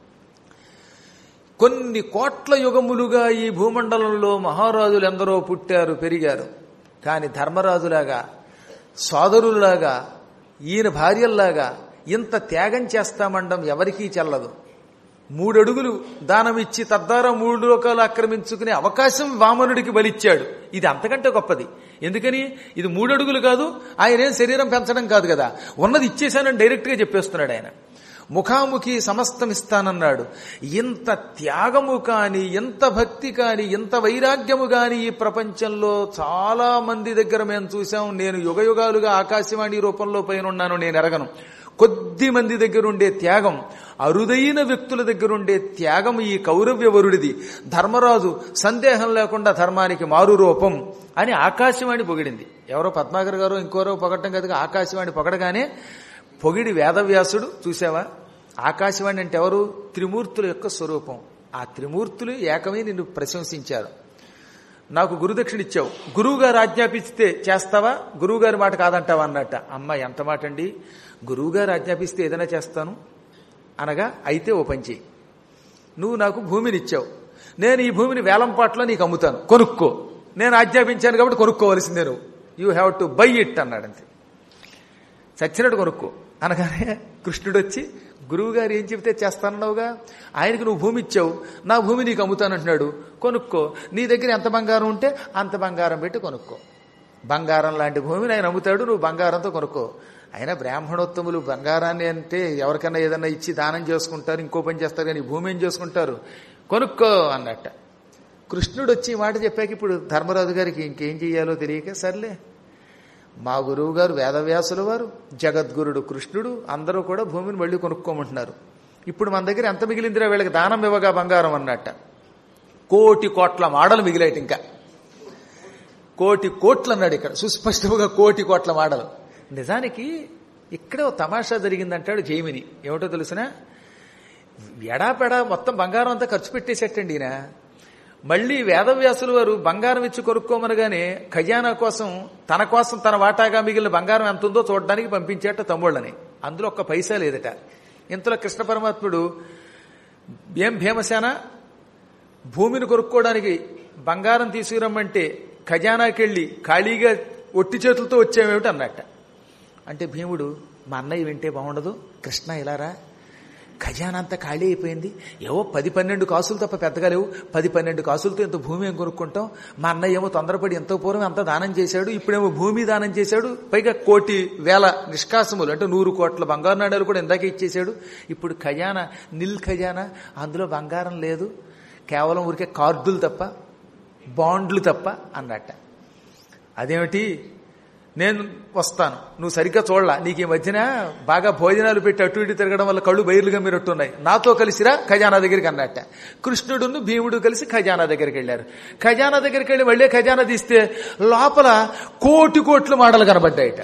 కొన్ని కోట్ల యుగములుగా ఈ భూమండలంలో మహారాజులు ఎందరో పుట్టారు పెరిగారు కానీ ధర్మరాజులాగా సోదరులాగా ఈయన భార్యల్లాగా ఇంత త్యాగం చేస్తామండం ఎవరికీ చెల్లదు మూడడుగులు దానమిచ్చి తద్వారా మూడు లోకాలు ఆక్రమించుకునే అవకాశం వామనుడికి బలిచ్చాడు ఇది అంతకంటే గొప్పది ఎందుకని ఇది మూడడుగులు కాదు ఆయనేం శరీరం పెంచడం కాదు కదా ఉన్నది ఇచ్చేశానని డైరెక్ట్గా చెప్పేస్తున్నాడు ఆయన ముఖాముఖి సమస్తం ఇస్తానన్నాడు ఇంత త్యాగము కాని ఎంత భక్తి కాని ఎంత వైరాగ్యము కాని ఈ ప్రపంచంలో చాలా మంది దగ్గర మేము చూసాం నేను యుగయుగాలుగా ఆకాశవాణి రూపంలో పైన ఉన్నాను నేను ఎరగను కొద్ది మంది దగ్గర ఉండే త్యాగం అరుదైన వ్యక్తుల దగ్గర ఉండే త్యాగం ఈ కౌరవ్యవరుడిది ధర్మరాజు సందేహం లేకుండా ధర్మానికి మారు రూపం అని ఆకాశవాణి పొగిడింది ఎవరో పద్మాకర్ గారు ఇంకోరో పొగట్టం కదా ఆకాశవాణి పొగడగానే పొగిడి వేదవ్యాసుడు చూసావా ఆకాశవాణి అంటే ఎవరు త్రిమూర్తుల యొక్క స్వరూపం ఆ త్రిమూర్తులు ఏకమై నిన్ను ప్రశంసించారు నాకు గురుదక్షిణ ఇచ్చావు గురువు గారు ఆజ్ఞాపిస్తే చేస్తావా గురువు గారి మాట కాదంటావా అన్నట్ట అమ్మ ఎంత మాట అండి గురువు గారు ఆజ్ఞాపిస్తే ఏదైనా చేస్తాను అనగా అయితే ఓ పని చెయ్యి నువ్వు నాకు భూమిని ఇచ్చావు నేను ఈ భూమిని వేలంపాట్లో నీకు అమ్ముతాను కొనుక్కో నేను ఆజ్ఞాపించాను కాబట్టి కొనుక్కోవలసిందే నువ్వు you have to buy it అన్నాడు అంతే చచ్చినట్టు కొనుక్కో అనగానే కృష్ణుడు వచ్చి గురువు గారు ఏం చెబితే చేస్తానన్నావుగా ఆయనకి నువ్వు భూమి ఇచ్చావు నా భూమి నీకు అమ్ముతానంటున్నాడు కొనుక్కో నీ దగ్గర ఎంత బంగారం ఉంటే అంత బంగారం పెట్టి కొనుక్కో బంగారం లాంటి భూమిని ఆయన అమ్ముతాడు నువ్వు బంగారంతో కొనుక్కో అయినా బ్రాహ్మణోత్తములు బంగారాన్ని అంటే ఎవరికైనా ఏదైనా ఇచ్చి దానం చేసుకుంటారు ఇంకో పని చేస్తారు కానీ ఈ భూమి ఏం చేసుకుంటారు కొనుక్కో అన్నట్ట కృష్ణుడు వచ్చి ఈ మాట చెప్పాక ఇప్పుడు ధర్మరాజు గారికి ఇంకేం చెయ్యాలో తెలియక సర్లే మా గురువు గారు వేదవ్యాసుల వారు జగద్గురుడు కృష్ణుడు అందరూ కూడా భూమిని మళ్ళీ కొనుక్కోమంటున్నారు ఇప్పుడు మన దగ్గర ఎంత మిగిలిందిరా వీళ్ళకి దానం ఇవ్వగా బంగారం అన్నట్ట కోటి కోట్ల మాడలు మిగిలాయి ఇంకా కోటి కోట్లు అన్నాడు ఇక్కడ సుస్పష్టంగా కోటి కోట్ల మాడలు నిజానికి ఇక్కడే ఓ తమాషా జరిగిందంటాడు జైమిని ఏమిటో తెలుసునా ఎడాపెడా మొత్తం బంగారం అంతా ఖర్చు పెట్టేసేటండి ఈయన మళ్ళీ వేదవ్యాసులు వారు బంగారం ఇచ్చి కొనుక్కోమనగానే ఖజానా కోసం తన కోసం తన వాటాగా మిగిలిన బంగారం ఎంత ఉందో చూడడానికి పంపించేట తమ్ముళ్ళని అందులో ఒక్క పైసా లేదట ఇంతలో కృష్ణ పరమాత్ముడు ఏం భీమసేన భూమిని కొనుక్కోవడానికి బంగారం తీసుకురమ్మంటే ఖజానాకెళ్ళి ఖాళీగా ఒట్టి చేతులతో వచ్చామేమిటి అన్నట్ట అంటే భీముడు మా అన్నయ్య వింటే బాగుండదు కృష్ణ ఇలారా ఖజానా అంతా ఖాళీ అయిపోయింది ఏవో పది పన్నెండు కాసులు తప్ప పెద్దగా లేవు పది పన్నెండు కాసులతో ఇంత భూమి ఏం కొనుక్కుంటాం మా అన్నయ్య ఏమో తొందరపడి ఎంతో పూర్వం అంతా దానం చేశాడు ఇప్పుడేమో భూమి దానం చేశాడు పైగా కోటి వేల నిష్కాసములు అంటే నూరు కోట్ల బంగారు నాణాలు కూడా ఇందాకే ఇచ్చేశాడు ఇప్పుడు ఖజానా నిల్ ఖజానా అందులో బంగారం లేదు కేవలం ఊరికే కార్డులు తప్ప బాండ్లు తప్ప అన్నట్ట అదేమిటి నేను వస్తాను నువ్వు సరిగ్గా చూడలా నీకు ఈ మధ్యన బాగా భోజనాలు పెట్టి అటు ఇటు తిరగడం వల్ల కళ్ళు బయలుగా మీరట్టున్నాయి నాతో కలిసిరా ఖజానా దగ్గరికి అన్నట్ట కృష్ణుడును భీముడు కలిసి ఖజానా దగ్గరికి వెళ్ళారు ఖజానా దగ్గరికి వెళ్ళి మళ్ళీ ఖజానా తీస్తే లోపల కోటి కోట్లు మాటలు కనబడ్డాయిట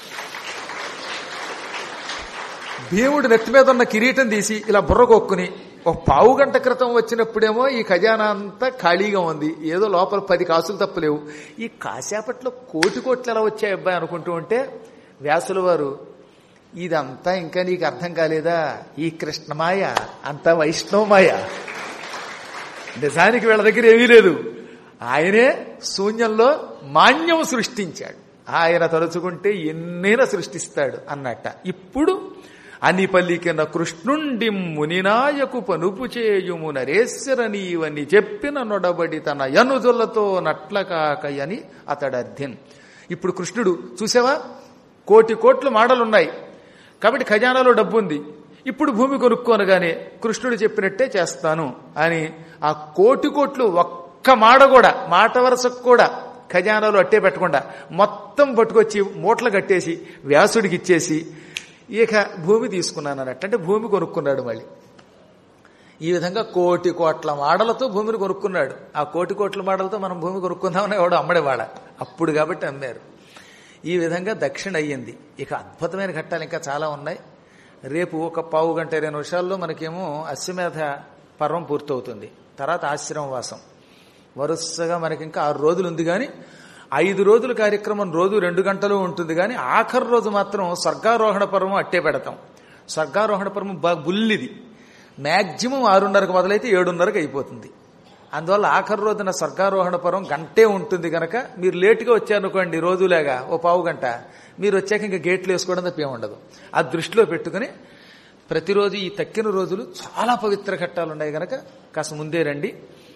భీముడు నెత్తి మీద ఉన్న కిరీటం తీసి ఇలా బుర్ర కొక్కుని ఒక పావు గంట క్రితం వచ్చినప్పుడేమో ఈ ఖజానా అంతా ఖాళీగా ఉంది ఏదో లోపల పది కాసులు తప్పలేవు ఈ కాసేపట్లో కోటి కోట్లు ఎలా వచ్చాయి అబ్బాయి అనుకుంటూ ఉంటే వ్యాసుల వారు ఇదంతా ఇంకా నీకు అర్థం కాలేదా ఈ కృష్ణమాయ అంతా వైష్ణవమాయ నిజానికి వీళ్ళ దగ్గర ఏమీ లేదు ఆయనే శూన్యంలో మాన్యం సృష్టించాడు ఆయన తలుచుకుంటే ఎన్నైనా సృష్టిస్తాడు అన్నట్ట ఇప్పుడు అని పలికిన కృష్ణుండి మునినాయకు పనుపు చేయుము నరేశ్వర నీవని చెప్పిన నొడబడి తన యనుజులతో నట్ల కాకయని అతడర్థిన్ ఇప్పుడు కృష్ణుడు చూసావా కోటి కోట్లు మాడలున్నాయి కాబట్టి ఖజానాలో డబ్బు ఉంది ఇప్పుడు భూమి కొనుక్కోనగానే కృష్ణుడు చెప్పినట్టే చేస్తాను అని ఆ కోటి కోట్లు ఒక్క మాడ కూడా మాట వరసకు కూడా ఖజానాలో అట్టే పెట్టకుండా మొత్తం పట్టుకొచ్చి మూటలు కట్టేసి వ్యాసుడికి ఇచ్చేసి ఇక భూమి తీసుకున్నాను అన్నట్టు అంటే భూమి కొనుక్కున్నాడు మళ్ళీ ఈ విధంగా కోటి కోట్ల మాడలతో భూమిని కొనుక్కున్నాడు ఆ కోటి కోట్ల మాడలతో మనం భూమి కొనుక్కుందామని ఎవడు అమ్మడేవాడ అప్పుడు కాబట్టి అమ్మారు ఈ విధంగా దక్షిణ అయ్యింది ఇక అద్భుతమైన ఘట్టాలు ఇంకా చాలా ఉన్నాయి రేపు ఒక పావు గంట ఇరవై నిమిషాల్లో మనకేమో అశ్వమేధ పర్వం పూర్తవుతుంది తర్వాత ఆశ్రమవాసం వరుసగా మనకి ఇంకా ఆరు రోజులు ఉంది కానీ ఐదు రోజుల కార్యక్రమం రోజు రెండు గంటలు ఉంటుంది కానీ ఆఖరి రోజు మాత్రం స్వర్గారోహణ పర్వం అట్టే పెడతాం స్వర్గారోహణ పర్వం బాగా బుల్లిది మ్యాక్సిమం ఆరున్నరకు మొదలైతే ఏడున్నరకు అయిపోతుంది అందువల్ల ఆఖరి రోజున స్వర్గారోహణ పర్వం గంటే ఉంటుంది కనుక మీరు లేటుగా వచ్చారనుకోండి రోజులాగా ఓ పావు గంట మీరు వచ్చాక ఇంకా గేట్లు వేసుకోవడం తప్ప ఏముండదు ఆ దృష్టిలో పెట్టుకుని ప్రతిరోజు ఈ తక్కిన రోజులు చాలా పవిత్ర ఘట్టాలు ఉన్నాయి కనుక కాస్త ముందే రండి